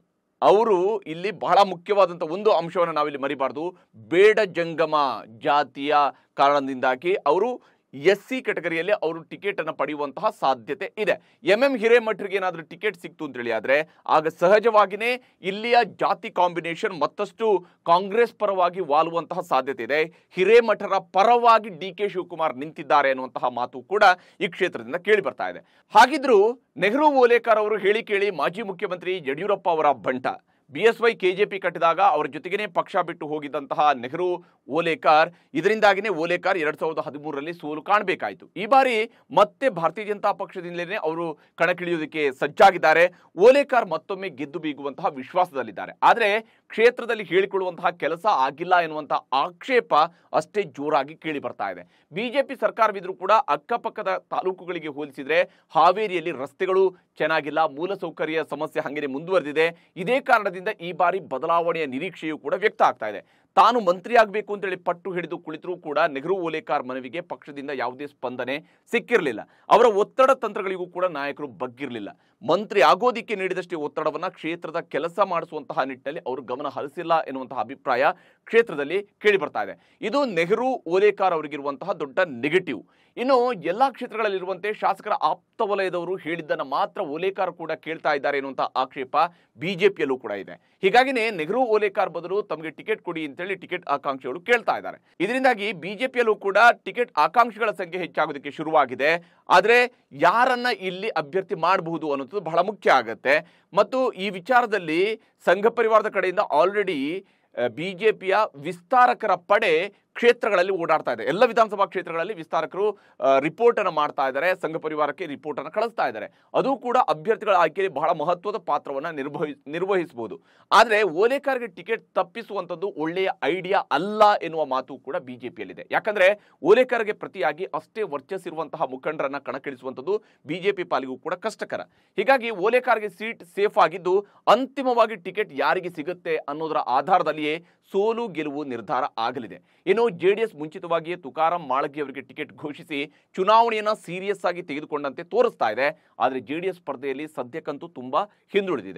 Speaker 1: ಅವರು ಇಲ್ಲಿ ಬಹಳ ಮುಖ್ಯವಾದಂಥ ಒಂದು ಅಂಶವನ್ನು ನಾವಿಲ್ಲಿ ಮರಿಬಾರ್ದು ಬೇಡ ಜಂಗಮ ಜಾತಿಯ ಕಾರಣದಿಂದಾಗಿ ಅವರು ಎಸ್ ಸಿ ಕೆಟಗರಿಯಲ್ಲಿ ಅವರು ಟಿಕೆಟ್ ಅನ್ನು ಪಡೆಯುವಂತಹ ಸಾಧ್ಯತೆ ಇದೆ ಎಂ ಎಂ ಹಿರೇಮಠರಿಗೆ ಏನಾದರೂ ಟಿಕೆಟ್ ಸಿಕ್ತು ಅಂತೇಳಿ ಆದ್ರೆ ಆಗ ಸಹಜವಾಗಿಯೇ ಇಲ್ಲಿಯ ಜಾತಿ ಕಾಂಬಿನೇಷನ್ ಮತ್ತಷ್ಟು ಕಾಂಗ್ರೆಸ್ ಪರವಾಗಿ ವಾಲುವಂತಹ ಸಾಧ್ಯತೆ ಇದೆ ಹಿರೇಮಠರ ಪರವಾಗಿ ಡಿ ಕೆ ಶಿವಕುಮಾರ್ ನಿಂತಿದ್ದಾರೆ ಅನ್ನುವಂತಹ ಮಾತು ಕೂಡ ಈ ಕ್ಷೇತ್ರದಿಂದ ಕೇಳಿ ಬರ್ತಾ ಇದೆ ಹಾಗಿದ್ರೂ ನೆಹರು ಓಲೇಕರ್ ಅವರು ಹೇಳಿ ಕೇಳಿ ಮಾಜಿ ಮುಖ್ಯಮಂತ್ರಿ ಯಡಿಯೂರಪ್ಪ ಅವರ ಬಂಟ ಬಿ ಎಸ್ ವೈ ಕೆಜೆಪಿ ಕಟ್ಟಿದಾಗ ಅವರ ಜೊತೆಗೇನೆ ಪಕ್ಷ ಬಿಟ್ಟು ಹೋಗಿದ್ದಂತಹ ನೆಹರು ಓಲೇಕಾರ್ ಇದರಿಂದಾಗಿನೇ ಓಲೇಕಾರ್ ಎರಡ್ ಸಾವಿರದ ಹದಿಮೂರರಲ್ಲಿ ಸೋಲು ಕಾಣಬೇಕಾಯಿತು ಈ ಬಾರಿ ಮತ್ತೆ ಭಾರತೀಯ ಜನತಾ ಪಕ್ಷದಿಂದಲೇ ಅವರು ಕಣಕ್ಕಿಳಿಯೋದಕ್ಕೆ ಸಜ್ಜಾಗಿದ್ದಾರೆ ಓಲೇಕಾರ್ ಮತ್ತೊಮ್ಮೆ ಗೆದ್ದು ಬೀಗುವಂತಹ ವಿಶ್ವಾಸದಲ್ಲಿದ್ದಾರೆ ಆದರೆ ಕ್ಷೇತ್ರದಲ್ಲಿ ಹೇಳಿಕೊಳ್ಳುವಂತಹ ಕೆಲಸ ಆಗಿಲ್ಲ ಎನ್ನುವಂತಹ ಆಕ್ಷೇಪ ಅಷ್ಟೇ ಜೋರಾಗಿ ಕೇಳಿ ಬರ್ತಾ ಇದೆ ಬಿಜೆಪಿ ಸರ್ಕಾರವಿದ್ರೂ ಕೂಡ ಅಕ್ಕಪಕ್ಕದ ತಾಲೂಕುಗಳಿಗೆ ಹೋಲಿಸಿದ್ರೆ ಹಾವೇರಿಯಲ್ಲಿ ರಸ್ತೆಗಳು ಚೆನ್ನಾಗಿಲ್ಲ ಮೂಲಸೌಕರ್ಯ ಸಮಸ್ಯೆ ಹಂಗೇನೆ ಮುಂದುವರೆದಿದೆ ಇದೇ ಕಾರಣದಿಂದ ಈ ಬಾರಿ ಬದಲಾವಣೆಯ ನಿರೀಕ್ಷೆಯೂ ಕೂಡ ವ್ಯಕ್ತ ಆಗ್ತಾ ಇದೆ ತಾನು ಮಂತ್ರಿ ಆಗಬೇಕು ಅಂತೇಳಿ ಪಟ್ಟು ಹಿಡಿದು ಕುಳಿತರೂ ಕೂಡ ನೆಹರು ಓಲೇಕಾರ್ ಮನವಿಗೆ ಪಕ್ಷದಿಂದ ಯಾವುದೇ ಸ್ಪಂದನೆ ಸಿಕ್ಕಿರಲಿಲ್ಲ ಅವರ ಒತ್ತಡ ತಂತ್ರಗಳಿಗೂ ಕೂಡ ನಾಯಕರು ಬಗ್ಗಿರಲಿಲ್ಲ ಮಂತ್ರಿ ಆಗೋದಿಕ್ಕೆ ನೀಡಿದಷ್ಟೇ ಒತ್ತಡವನ್ನ ಕ್ಷೇತ್ರದ ಕೆಲಸ ಮಾಡಿಸುವಂತಹ ನಿಟ್ಟಿನಲ್ಲಿ ಅವರು ಗಮನ ಹರಿಸಿಲ್ಲ ಎನ್ನುವಂತಹ ಅಭಿಪ್ರಾಯ ಕ್ಷೇತ್ರದಲ್ಲಿ ಕೇಳಿ ಬರ್ತಾ ಇದೆ ಇದು ನೆಹರು ಓಲೇಕಾರ್ ಅವರಿಗಿರುವಂತಹ ದೊಡ್ಡ ನೆಗೆಟಿವ್ ಇನ್ನು ಎಲ್ಲಾ ಕ್ಷೇತ್ರಗಳಲ್ಲಿರುವಂತೆ ಶಾಸಕರ ಆಪ್ತ ವಲಯದವರು ಹೇಳಿದ್ದನ್ನ ಮಾತ್ರ ಓಲೇಕಾರ್ ಕೂಡ ಕೇಳ್ತಾ ಇದ್ದಾರೆ ಎನ್ನುವಂತಹ ಆಕ್ಷೇಪ ಬಿಜೆಪಿಯಲ್ಲೂ ಕೂಡ ಇದೆ ಹೀಗಾಗಿನೇ ನೆಹರು ಓಲೇಕಾರ್ ಬದಲು ತಮಗೆ ಟಿಕೆಟ್ ಕೊಡಿ ಅಂತೇಳಿ ಟಿಕೆಟ್ ಆಕಾಂಕ್ಷಿಗಳು ಕೇಳ್ತಾ ಇದ್ದಾರೆ ಇದರಿಂದಾಗಿ ಬಿಜೆಪಿಯಲ್ಲೂ ಕೂಡ ಟಿಕೆಟ್ ಆಕಾಂಕ್ಷಿಗಳ ಸಂಖ್ಯೆ ಹೆಚ್ಚಾಗೋದಕ್ಕೆ ಶುರುವಾಗಿದೆ ಆದರೆ ಯಾರನ್ನ ಇಲ್ಲಿ ಅಭ್ಯರ್ಥಿ ಮಾಡಬಹುದು ಅನ್ನೋದು ಬಹಳ ಮುಖ್ಯ ಆಗತ್ತೆ ಮತ್ತು ಈ ವಿಚಾರದಲ್ಲಿ ಸಂಘ ಪರಿವಾರದ ಕಡೆಯಿಂದ ಆಲ್ರೆಡಿ ಬಿಜೆಪಿಯ ವಿಸ್ತಾರಕರ ಪಡೆ ಕ್ಷೇತ್ರಗಳಲ್ಲಿ ಓಡಾಡ್ತಾ ಇದೆ ಎಲ್ಲ ವಿಧಾನಸಭಾ ಕ್ಷೇತ್ರಗಳಲ್ಲಿ ವಿಸ್ತಾರಕರು ರಿಪೋರ್ಟ್ ಅನ್ನು ಮಾಡ್ತಾ ಇದ್ದಾರೆ ಸಂಘ ಪರಿವಾರಕ್ಕೆ ರಿಪೋರ್ಟ್ ಅನ್ನು ಕಳಿಸ್ತಾ ಇದ್ದಾರೆ ಅದು ಕೂಡ ಅಭ್ಯರ್ಥಿಗಳ ಆಯ್ಕೆಯಲ್ಲಿ ಬಹಳ ಮಹತ್ವದ ಪಾತ್ರವನ್ನು ನಿರ್ವಹಿ ನಿರ್ವಹಿಸಬಹುದು ಆದರೆ ಓಲೇಕಾರ್ಗೆ ಟಿಕೆಟ್ ತಪ್ಪಿಸುವಂಥದ್ದು ಒಳ್ಳೆಯ ಐಡಿಯಾ ಅಲ್ಲ ಎನ್ನುವ ಮಾತು ಕೂಡ ಬಿಜೆಪಿಯಲ್ಲಿದೆ ಯಾಕಂದ್ರೆ ಓಲೇಕಾರ್ಗೆ ಪ್ರತಿಯಾಗಿ ಅಷ್ಟೇ ವರ್ಚಸ್ಸಿರುವಂತಹ ಮುಖಂಡರನ್ನ ಕಣಕ್ಕಿಳಿಸುವಂಥದ್ದು ಬಿಜೆಪಿ ಪಾಲಿಗೂ ಕೂಡ ಕಷ್ಟಕರ ಹೀಗಾಗಿ ಓಲೇಕಾರ್ಗೆ ಸೀಟ್ ಸೇಫ್ ಆಗಿದ್ದು ಅಂತಿಮವಾಗಿ ಟಿಕೆಟ್ ಯಾರಿಗೆ ಸಿಗುತ್ತೆ ಅನ್ನೋದರ ಆಧಾರದಲ್ಲಿಯೇ ಸೋಲು ಗೆಲುವು ನಿರ್ಧಾರ ಆಗಲಿದೆ ಇನ್ನು ಜೆಡಿಎಸ್ ಮುಂಚಿತವಾಗಿಯೇ ತುಕಾರಾಂ ಮಾಳಗಿ ಅವರಿಗೆ ಟಿಕೆಟ್ ಘೋಷಿಸಿ ಚುನಾವಣೆಯನ್ನ ಸೀರಿಯಸ್ ಆಗಿ ತೆಗೆದುಕೊಂಡಂತೆ ತೋರಿಸ್ತಾ ಇದೆ ಆದರೆ ಜೆಡಿಎಸ್ ಸ್ಪರ್ಧೆಯಲ್ಲಿ ಸದ್ಯಕ್ಕಂತೂ ತುಂಬಾ ಹಿಂದುಳಿದಿದೆ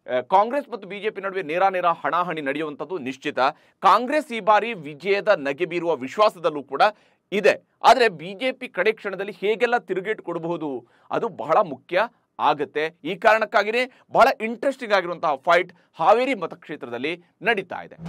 Speaker 1: ಆ, ಕಾಂಗ್ರೆಸ್ ಮತ್ತು ಬಿಜೆಪಿ ನಡುವೆ ನೇರ ನೇರ ಹಣಾಹಣಿ ನಡೆಯುವಂಥದ್ದು ನಿಶ್ಚಿತ ಕಾಂಗ್ರೆಸ್ ಈ ಬಾರಿ ವಿಜಯದ ನಗೆ ಬೀರುವ ವಿಶ್ವಾಸದಲ್ಲೂ ಕೂಡ ಇದೆ ಆದರೆ ಬಿಜೆಪಿ ಕಡೆ ಕ್ಷಣದಲ್ಲಿ ಹೇಗೆಲ್ಲ ತಿರುಗೇಟು ಕೊಡಬಹುದು ಅದು ಬಹಳ ಮುಖ್ಯ ಆಗತ್ತೆ ಈ ಕಾರಣಕ್ಕಾಗಿಯೇ ಬಹಳ ಇಂಟ್ರೆಸ್ಟಿಂಗ್ ಆಗಿರುವಂತಹ ಫೈಟ್ ಹಾವೇರಿ ಮತಕ್ಷೇತ್ರದಲ್ಲಿ ನಡೀತಾ ಇದೆ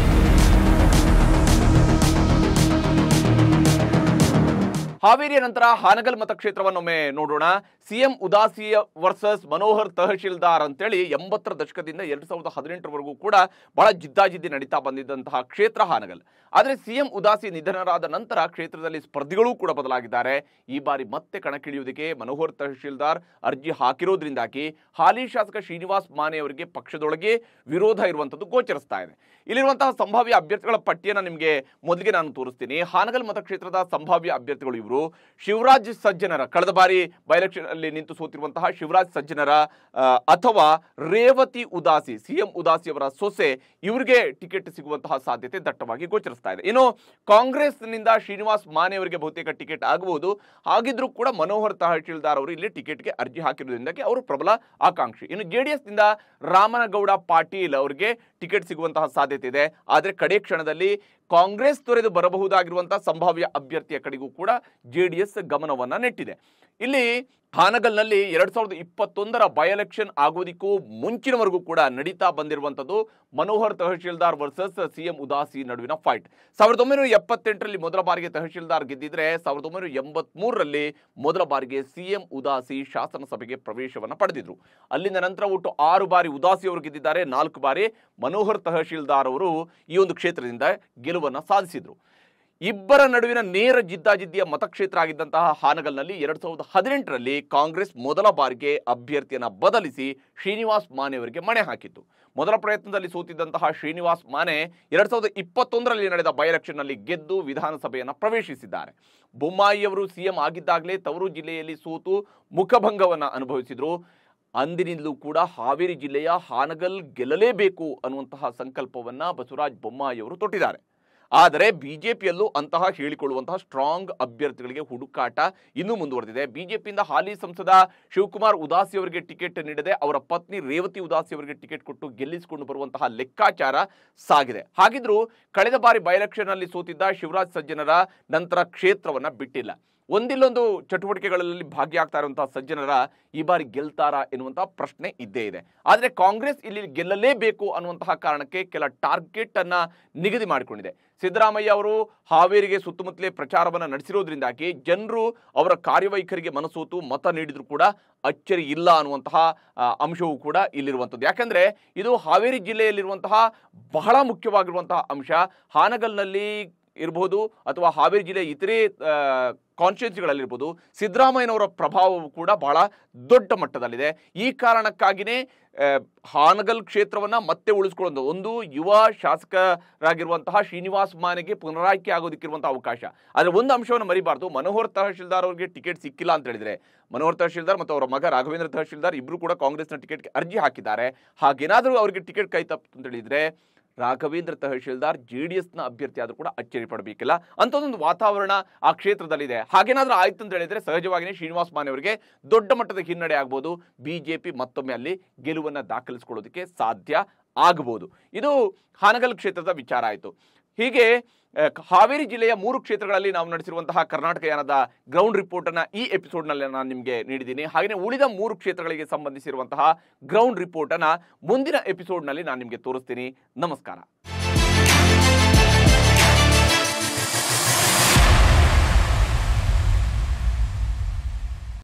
Speaker 1: ಹಾವೇರಿಯ ನಂತರ ಹಾನಗಲ್ ಮತಕ್ಷೇತ್ರವನ್ನೊಮ್ಮೆ ನೋಡೋಣ ಸಿಎಂ ಉದಾಸಿಯ ವರ್ಸಸ್ ಮನೋಹರ್ ತಹಶೀಲ್ದಾರ್ ಅಂತೇಳಿ ಎಂಬತ್ತರ ದಶಕದಿಂದ ಎರಡ್ ಸಾವಿರದ ಹದಿನೆಂಟರವರೆಗೂ ಕೂಡ ಬಹಳ ಜಿದ್ದಾಜಿದ್ದಿ ನಡೀತಾ ಬಂದಿದ್ದಂತಹ ಕ್ಷೇತ್ರ ಹಾನಗಲ್ ಆದರೆ ಸಿಎಂ ಉದಾಸಿ ನಿಧನರಾದ ನಂತರ ಕ್ಷೇತ್ರದಲ್ಲಿ ಸ್ಪರ್ಧಿಗಳೂ ಕೂಡ ಬದಲಾಗಿದ್ದಾರೆ ಈ ಬಾರಿ ಮತ್ತೆ ಕಣಕ್ಕಿಳಿಯುವುದಕ್ಕೆ ಮನೋಹರ್ ತಹಶೀಲ್ದಾರ್ ಅರ್ಜಿ ಹಾಕಿರೋದ್ರಿಂದಾಗಿ ಹಾಲಿ ಶಾಸಕ ಶ್ರೀನಿವಾಸ್ ಮಾನೆ ಅವರಿಗೆ ಪಕ್ಷದೊಳಗೆ ವಿರೋಧ ಇರುವಂಥದ್ದು ಗೋಚರಿಸ್ತಾ ಇದೆ ಇಲ್ಲಿರುವಂತಹ ಸಂಭಾವ್ಯ ಅಭ್ಯರ್ಥಿಗಳ ಪಟ್ಟಿಯನ್ನು ನಿಮಗೆ ಮೊದಲಿಗೆ ನಾನು ತೋರಿಸ್ತೀನಿ ಹಾನಗಲ್ ಮತಕ್ಷೇತ್ರದ ಸಂಭಾವ್ಯ ಅಭ್ಯರ್ಥಿಗಳು ಇವರು ಶಿವರಾಜ್ ಸಜ್ಜನರ ಕಳೆದ ಬಾರಿ ಬೈಲೆಕ್ಷನ್ ಅಲ್ಲಿ ನಿಂತು ಸೋತಿರುವಂತಹ ಶಿವರಾಜ್ ಸಜ್ಜನರ ಆ, ಅಥವಾ ರೇವತಿ ಉದಾಸಿ ಸಿಎಂ ಉದಾಸಿ ಅವರ ಸೊಸೆ ಇವರಿಗೆ ಟಿಕೆಟ್ ಸಿಗುವಂತಹ ಸಾಧ್ಯತೆ ದಟ್ಟವಾಗಿ ಗೋಚರಿಸ್ತಾ ಇದೆ ಇನ್ನು ಕಾಂಗ್ರೆಸ್ನಿಂದ ಶ್ರೀನಿವಾಸ್ ಮಾನೆ ಅವರಿಗೆ ಬಹುತೇಕ ಟಿಕೆಟ್ ಆಗಬಹುದು ಹಾಗಿದ್ರೂ ಕೂಡ ಮನೋಹರ್ ತಹಶೀಲ್ದಾರ್ ಅವರು ಇಲ್ಲಿ ಟಿಕೆಟ್ಗೆ ಅರ್ಜಿ ಹಾಕಿರುವುದರಿಂದಾಗಿ ಅವರು ಪ್ರಬಲ ಆಕಾಂಕ್ಷಿ ಇನ್ನು ಜೆ ಡಿ ಎಸ್ನಿಂದ ರಾಮನಗೌಡ ಪಾಟೀಲ್ ಅವರಿಗೆ ಟಿಕೆಟ್ ಸಿಗುವಂತಹ ಸಾಧ್ಯತೆ ಇದೆ ಆದರೆ ಕಡೆ ಕ್ಷಣದಲ್ಲಿ ಕಾಂಗ್ರೆಸ್ ತೊರೆದು ಬರಬಹುದಾಗಿರುವಂತಹ ಸಂಭಾವ್ಯ ಅಭ್ಯರ್ಥಿಯ ಕಡೆಗೂ ಕೂಡ ಜೆ ಡಿ ಎಸ್ ಗಮನವನ್ನ ನೆಟ್ಟಿದೆ ಇಲ್ಲಿ ಹಾನಗಲ್ನಲ್ಲಿ ಎರಡ್ ಸಾವಿರದ ಇಪ್ಪತ್ತೊಂದರ ಬೈ ಎಲೆಕ್ಷನ್ ಆಗೋದಿಕ್ಕೂ ಮುಂಚಿನವರೆಗೂ ಕೂಡ ನಡೀತಾ ಬಂದಿರುವಂಥದ್ದು ಮನೋಹರ್ ತಹಶೀಲ್ದಾರ್ ವರ್ಸಸ್ ಸಿಎಂ ಉದಾಸಿ ನಡುವಿನ ಫೈಟ್ ಸಾವಿರದ ಒಂಬೈನೂರ ಎಪ್ಪತ್ತೆಂಟರಲ್ಲಿ ಮೊದಲ ಬಾರಿಗೆ ತಹಶೀಲ್ದಾರ್ ಗೆದ್ದಿದ್ರೆ ಸಾವಿರದ ಒಂಬೈನೂರ ಎಂಬತ್ಮೂರರಲ್ಲಿ ಮೊದಲ ಬಾರಿಗೆ ಸಿಎಂ ಉದಾಸಿ ಶಾಸನಸಭೆಗೆ ಪ್ರವೇಶವನ್ನು ಪಡೆದಿದ್ರು ಅಲ್ಲಿಂದ ನಂತರ ಒಟ್ಟು ಆರು ಬಾರಿ ಉದಾಸಿ ಅವರು ಗೆದ್ದಿದ್ದಾರೆ ನಾಲ್ಕು ಬಾರಿ ಮನೋಹರ್ ತಹಶೀಲ್ದಾರ್ ಅವರು ಈ ಒಂದು ಕ್ಷೇತ್ರದಿಂದ ಗೆಲುವನ್ನು ಸಾಧಿಸಿದ್ರು ಇಬ್ಬರ ನಡುವಿನ ನೇರ ಜಿದ್ದಾಜಿದ್ದಿಯ ಮತಕ್ಷೇತ್ರ ಆಗಿದ್ದಂತಹ ಹಾನಗಲ್ನಲ್ಲಿ ಎರಡ್ ಸಾವಿರದ ಹದಿನೆಂಟರಲ್ಲಿ ಕಾಂಗ್ರೆಸ್ ಮೊದಲ ಬಾರಿಗೆ ಅಭ್ಯರ್ಥಿಯನ್ನ ಬದಲಿಸಿ ಶ್ರೀನಿವಾಸ್ ಮಾನೆ ಅವರಿಗೆ ಮಣೆ ಹಾಕಿತ್ತು ಮೊದಲ ಪ್ರಯತ್ನದಲ್ಲಿ ಸೋತಿದ್ದಂತಹ ಶ್ರೀನಿವಾಸ್ ಮಾನೆ ಎರಡ್ ಸಾವಿರದ ಇಪ್ಪತ್ತೊಂದರಲ್ಲಿ ನಡೆದ ಬೈ ಎಲೆಕ್ಷನ್ನಲ್ಲಿ ಗೆದ್ದು ವಿಧಾನಸಭೆಯನ್ನು ಪ್ರವೇಶಿಸಿದ್ದಾರೆ ಬೊಮ್ಮಾಯಿ ಅವರು ಸಿಎಂ ಆಗಿದ್ದಾಗಲೇ ತವರು ಜಿಲ್ಲೆಯಲ್ಲಿ ಸೋತು ಮುಖಭಂಗವನ್ನು ಅನುಭವಿಸಿದ್ರು ಅಂದಿನಿಂದಲೂ ಕೂಡ ಹಾವೇರಿ ಜಿಲ್ಲೆಯ ಹಾನಗಲ್ ಗೆಲ್ಲಲೇಬೇಕು ಅನ್ನುವಂತಹ ಸಂಕಲ್ಪವನ್ನ ಬಸವರಾಜ ಬೊಮ್ಮಾಯಿ ಅವರು ತೊಟ್ಟಿದ್ದಾರೆ ಆದರೆ ಬಿಜೆಪಿಯಲ್ಲೂ ಅಂತಹ ಹೇಳಿಕೊಳ್ಳುವಂತಹ ಸ್ಟ್ರಾಂಗ್ ಅಭ್ಯರ್ಥಿಗಳಿಗೆ ಹುಡುಕಾಟ ಇನ್ನೂ ಮುಂದುವರೆದಿದೆ ಬಿಜೆಪಿಯಿಂದ ಹಾಲಿ ಸಂಸದ ಶಿವಕುಮಾರ್ ಉದಾಸಿ ಅವರಿಗೆ ಟಿಕೆಟ್ ನೀಡದೆ ಅವರ ಪತ್ನಿ ರೇವತಿ ಉದಾಸಿ ಅವರಿಗೆ ಟಿಕೆಟ್ ಕೊಟ್ಟು ಗೆಲ್ಲಿಸಿಕೊಂಡು ಬರುವಂತಹ ಲೆಕ್ಕಾಚಾರ ಸಾಗಿದೆ ಹಾಗಿದ್ರೂ ಕಳೆದ ಬಾರಿ ಬೈ ಎಲೆಕ್ಷನ್ ಅಲ್ಲಿ ಸೋತಿದ್ದ ಶಿವರಾಜ್ ಸಜ್ಜನರ ನಂತರ ಕ್ಷೇತ್ರವನ್ನ ಬಿಟ್ಟಿಲ್ಲ ಒಂದಿಲ್ಲೊಂದು ಚಟುವಟಿಕೆಗಳಲ್ಲಿ ಭಾಗಿಯಾಗ್ತಾ ಇರುವಂತಹ ಸಜ್ಜನರ ಈ ಬಾರಿ ಗೆಲ್ತಾರಾ ಎನ್ನುವಂತಹ ಪ್ರಶ್ನೆ ಇದ್ದೇ ಇದೆ ಆದರೆ ಕಾಂಗ್ರೆಸ್ ಇಲ್ಲಿ ಗೆಲ್ಲಲೇಬೇಕು ಅನ್ನುವಂತಹ ಕಾರಣಕ್ಕೆ ಕೆಲ ಟಾರ್ಗೆಟ್ ಅನ್ನ ನಿಗದಿ ಮಾಡಿಕೊಂಡಿದೆ ಸಿದ್ದರಾಮಯ್ಯ ಅವರು ಹಾವೇರಿಗೆ ಸುತ್ತಮುತ್ತಲೇ ಪ್ರಚಾರವನ್ನು ನಡೆಸಿರೋದ್ರಿಂದಾಗಿ ಜನರು ಅವರ ಕಾರ್ಯವೈಖರಿಗೆ ಮನಸೋತು ಮತ ನೀಡಿದ್ರು ಕೂಡ ಅಚ್ಚರಿ ಇಲ್ಲ ಅನ್ನುವಂತಹ ಆ, ಅಂಶವೂ ಕೂಡ ಇಲ್ಲಿರುವಂಥದ್ದು ಯಾಕಂದ್ರೆ ಇದು ಹಾವೇರಿ ಜಿಲ್ಲೆಯಲ್ಲಿರುವಂತಹ ಬಹಳ ಮುಖ್ಯವಾಗಿರುವಂತಹ ಅಂಶ ಹಾನಗಲ್ನಲ್ಲಿ ಇರಬಹುದು ಅಥವಾ ಹಾವೇರಿ ಜಿಲ್ಲೆಯ ಇತರೆ ಕಾನ್ಸ್ಟಿಟ್ಯೂನ್ಸಿಗಳಲ್ಲಿರ್ಬೋದು ಸಿದ್ದರಾಮಯ್ಯನವರ ಪ್ರಭಾವವು ಕೂಡ ಬಹಳ ದೊಡ್ಡ ಮಟ್ಟದಲ್ಲಿದೆ ಈ ಕಾರಣಕ್ಕಾಗಿಯೇ ಆ, ಹಾನಗಲ್ ಕ್ಷೇತ್ರವನ್ನ ಮತ್ತೆ ಉಳಿಸ್ಕೊಳ್ಳೋದು ಒಂದು ಯುವ ಶಾಸಕರಾಗಿರುವಂತಹ ಶ್ರೀನಿವಾಸ್ ಮಾನೆಗೆ ಪುನರಾಯ್ಕೆ ಆಗೋದಕ್ಕಿರುವಂತಹ ಅವಕಾಶ ಆದರೆ ಒಂದು ಅಂಶವನ್ನು ಮರಿಬಾರ್ದು ಮನೋಹರ್ ತಹಶೀಲ್ದಾರ್ ಅವರಿಗೆ ಟಿಕೆಟ್ ಸಿಕ್ಕಿಲ್ಲ ಅಂತ ಹೇಳಿದ್ರೆ ಮನೋಹರ್ ತಹಶೀಲ್ದಾರ್ ಮತ್ತು ಅವರ ಮಗ ರಾಘವೇಂದ್ರ ತಹಶೀಲ್ದಾರ್ ಇಬ್ಬರು ಕೂಡ ಕಾಂಗ್ರೆಸ್ನ ಟಿಕೆಟ್ಗೆ ಅರ್ಜಿ ಹಾಕಿದ್ದಾರೆ ಹಾಗೇನಾದರೂ ಅವರಿಗೆ ಟಿಕೆಟ್ ಕೈ ತಪ್ಪಿತು ಅಂತ ಹೇಳಿದ್ರೆ ರಾಘವೇಂದ್ರ ತಹಶೀಲ್ದಾರ್ ಜೆ ಡಿ ಎಸ್ನ ಅಭ್ಯರ್ಥಿ ಆದರೂ ಕೂಡ ಅಚ್ಚರಿ ಪಡಬೇಕಿಲ್ಲ ಅಂಥದ್ದೊಂದು ವಾತಾವರಣ ಆ ಕ್ಷೇತ್ರದಲ್ಲಿದೆ ಹಾಗೇನಾದರೂ ಆಯ್ತು ಅಂತ ಹೇಳಿದ್ರೆ ಸಹಜವಾಗಿಯೇ ಶ್ರೀನಿವಾಸ್ ಮಾನೆ ಅವರಿಗೆ ದೊಡ್ಡ ಮಟ್ಟದ ಹಿನ್ನಡೆ ಆಗ್ಬೋದು ಬಿಜೆಪಿ ಮತ್ತೊಮ್ಮೆ ಅಲ್ಲಿ ಗೆಲುವನ್ನು ದಾಖಲಿಸಿಕೊಳ್ಳೋದಕ್ಕೆ ಸಾಧ್ಯ ಆಗಬಹುದು ಇದು ಹಾನಗಲ್ ಕ್ಷೇತ್ರದ ವಿಚಾರ ಆಯಿತು ಹೀಗೆ ಆ, ಹಾವೇರಿ ಜಿಲ್ಲೆಯ ಮೂರು ಕ್ಷೇತ್ರಗಳಲ್ಲಿ ನಾವು ನಡೆಸಿರುವಂತಹ ಕರ್ನಾಟಕ ಯಾನದ ಗ್ರೌಂಡ್ ರಿಪೋರ್ಟ್ ಅನ್ನ ಈ ಎಪಿಸೋಡ್ನಲ್ಲಿ ನಾನು ನಿಮಗೆ ನೀಡಿದ್ದೀನಿ ಹಾಗೆಯೇ ಉಳಿದ ಮೂರು ಕ್ಷೇತ್ರಗಳಿಗೆ ಸಂಬಂಧಿಸಿರುವಂತಹ ಗ್ರೌಂಡ್ ರಿಪೋರ್ಟ್ ಅನ್ನ ಮುಂದಿನ ಎಪಿಸೋಡ್ನಲ್ಲಿ ನಾನು ನಿಮಗೆ ತೋರಿಸ್ತೀನಿ ನಮಸ್ಕಾರ